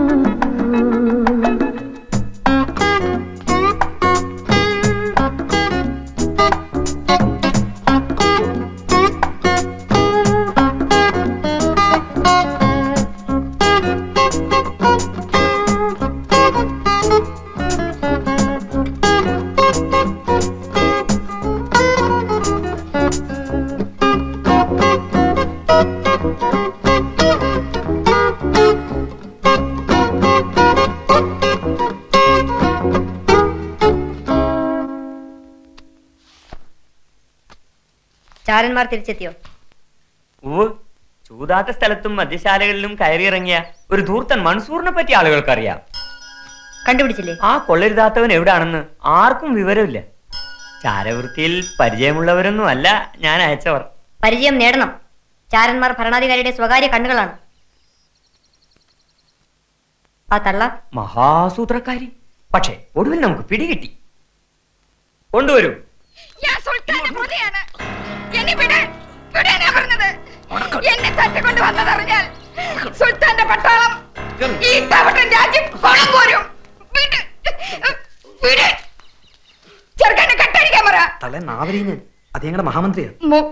ചാരന്മാർ തിരിച്ചെത്തിയോ ഓ ചൂതാത്ത സ്ഥലത്തും മദ്യശാലകളിലും കയറിയിറങ്ങിയ ഒരു ധൂർത്തൻ മൺസൂറിനെ പറ്റി ആളുകൾക്കറിയാം കണ്ടുപിടിച്ചില്ലേ ആ കൊള്ളരുതാത്തവൻ എവിടാണെന്ന് ആർക്കും വിവരമില്ല ചാരവൃത്തിയിൽ പരിചയമുള്ളവരൊന്നും അല്ല ഞാൻ അയച്ചവർ പരിചയം നേടണം ചാരന്മാർ ഭരണാധികാരിയുടെ സ്വകാര്യ കണ്ണുകളാണ് ആ തള്ള മഹാസൂത്രക്കാരി പക്ഷേ ഒടുവിൽ നമുക്ക് പിടികിട്ടി കൊണ്ടുവരൂ ഞാൻ സുൽത്താന്റെ പുതിയാണ് എന്നെ വിട് വിടാനാ പറഞ്ഞത് എന്നെ തട്ടിക്കൊണ്ട് വന്നതറിഞ്ഞാൽ സുൽത്താന്റെ പട്ടാളം ഈ തവട്ടൻ രാജ്യം പണം പോരും വിട് വിട് ചെറുക്കനെ കട്ടടിക്കാൻ പറ തള്ളേ നാവരീന് അത് ഞങ്ങളുടെ മഹാമന്ത്രിയാ മു-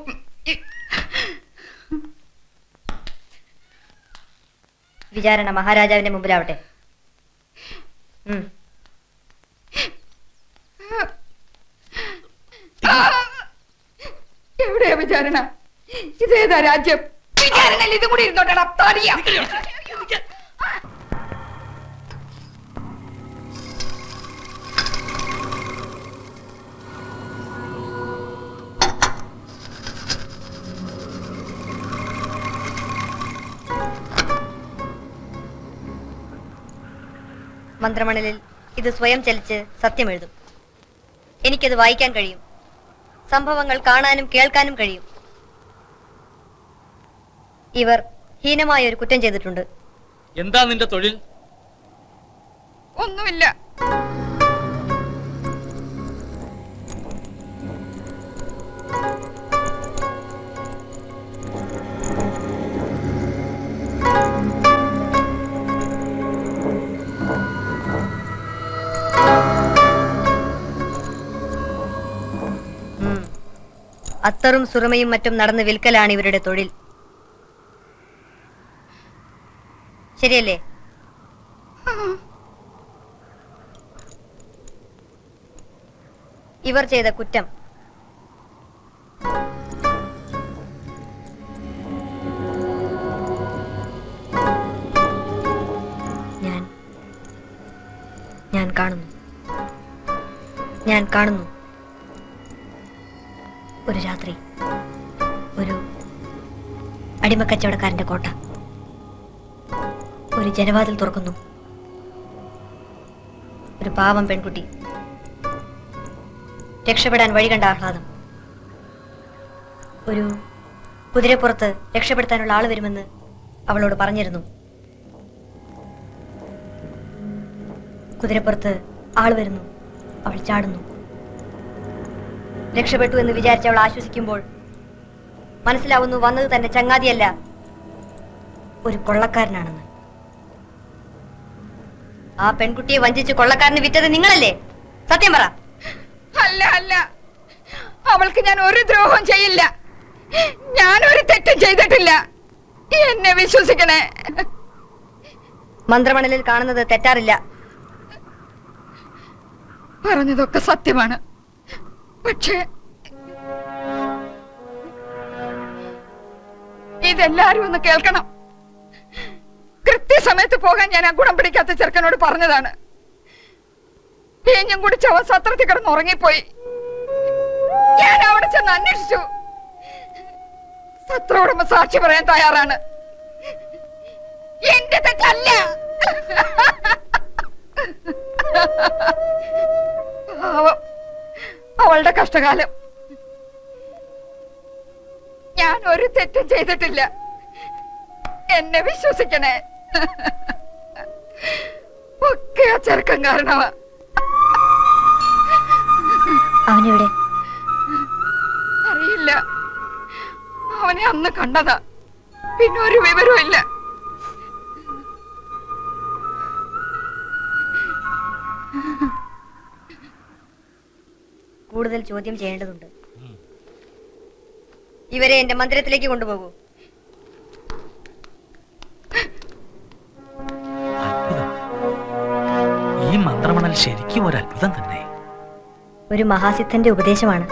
വിചാരണ മഹാരാജാവിന്റെ മുമ്പിലാവട്ടെ ഉം. ആ! എവിടെയാ വിചാരണ ഇതേതാ രാജ്യം വിചാരണയിൽ ഇതും കൂടി ഇരുന്നോട്ടടാ തടിയാ മന്ത്രമണലിൽ ഇത് സ്വയം ചലിച്ച് സത്യം എഴുതും എനിക്കത് വായിക്കാൻ കഴിയും സംഭവങ്ങൾ കാണാനും കേൾക്കാനും കഴിയും ഇവർ ഹീനമായ ഒരു കുറ്റം ചെയ്തിട്ടുണ്ട് എന്താ നിന്റെ തൊഴിൽ ഒന്നുമില്ല അത്തറും സുറമയും മറ്റും നടന്ന് വിൽക്കലാണ് ഇവരുടെ തൊഴിൽ ശരിയല്ലേ ഇവർ ചെയ്ത കുറ്റം ഞാൻ ഞാൻ കാണുന്നു ഞാൻ കാണുന്നു ഒരു രാത്രി ഒരു അടിമക്കച്ചവടക്കാരന്റെ കോട്ട ഒരു ജനവാതിൽ തുറക്കുന്നു ഒരു പാവം പെൺകുട്ടി രക്ഷപ്പെടാൻ വഴി കണ്ട ആഹ്ലാദം ഒരു കുതിരപ്പുറത്ത് രക്ഷപ്പെടുത്താനുള്ള ആള് വരുമെന്ന് അവളോട് പറഞ്ഞിരുന്നു കുതിരപ്പുറത്ത് ആള് വരുന്നു അവൾ ചാടുന്നു രക്ഷപ്പെട്ടു എന്ന് വിചാരിച്ച് അവൾ ആശ്വസിക്കുമ്പോൾ മനസ്സിലാവുന്നു വന്നത് തന്റെ ചങ്ങാതിയല്ല ഒരു കൊള്ളക്കാരനാണെന്ന് ആ പെൺകുട്ടിയെ വഞ്ചിച്ച് കൊള്ളക്കാരന് വിറ്റത് നിങ്ങളല്ലേ സത്യം പറ അല്ല അല്ല അവൾക്ക് ഞാൻ ഒരു ദ്രോഹം ചെയ്യില്ല ഞാൻ ഒരു തെറ്റും ചെയ്തിട്ടില്ല എന്നെ വിശ്വസിക്കണേ മന്ത്രമണലിൽ കാണുന്നത് തെറ്റാറില്ല പറഞ്ഞതൊക്കെ സത്യമാണ് പക്ഷേ ഇതെല്ലാരും ഒന്ന് കേൾക്കണം കൃത്യസമയത്ത് പോകാൻ ഞാൻ ആ ഗുണം പിടിക്കാത്ത ചെറുക്കനോട് പറഞ്ഞതാണ് തേഞ്ഞും കുടിച്ച് അവൻ സത്രത്തിൽ കിടന്ന് ഉറങ്ങിപ്പോയി ഞാൻ അവിടെ ചെന്ന് അന്വേഷിച്ചു സത്ര ഉടമ സാക്ഷി പറയാൻ തയ്യാറാണ് എന്റെ തെറ്റല്ല പാവം. അവളുടെ കഷ്ടകാലം ഞാൻ ഒരു തെറ്റും ചെയ്തിട്ടില്ല എന്നെ വിശ്വസിക്കണേ ഒക്കെ ആ ചെറുക്കം കാരണമാ അവനെവിടെ അറിയില്ല അവനെ അന്ന് കണ്ടതാ പിന്നെ ഒരു വിവരവും ഇല്ല കൂടുതൽ ചോദ്യം ചെയ്യേണ്ടതുണ്ട് ഇവരെ എന്റെ മന്ദിരത്തിലേക്ക് കൊണ്ടുപോകൂ ഈ മന്ത്രമണൽ ശരിക്കും ഒരു അത്ഭുതം തന്നെ ഒരു മഹാസിദ്ധന്റെ ഉപദേശമാണ്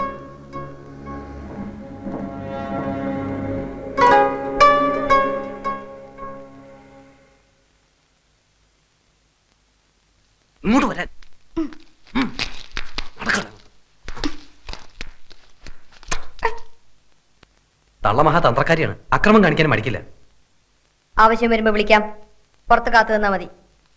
ഇങ്ങോട്ട് വരാൻ തള്ള മഹാതന്ത്രക്കാരിയാണ് അക്രമം കാണിക്കാൻ മടിക്കില്ല ആവശ്യം വരുമ്പോ വിളിക്കാം പുറത്ത് കാത്തു നിന്നാ മതി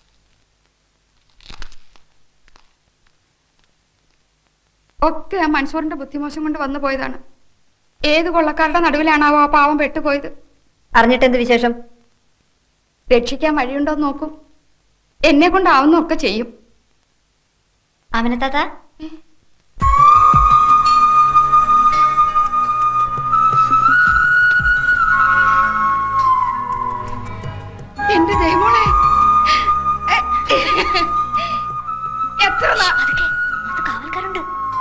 ഒക്കെ ആ മൻസൂറിന്റെ ബുദ്ധിമോശം കൊണ്ട് വന്നു പോയതാണ് ഏത് കൊള്ളക്കാരുടെ നടുവിലാണാവോ ആ പാവം പെട്ടുപോയത് അറിഞ്ഞിട്ടെന്ത് വിശേഷം രക്ഷിക്കാൻ വഴിയുണ്ടോ എന്ന് നോക്കും എന്നെ കൊണ്ടാവുന്നൊക്കെ ചെയ്യും അവനെ താത്ത എന്റെ ദൈവമോളെ എത്ര നാ- കാവൽക്കാരുണ്ട്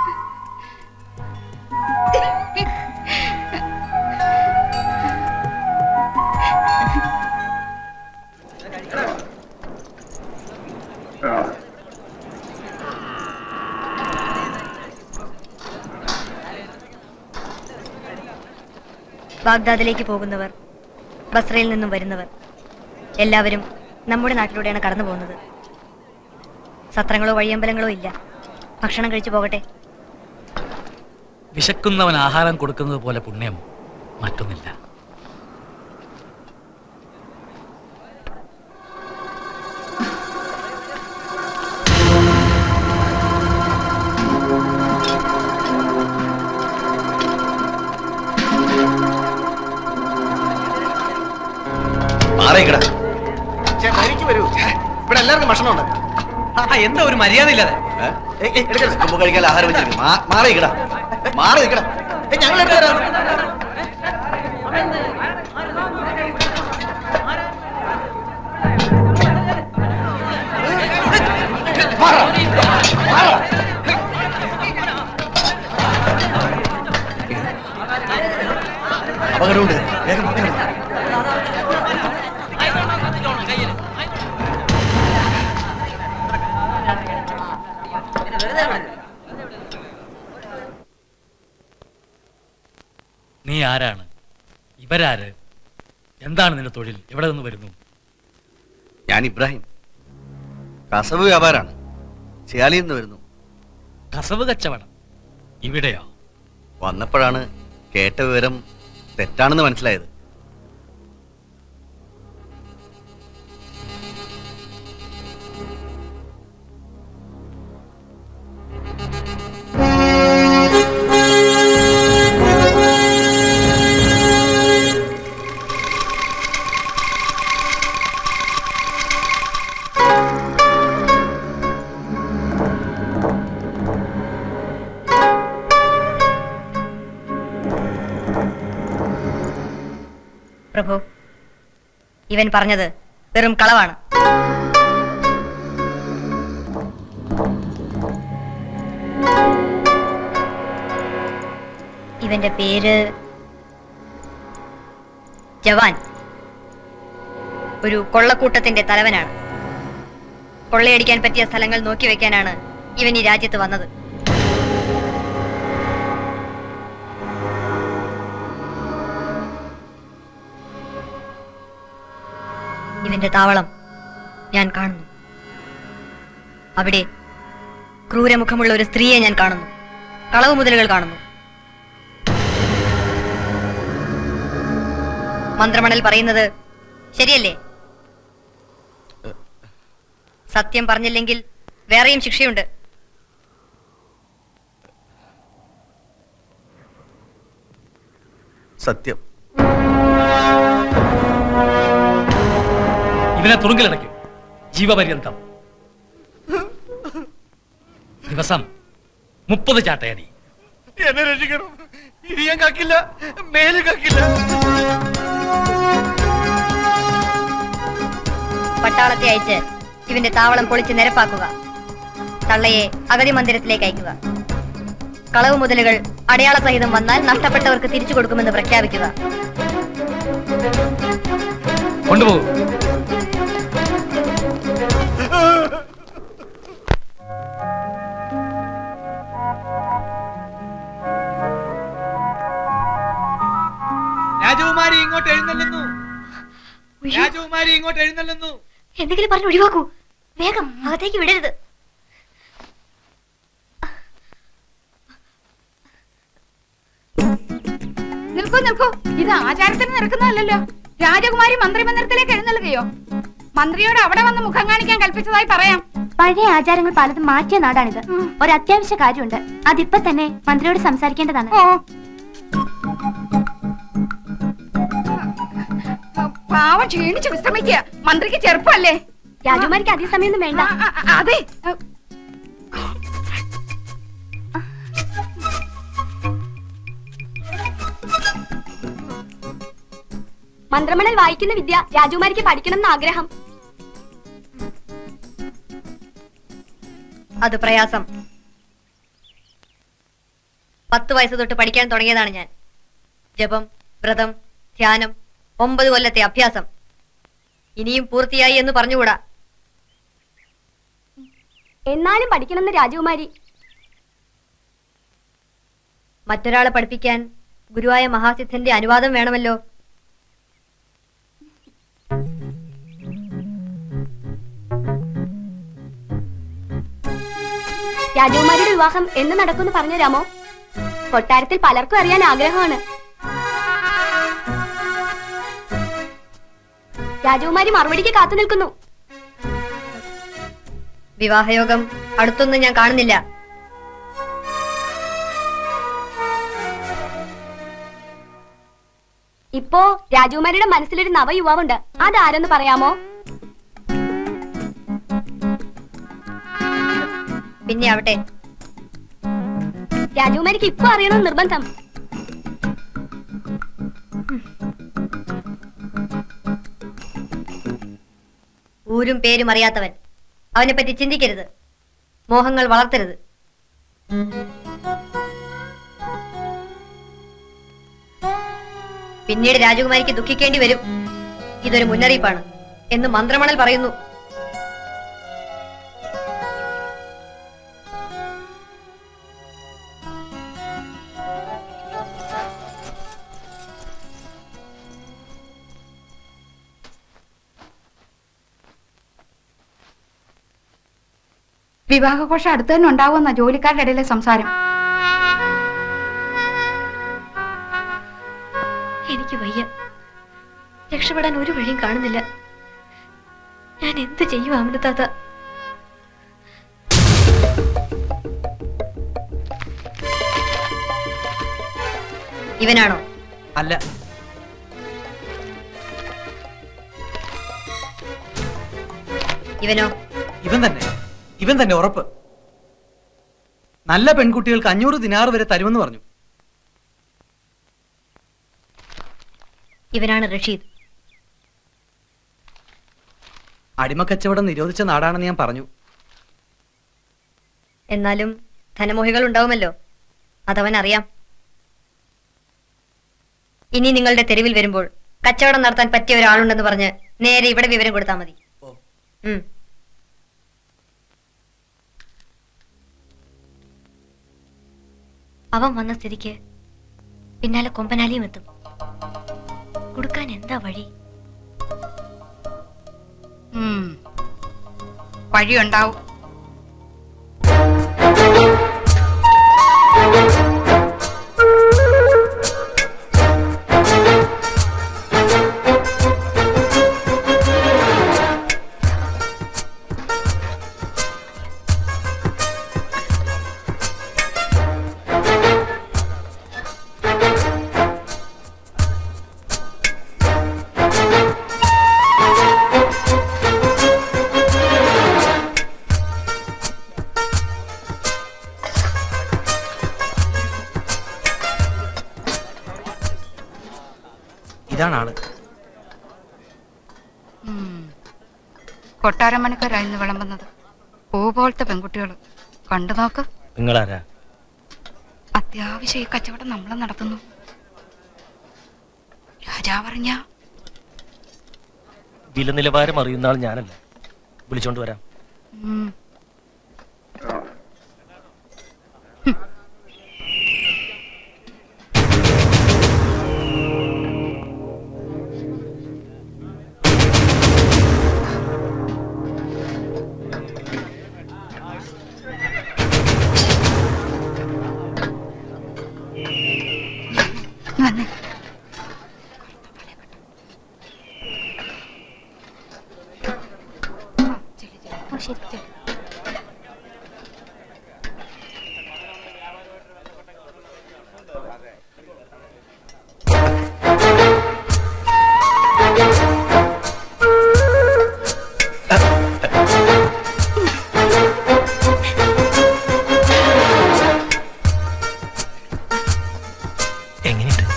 ബാഗ്ദാദിലേക്ക് പോകുന്നവർ ബസ്രയിൽ നിന്നും വരുന്നവർ എല്ലാവരും നമ്മുടെ നാട്ടിലൂടെയാണ് കടന്നു പോകുന്നത് സത്രങ്ങളോ വഴിയമ്പലങ്ങളോ ഇല്ല ഭക്ഷണം കഴിച്ചു പോകട്ടെ വിശക്കുന്നവൻ ആഹാരം കൊടുക്കുന്നത് പോലെ പുണ്യം മറ്റൊന്നില്ല മാറിക്കട വരൂ ഇവിടെ എല്ലാവർക്കും ഭക്ഷണമുണ്ട് എന്താ ഒരു മര്യാദ ഇല്ലാതെ കുമ്പ് കഴിക്കാൻ ആഹാരം വെച്ചിരിക്കും മാറിക്കട മാറി നിൽക്കട ഞങ്ങൾ അപകടമുണ്ട് വേഗം പുറത്തേക്ക് വിട്. നീ ആരാണ് ഇവരാര് എന്താണ് നിന്റെ തൊഴിൽ എവിടെ നിന്ന് വരുന്നു ഞാൻ ഇബ്രാഹിം കസവ് വ്യാപാരാണ് ചിയാലിയിൽ നിന്ന് വരുന്നു കസവ് കച്ചവടം ഇവിടെയോ വന്നപ്പോഴാണ് കേട്ട വിവരം തെറ്റാണെന്ന് മനസ്സിലായത് പ്രഭു ഇവൻ പറഞ്ഞത് വെറും കളവാണ് ഇവന്റെ പേര് ജവാൻ ഒരു കൊള്ളക്കൂട്ടത്തിന്റെ തലവനാണ് കൊള്ളയടിക്കാൻ പറ്റിയ സ്ഥലങ്ങൾ നോക്കി വെക്കാനാണ് ഇവൻ ഈ രാജ്യത്ത് വന്നത് ഇവന്റെ താവളം ഞാൻ കാണുന്നു അവിടെ ക്രൂരമുഖമുള്ള ഒരു സ്ത്രീയെ ഞാൻ കാണുന്നു കളവ് മുതലുകൾ കാണുന്നു മന്ത്രമണൽ പറയുന്നത് ശരിയല്ലേ സത്യം പറഞ്ഞില്ലെങ്കിൽ വേറെയും ശിക്ഷയുണ്ട് സത്യം ഇവനെ തുറുങ്കിലടയ്ക്കും ജീവപര്യന്തം ദിവസം മുപ്പത് ചാട്ടയടി എന്നെ രക്ഷിക്കണം ഇനി ഞാൻ കക്കില്ല മേല് കക്കില്ല പട്ടാളത്തെ അയച്ച് ഇവന്റെ താവളം പൊളിച്ച് നിരപ്പാക്കുക തള്ളയെ അഗതി മന്ദിരത്തിലേക്ക് അയക്കുക കളവ് മുതലുകൾ അടയാള സഹിതം വന്നാൽ നഷ്ടപ്പെട്ടവർക്ക് തിരിച്ചു കൊടുക്കുമെന്ന് പ്രഖ്യാപിക്കുക കൊണ്ടുപോകും രാജകുമാരി ഇങ്ങോട്ട് എഴുന്നള്ളുന്നു രാജകുമാരി ഇങ്ങോട്ട് എഴുന്നള്ളുന്നു എന്തെങ്കിലും പറഞ്ഞ് ഒഴിവാക്കൂ വേഗം അകത്തേക്ക് വിടരുത് നിൽക്കൂ നിൽക്കൂ ഇത് ആചാരത്തിന് നടക്കുന്നതല്ലല്ലോ രാജകുമാരി മന്ത്രി മന്ദിരത്തിലേക്ക് എഴുന്നള്ളുകയോ മന്ത്രിയോട് അവിടെ വന്ന് മുഖം കാണിക്കാൻ കൽപ്പിച്ചതായി പറയാം പഴയ ആചാരങ്ങൾ പലതും മാറ്റിയ നാടാണിത് ഒരു അത്യാവശ്യ കാര്യമുണ്ട് അതിപ്പോ തന്നെ മന്ത്രിയോട് സംസാരിക്കേണ്ടതാണ് പാവം ക്ഷീണിച്ച് വിശ്രമിക്കുക മന്ത്രിക്ക് ചെറുപ്പമല്ലേ രാജകുമാരിക്ക് അധിക സമയമൊന്നും വേണ്ട അതെ മന്ത്രമണൽ വായിക്കുന്ന വിദ്യ രാജകുമാരിക്ക് പഠിക്കണം എന്ന് ആഗ്രഹം അത് പ്രയാസം പത്ത് വയസ്സ് തൊട്ട് പഠിക്കാൻ തുടങ്ങിയതാണ് ഞാൻ ജപം വ്രതം ധ്യാനം ഒമ്പത് കൊല്ലത്തെ അഭ്യാസം ഇനിയും പൂർത്തിയായി എന്ന് പറഞ്ഞുകൂടാ എന്നാലും പഠിക്കണമെന്ന് രാജകുമാരി മറ്റൊരാളെ പഠിപ്പിക്കാൻ ഗുരുവായ മഹാസിദ്ധന്റെ അനുവാദം വേണമല്ലോ രാജകുമാരിയുടെ വിവാഹം എന്ന് നടക്കുമെന്ന് പറഞ്ഞു രാമോ കൊട്ടാരത്തിൽ പലർക്കും അറിയാൻ ആഗ്രഹമാണ് രാജകുമാരി മറുപടിക്ക് കാത്തു നിൽക്കുന്നു വിവാഹയോഗം അടുത്തൊന്നും ഞാൻ കാണുന്നില്ല ഇപ്പോ രാജകുമാരിയുടെ മനസ്സിലൊരു നവയുവാവുണ്ട് അതാരെന്ന് പറയാമോ പിന്നെ ആവട്ടെ രാജകുമാരിക്ക് ഇപ്പൊ അറിയണമെന്ന് നിർബന്ധം ഊരും പേരും അറിയാത്തവൻ അവനെ പറ്റി ചിന്തിക്കരുത് മോഹങ്ങൾ വളർത്തരുത് പിന്നീട് രാജകുമാരിക്ക് ദുഃഖിക്കേണ്ടി വരും ഇതൊരു മുന്നറിയിപ്പാണ് എന്ന് മന്ത്രമണൽ പറയുന്നു വിവാഹഘോഷം അടുത്ത് തന്നെ ഉണ്ടാവുമെന്ന ജോലിക്കാരുടെ ഇടയിലെ സംസാരം എനിക്ക് വയ്യ രക്ഷപ്പെടാൻ ഒരു വഴിയും കാണുന്നില്ല ഞാൻ എന്ത് ചെയ്യും അമൃതാത്ത ഇവനാണോ അല്ല ഇവനോ ഇവൻ തന്നെ ഇവൻ തന്നെ ഉറപ്പ് നല്ല പെൺകുട്ടികൾക്ക് അഞ്ഞൂറ് ദിനാറ് വരെ തരുമെന്ന് പറഞ്ഞു ഇവനാണ് റഷീദ് അടിമക്കച്ചവടം നിരോധിച്ച നാടാണെന്ന് ഞാൻ പറഞ്ഞു എന്നാലും ധനമോഹികൾ ഉണ്ടാവുമല്ലോ അതവൻ അറിയാം ഇനി നിങ്ങളുടെ തെരുവിൽ വരുമ്പോൾ കച്ചവടം നടത്താൻ പറ്റിയ ഒരാളുണ്ടെന്ന് പറഞ്ഞ് നേരെ ഇവിടെ വിവരം കൊടുത്താൽ മതി ഉം. അവൻ വന്ന സ്ഥിതിക്ക് പിന്നാലെ കൊമ്പനാലിയും എത്തും കൊടുക്കാൻ എന്താ വഴി ഉം. വഴിയുണ്ടാവും ഇതാണ് ആള് ഉം. കൊട്ടാരമണിക്കാരായിരുന്നു വിളമ്പുന്നത് പൂ പോലത്തെ പെൺകുട്ടികൾ കണ്ടു നോക്ക് നിങ്ങളാരാ അത്യാവശ്യം ഈ കച്ചവടം നമ്മൾ നടത്തുന്നു രാജാവറിഞ്ഞ വില നിലവാരം അറിയുന്ന ആൾ ഞാനല്ല വിളിച്ചോണ്ട് വരാം വന്നേ ഓ ശരി ശരി എങ്ങനെയുണ്ട്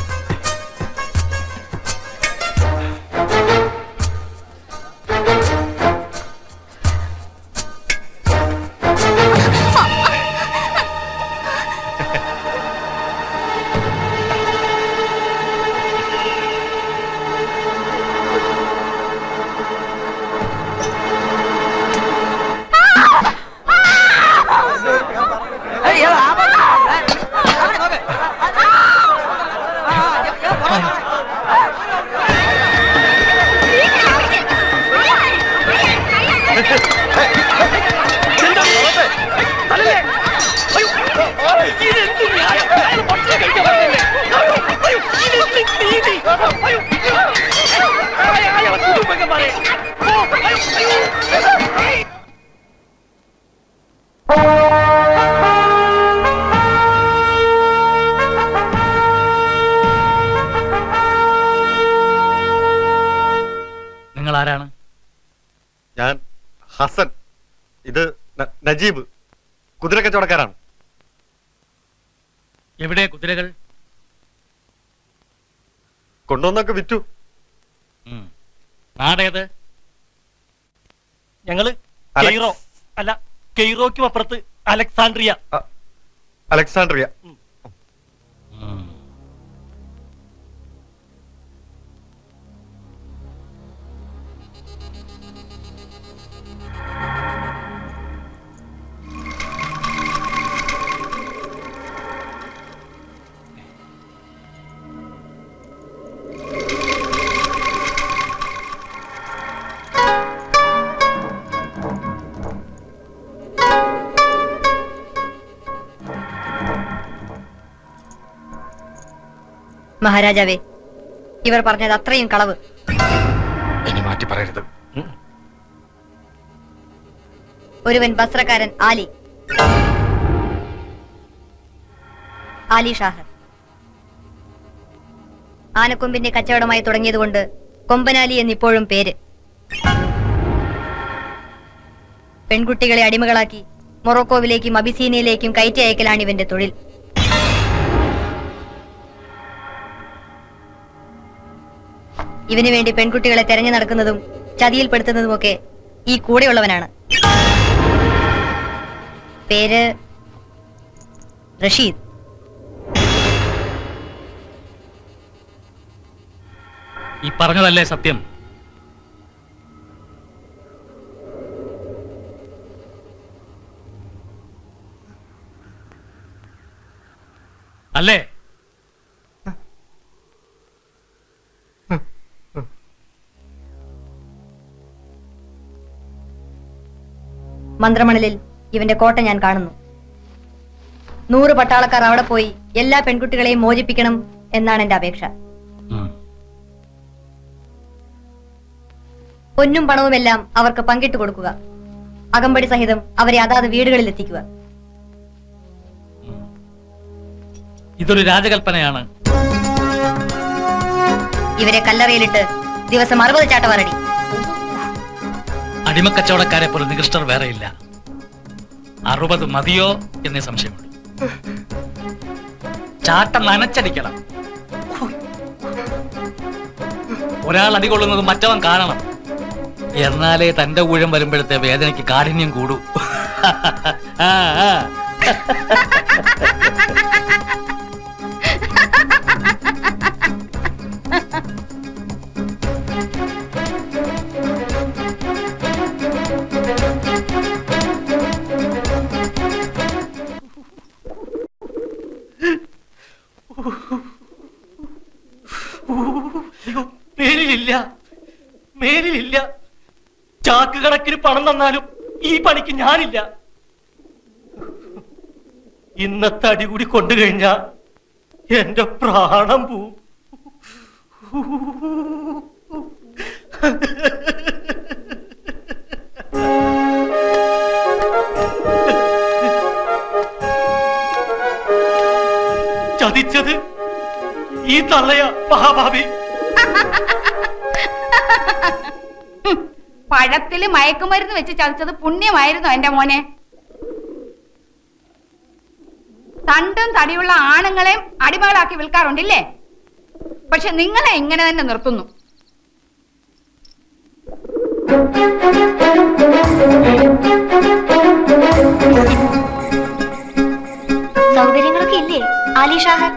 നിങ്ങൾ ആരാണ് ഞാൻ ഹസൻ ഇത് ന- നജീബ് കുതിര കച്ചവടക്കാരാണ് എവിടെ കുതിരകൾ കൊണ്ടുവന്നൊക്കെ വിറ്റു നാടേത് ഞങ്ങള് അലക്സ്. കെയ്റോ അല്ല കെയ്റോയ്ക്കും അപ്പുറത്ത് അലക്സാണ്ട്രിയ അലക്സാണ്ട്രിയ മഹാരാജാവേ ഇവർ പറഞ്ഞത് അത്രയും കളവ് ഇനി മാറ്റി പറയരുത് ഒരുവൻ ബസ്രക്കാരൻ ആലി ആലി ഷാഹർ ആനക്കൊമ്പിന്റെ കച്ചവടമായി തുടങ്ങിയതുകൊണ്ട് കൊമ്പനാലി എന്നിപ്പോഴും പേര് പെൺകുട്ടികളെ അടിമകളാക്കി മൊറോക്കോവിലേക്കും അബിസീനയിലേക്കും കയറ്റി അയക്കലാണ് ഇവന്റെ തൊഴിൽ ഇവന് വേണ്ടി പെൺകുട്ടികളെ തെരഞ്ഞു നടക്കുന്നതും ചതിയിൽപ്പെടുത്തുന്നതുമൊക്കെ ഈ കൂടെയുള്ളവനാണ് പേര് റഷീദ് ഈ പറഞ്ഞതല്ലേ സത്യം അല്ലേ മന്ത്രമണലിൽ ഇവന്റെ കോട്ട ഞാൻ കാണുന്നു നൂറ് പട്ടാളക്കാർ അവിടെ പോയി എല്ലാ പെൺകുട്ടികളെയും മോചിപ്പിക്കണം എന്നാണ് എന്റെ അപേക്ഷ പൊന്നും പണവുമെല്ലാം അവർക്ക് പങ്കിട്ടു കൊടുക്കുക അകമ്പടി സഹിതം അവരെ അതാത് വീടുകളിൽ എത്തിക്കുക ഇതൊരു രാജകൽപ്പനയാണ് ഇവരെ കല്ലറയിലിട്ട് ദിവസം അറുപത് ചാട്ടവാറടി അടിമക്കച്ചവടക്കാരെ പോലെ നികൃഷ്ടർ വേറെയില്ല അറുപത് മതിയോ എന്നേ സംശയമുണ്ട് ചാട്ടം നനച്ചടിക്കണം ഒരാൾ അടികൊള്ളുന്നത് മറ്റവൻ കാണണം എന്നാലേ തന്റെ ഊഴം വരുമ്പോഴത്തെ വേദനയ്ക്ക് കാഠിന്യം കൂടൂ ആ, ആ. അയ്യോ മേലിലില്ല മേലിലില്ല ചാക്ക് കണക്കിന് പണം തന്നാലും ഈ പണിക്ക് ഞാനില്ല ഇന്നത്തെ അടി കൂടി കൊണ്ടു കഴിഞ്ഞാ എന്റെ പ്രാണം പോവും ചതിച്ചത് ഈ തള്ളയ മഹാഭാവി പഴത്തില് മയക്കുമരുന്ന് വെച്ച് ചതിച്ചത് പുണ്യമായിരുന്നു എന്റെ മോനെ തണ്ടും തടിയുള്ള ആണുങ്ങളെയും അടിമകളാക്കി വിൽക്കാറുണ്ടില്ലേ പക്ഷെ നിങ്ങളെ ഇങ്ങനെ തന്നെ നിർത്തുന്നു സൗകര്യങ്ങളൊക്കെ ഇല്ലേ ആലി ഷാഹർ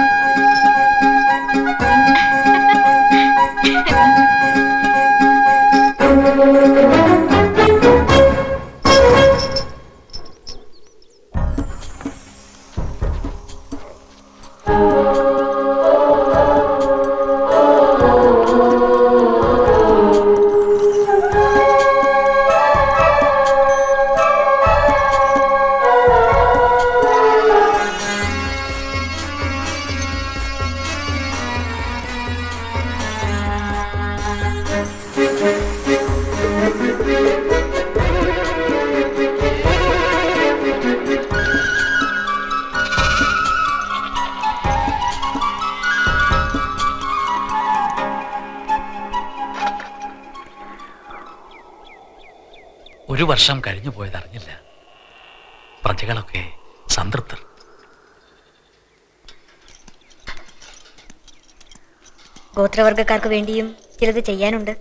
ഒരു വർഷം കഴിഞ്ഞു പോയതറിഞ്ഞില്ല പ്രജകളൊക്കെ സംതൃപ്തർ ഗോത്രവർഗക്കാർക്ക് വേണ്ടിയും ചിലത് ചെയ്യാനുണ്ട്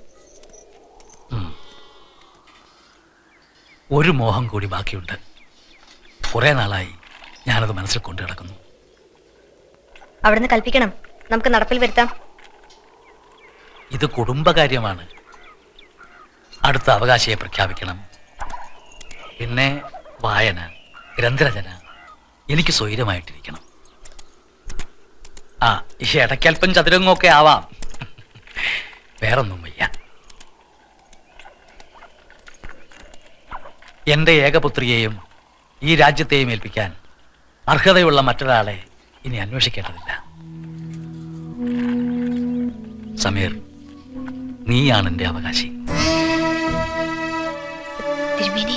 ഒരു മോഹം കൂടി ബാക്കിയുണ്ട് കുറെ നാളായി ഞാനത് മനസ്സിൽ കൊണ്ടു കിടക്കുന്നു അവിടുന്ന് കൽപ്പിക്കണം നമുക്ക് നടപ്പിൽ വരുത്താം ഇത് കുടുംബകാര്യമാണ് അടുത്ത അവകാശിയെ പ്രഖ്യാപിക്കണം പിന്നെ വായന ഗ്രന്ഥരചന എനിക്ക് സ്വൈരമായിട്ടിരിക്കണം ആ ഈ ഇടയ്ക്കൽപ്പം ചതുരങ്ങൊക്കെ ആവാം വേറൊന്നും വയ്യ എന്റെ ഏകപുത്രിയെയും ഈ രാജ്യത്തെയും ഏൽപ്പിക്കാൻ അർഹതയുള്ള മറ്റൊരാളെ ഇനി അന്വേഷിക്കേണ്ടതില്ല സമീർ നീയാണ് എന്റെ അവകാശി തിരുമേനി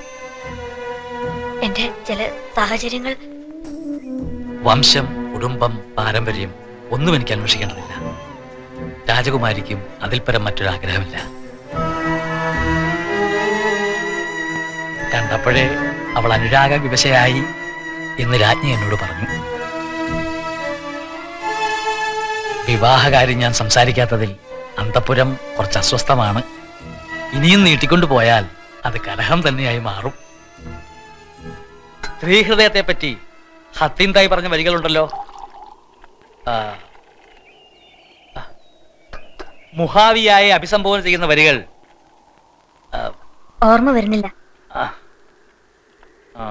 എന്റെ ചില സാഹചര്യങ്ങൾ വംശം കുടുംബം പാരമ്പര്യം ഒന്നും എനിക്ക് അന്വേഷിക്കേണ്ടതില്ല രാജകുമാരിക്കും അതിൽ പരം മറ്റൊരു ആഗ്രഹമില്ല കണ്ടപ്പോഴേ അവൾ അനുരാഗ വിവശയായി എന്ന് രാജ്ഞി എന്നോട് പറഞ്ഞു വിവാഹകാര്യം ഞാൻ സംസാരിക്കാത്തതിൽ അന്തപുരം കുറച്ച് അസ്വസ്ഥമാണ് ഇനിയും നീട്ടിക്കൊണ്ടു പോയാൽ അത് കലഹം തന്നെയായി മാറും സ്ത്രീഹൃദയത്തെ പറ്റി ഹത്തിന്തായി പറഞ്ഞ വരികളുണ്ടല്ലോ ആ, ആ, മുഹാവിയായെ അഭിസംബോധന ചെയ്യുന്ന വരികൾ ഓർമ്മ വരുന്നില്ല ആ, ആ,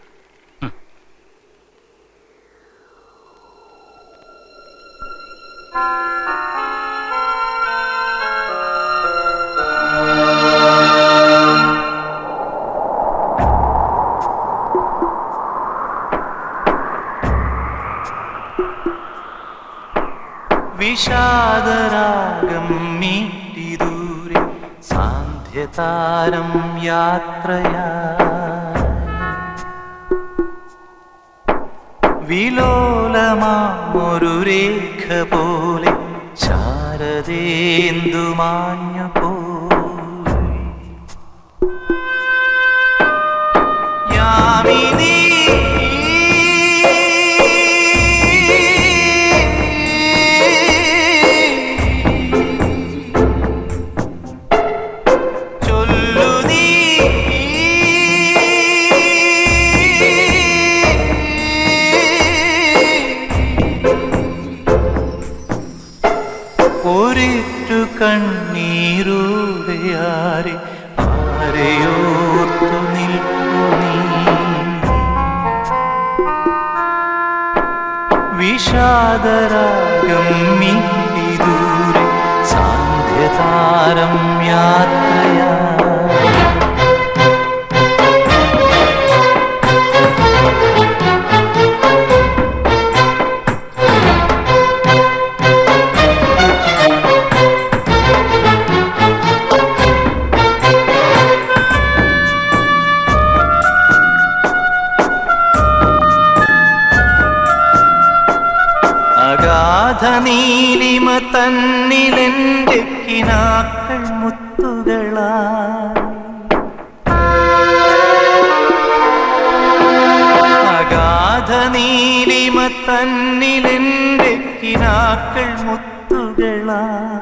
വിഷാദരാഗം മീട്ടി ദൂരെ സാന്ധ്യതാരം യാത്രയാ വിലോലമാമൊരു രേഖ പോലെ ശാരദേന്ദു മാഞ്ഞു പോയി യാമിനീ ചൊല്ലു നീ ഒരിറ്റു കണ്ണീരൂടെയാരെ ആരെയോർത്തു നിൽപ്പു നീ വിഷാദരാഗം മിണ്ടി ദൂരെ സാന്ധ്യതാരം യാത്രയാ അഗാധ നീലിമ തന്നിലെന്റെ കിനാക്കൾ മുത്തുകളാ അഗാധ നീലിമ തന്നിലെന്റെ കിനാക്കൾ മുത്തുകളാ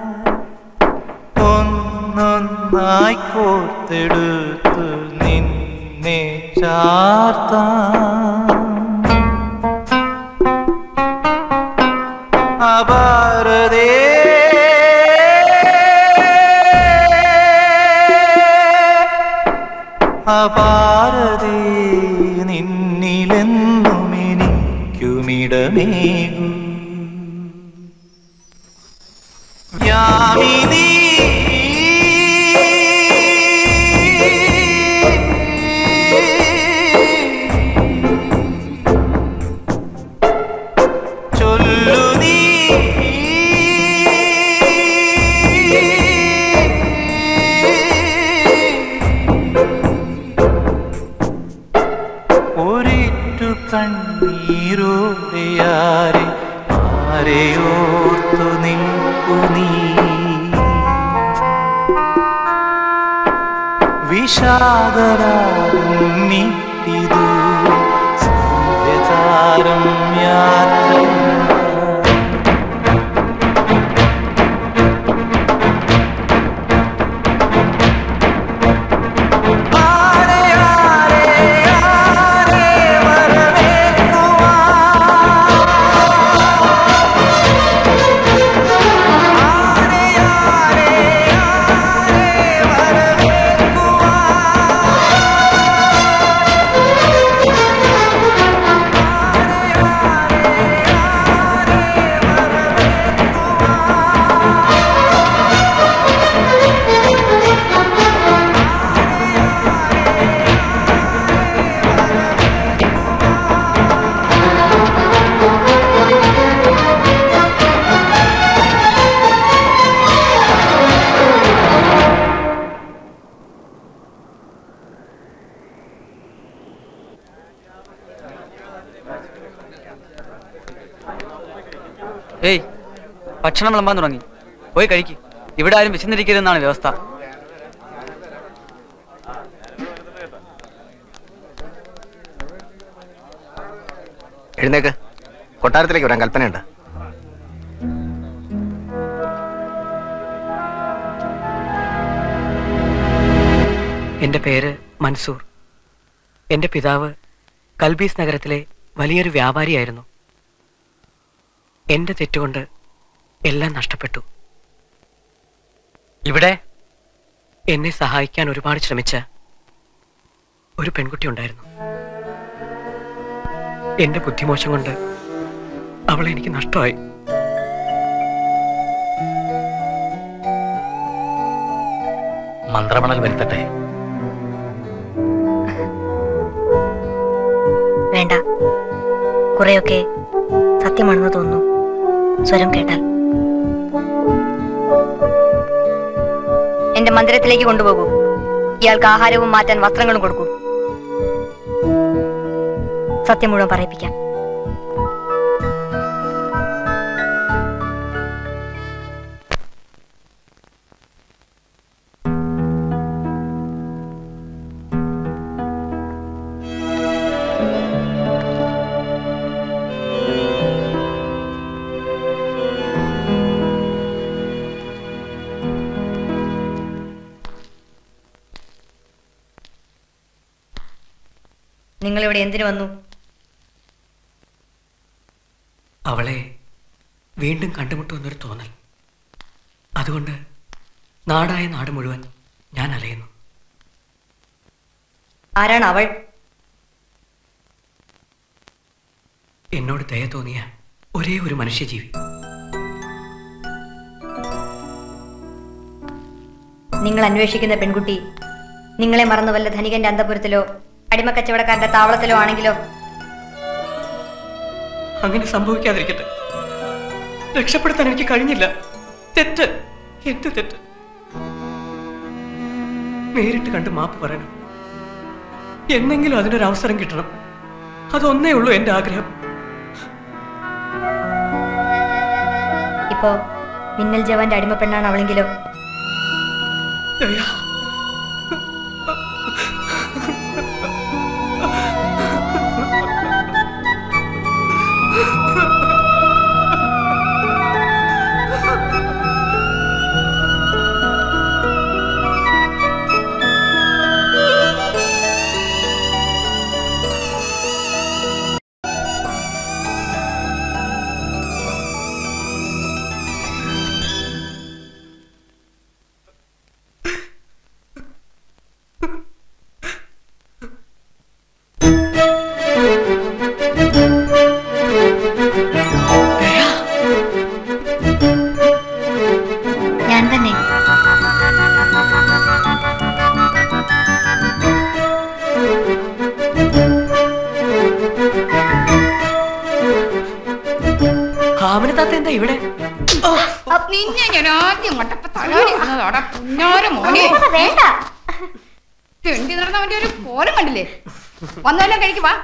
ഒന്നൊന്നായി കോർത്തെടുത്തു നിന്നെ ചാർത്താം അപാരതേ അപാരതേ നിന്നിലെന്നും എനിക്കുമിടമേകൂ യാമിനീ ചൊല്ലു നീ ഒരിറ്റു കണ്ണീരോടെയാരെ ആരെയോർത്തു നിൽപ്പു നീ വിഷാദരാഗം നീട്ടിതു സന്ധ്യതാരം യാത്ര ഏയ് ഭക്ഷണം വിളമ്പാൻ തുടങ്ങി പോയി കഴിക്ക് ഇവിടെ ആരും വിശന്നിരിക്കരുതെന്നാണ് വ്യവസ്ഥ എഴുന്നേക്ക് കൊട്ടാരത്തിലേക്ക് വരാൻ കൽപ്പനയുണ്ട് എൻ്റെ പേര് മൻസൂർ എൻ്റെ പിതാവ് കൽബീസ് നഗരത്തിലെ വലിയൊരു വ്യാപാരിയായിരുന്നു എൻ്റെ തെറ്റുകൊണ്ട് എല്ലാം നഷ്ടപ്പെട്ടു ഇവിടെ എന്നെ സഹായിക്കാൻ ഒരുപാട് ശ്രമിച്ച ഒരു പെൺകുട്ടി ഉണ്ടായിരുന്നു എന്റെ ബുദ്ധിമോശം കൊണ്ട് അവളെ എനിക്ക് നഷ്ടമായി മന്ത്രമണൽ വരുത്തട്ടെ വേണ്ട കുറെയൊക്കെ സത്യമാണെന്ന് തോന്നുന്നു സ്വരം കേട്ടാൽ എന്റെ മന്ദിരത്തിലേക്ക് കൊണ്ടുപോകൂ ഇയാൾക്ക് ആഹാരവും മാറ്റാൻ വസ്ത്രങ്ങളും കൊടുക്കൂ സത്യം മുഴുവൻ പറയിപ്പിക്കാം നിങ്ങൾ ഇവിടെ എന്തിനു വന്നു അവളെ വീണ്ടും കണ്ടുമുട്ടുമെന്നൊരു തോന്നൽ അതുകൊണ്ട് നാടായ നാട് മുഴുവൻ ഞാൻ അലയുന്നു ആരാണ് അവൾ എന്നോട് ദയ തോന്നിയ ഒരേ ഒരു മനുഷ്യജീവി നിങ്ങൾ അന്വേഷിക്കുന്ന പെൺകുട്ടി നിങ്ങളെ മറന്നു വല്ല ധനികന്റെ അന്തപുരത്തിലോ അടിമക്കച്ചവടക്കാരന്റെ താവളത്തിലോ ആണെങ്കിലോ അങ്ങനെ സംഭവിക്കാതിരിക്കട്ടെ രക്ഷപ്പെടുത്താൻ എനിക്ക് കഴിഞ്ഞില്ല തെറ്റ് എന്ത് തെറ്റ് നേരിട്ട് കണ്ട് മാപ്പ് പറയണം എന്നെങ്കിലും അതിനൊരു അവസരം കിട്ടണം അതൊന്നേ ഉള്ളൂ എന്റെ ആഗ്രഹം ഇപ്പോ മിന്നൽ ജവാന്റെ അടിമ പെണ്ണാണ് അവളെങ്കിലോ ദയ ഞാൻ തന്നെ ഹാമിന താത്ത എന്താ ഇവിടെ നിന്നെ ഞാൻ ആദ്യം കണ്ടപ്പോ തലവരി വന്നതോടെ പുന്നാര മോനെ വേണ്ട തെണ്ടി നടന്നവന്റെ ഒരു കോലം കണ്ടില്ലേ വന്നവല്ലോ കഴിക്ക് വാ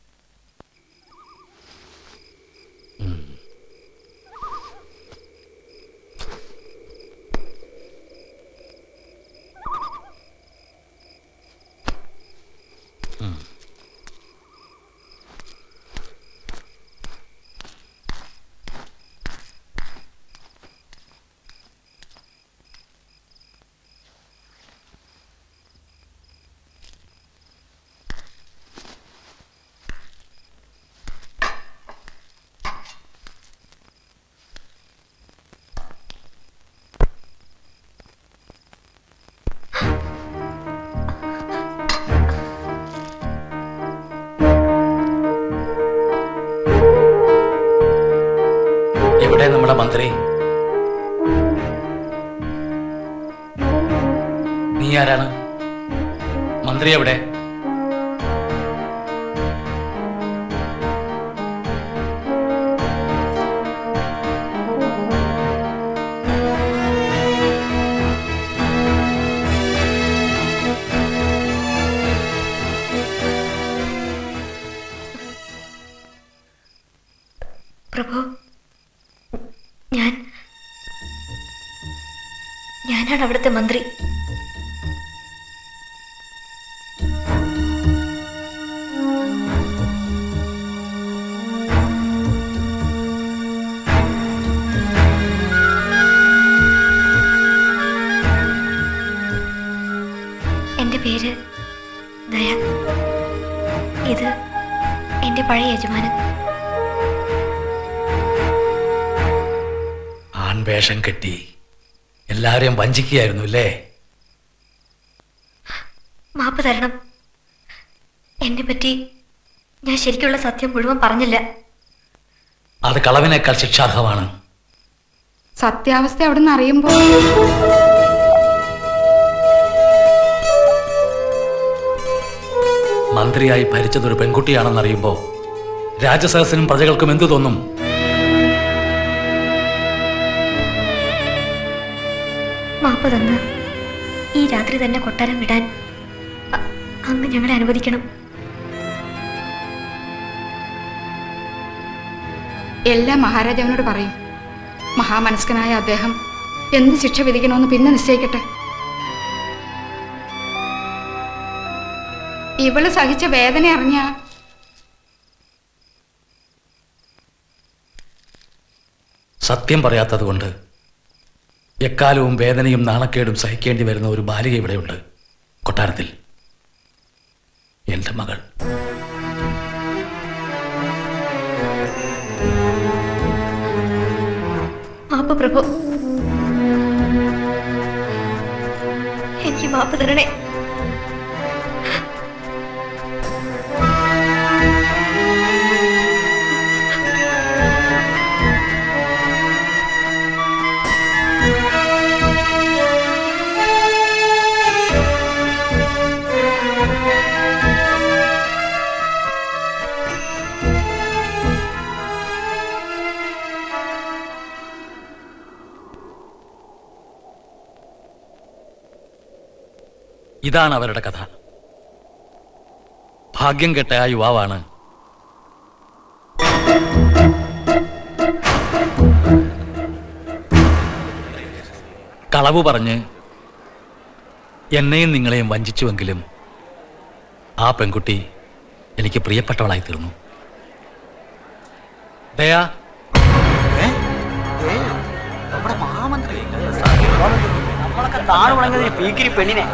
എവിടെ നമ്മുടെ മന്ത്രി നീ ആരാണ് മന്ത്രി എവിടെ പ്രഭു ഞാൻ ഞാനാണ് അവിടുത്തെ മന്ത്രി എന്റെ പേര് പഴയ യജമാനൻ ആൺവേഷം കെട്ടി എല്ലാവരെയും വഞ്ചിക്കുകയായിരുന്നു അല്ലേ മാപ്പ് തരണം എന്നെ പറ്റി ഞാൻ ശരിക്കുള്ള സത്യം മുഴുവൻ പറഞ്ഞില്ല അത് കളവിനേക്കാൾ ശിക്ഷാർഹമാണ് സത്യാവസ്ഥ അവിടെ നിന്ന് അറിയുമ്പോ മന്ത്രിയായി ഭരിച്ചതൊരു പെൺകുട്ടിയാണെന്നറിയുമ്പോ രാജസഹസിനും പ്രജകൾക്കും എന്തു തോന്നും മാപ്പ് തന്ന് ഈ രാത്രി തന്നെ കൊട്ടാരം വിടാൻ അ- അങ്ങ് ഞങ്ങളെ അനുവദിക്കണം എല്ലാം മഹാരാജാവിനോട് പറയും മഹാമനസ്കനായ അദ്ദേഹം എന്ത് ശിക്ഷ വിധിക്കണമെന്ന് പിന്നെ നിശ്ചയിക്കട്ടെ ഇവള് സഹിച്ച വേദന അറിഞ്ഞ സത്യം പറയാത്തത് കൊണ്ട് എക്കാലവും വേദനയും നാണക്കേടും സഹിക്കേണ്ടി വരുന്ന ഒരു ബാലിക ഇവിടെയുണ്ട് കൊട്ടാരത്തിൽ എന്റെ മകൾ മാപ്പ് പ്രഭു എനിക്ക് മാപ്പ് തരണേ ഇതാണ് അവരുടെ കഥ ഭാഗ്യം കെട്ട ആ യുവാവാണ് കളവ് പറഞ്ഞ് എന്നെയും നിങ്ങളെയും വഞ്ചിച്ചുവെങ്കിലും ആ പെൺകുട്ടി എനിക്ക് പ്രിയപ്പെട്ടവളായി തീർന്നു ദയാ നമ്മളൊക്കെ താണു മുടങ്ങുന്ന പീക്കിരി പെണ്ണിനെ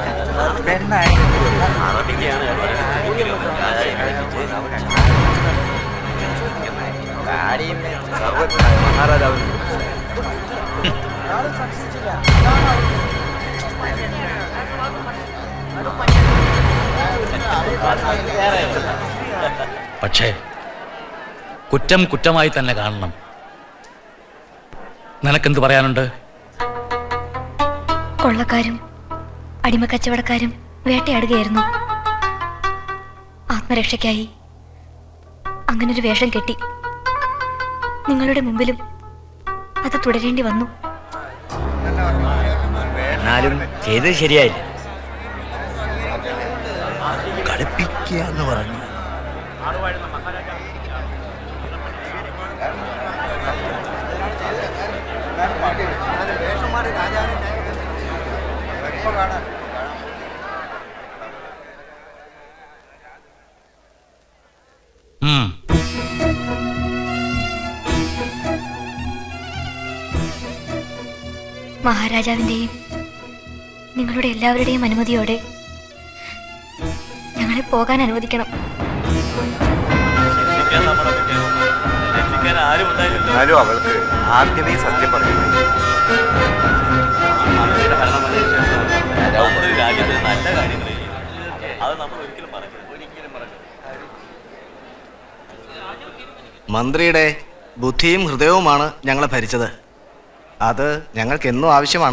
പക്ഷേ കുറ്റം കുറ്റമായി തന്നെ കാണണം നിനക്കെന്ത് പറയാനുണ്ട് കൊള്ളക്കാരും അടിമക്കച്ചവടക്കാരും വേട്ടയാടുകയായിരുന്നു ആത്മരക്ഷയ്ക്കായി അങ്ങനൊരു വേഷം കെട്ടി നിങ്ങളുടെ മുമ്പിലും അത് തുടരേണ്ടി വന്നു എന്നാലും ചെയ്തത് ശരിയായില്ല കളിപ്പിക്കുക എന്ന് പറഞ്ഞു ഉം. മഹാരാജാവിന്റെയും നിങ്ങളുടെ എല്ലാവരുടെയും അനുമതിയോടെ ഞങ്ങളെ പോകാൻ അനുവദിക്കണം എന്നാലും അവൾക്ക് ആദ്യമേ സത്യം പറഞ്ഞു മന്ത്രിയുടെ ബുദ്ധിയും ഹൃദയവുമാണ് ഞങ്ങളെ ഭരിച്ചത് അത് ഞങ്ങൾക്ക് എന്നും ആവശ്യമാണ്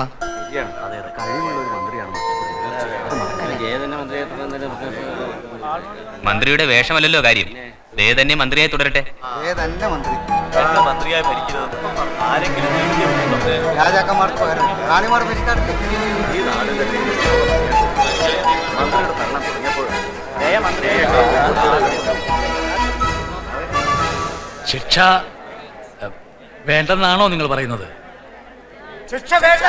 മന്ത്രിയുടെ വേഷമല്ലല്ലോ കാര്യം ദേ തന്നെ മന്ത്രിയായി തുടരട്ടെ മന്ത്രിയായി ഭരിക്കുന്നത് ആരെങ്കിലും രാജാക്കന്മാർക്ക് പകരം റാണിമാർ ഭരിക്കാറില്ല ഈ നാട് തന്നെ മന്ത്രിയുടെ ഭരണം തുടങ്ങിയപ്പോൾ ശിക്ഷ എ, വേണ്ടെന്നാണോ നിങ്ങൾ പറയുന്നത് ശിക്ഷ വേണ്ട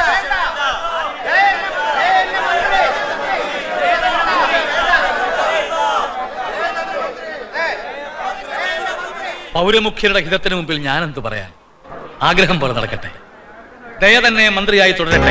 പൗരമുഖ്യരുടെ ഹിതത്തിന് മുമ്പിൽ ഞാൻ എന്ത് പറയാൻ ആഗ്രഹം പോലെ നടക്കട്ടെ ദയ തന്നെ മന്ത്രിയായി തുടരട്ടെ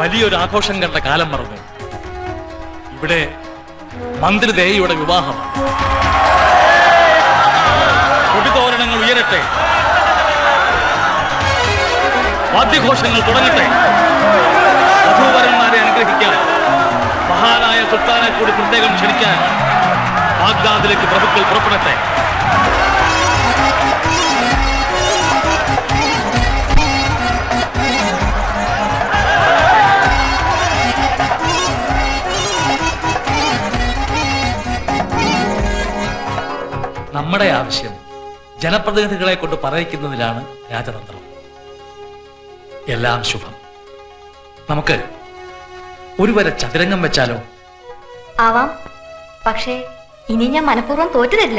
വലിയൊരു ആഘോഷം കണ്ട കാലം മറന്നു ഇവിടെ മന്ത്രി ദേവിയുടെ വിവാഹമാണ് കൊടിതോരണങ്ങൾ ഉയരട്ടെ വാദ്യഘോഷങ്ങൾ തുടങ്ങട്ടെ വധൂവരന്മാരെ അനുഗ്രഹിക്കാൻ മഹാനായ സുൽത്താനെ കൂടി പ്രത്യേകം ക്ഷണിക്കാൻ ബാഗ്ദാദിലേക്ക് പ്രഭുക്കൾ പുറപ്പെടട്ടെ നമ്മുടെ ആവശ്യം ജനപ്രതിനിധികളെ കൊണ്ട് പറയിക്കുന്നതിലാണ് രാജതന്ത്രം എല്ലാം ശുഭം നമുക്ക് ഒരു വരെ ചതുരംഗം വെച്ചാലോ ആവാം പക്ഷേ ഇനി ഞാൻ മനഃപൂർവ്വം തോറ്റു തരില്ല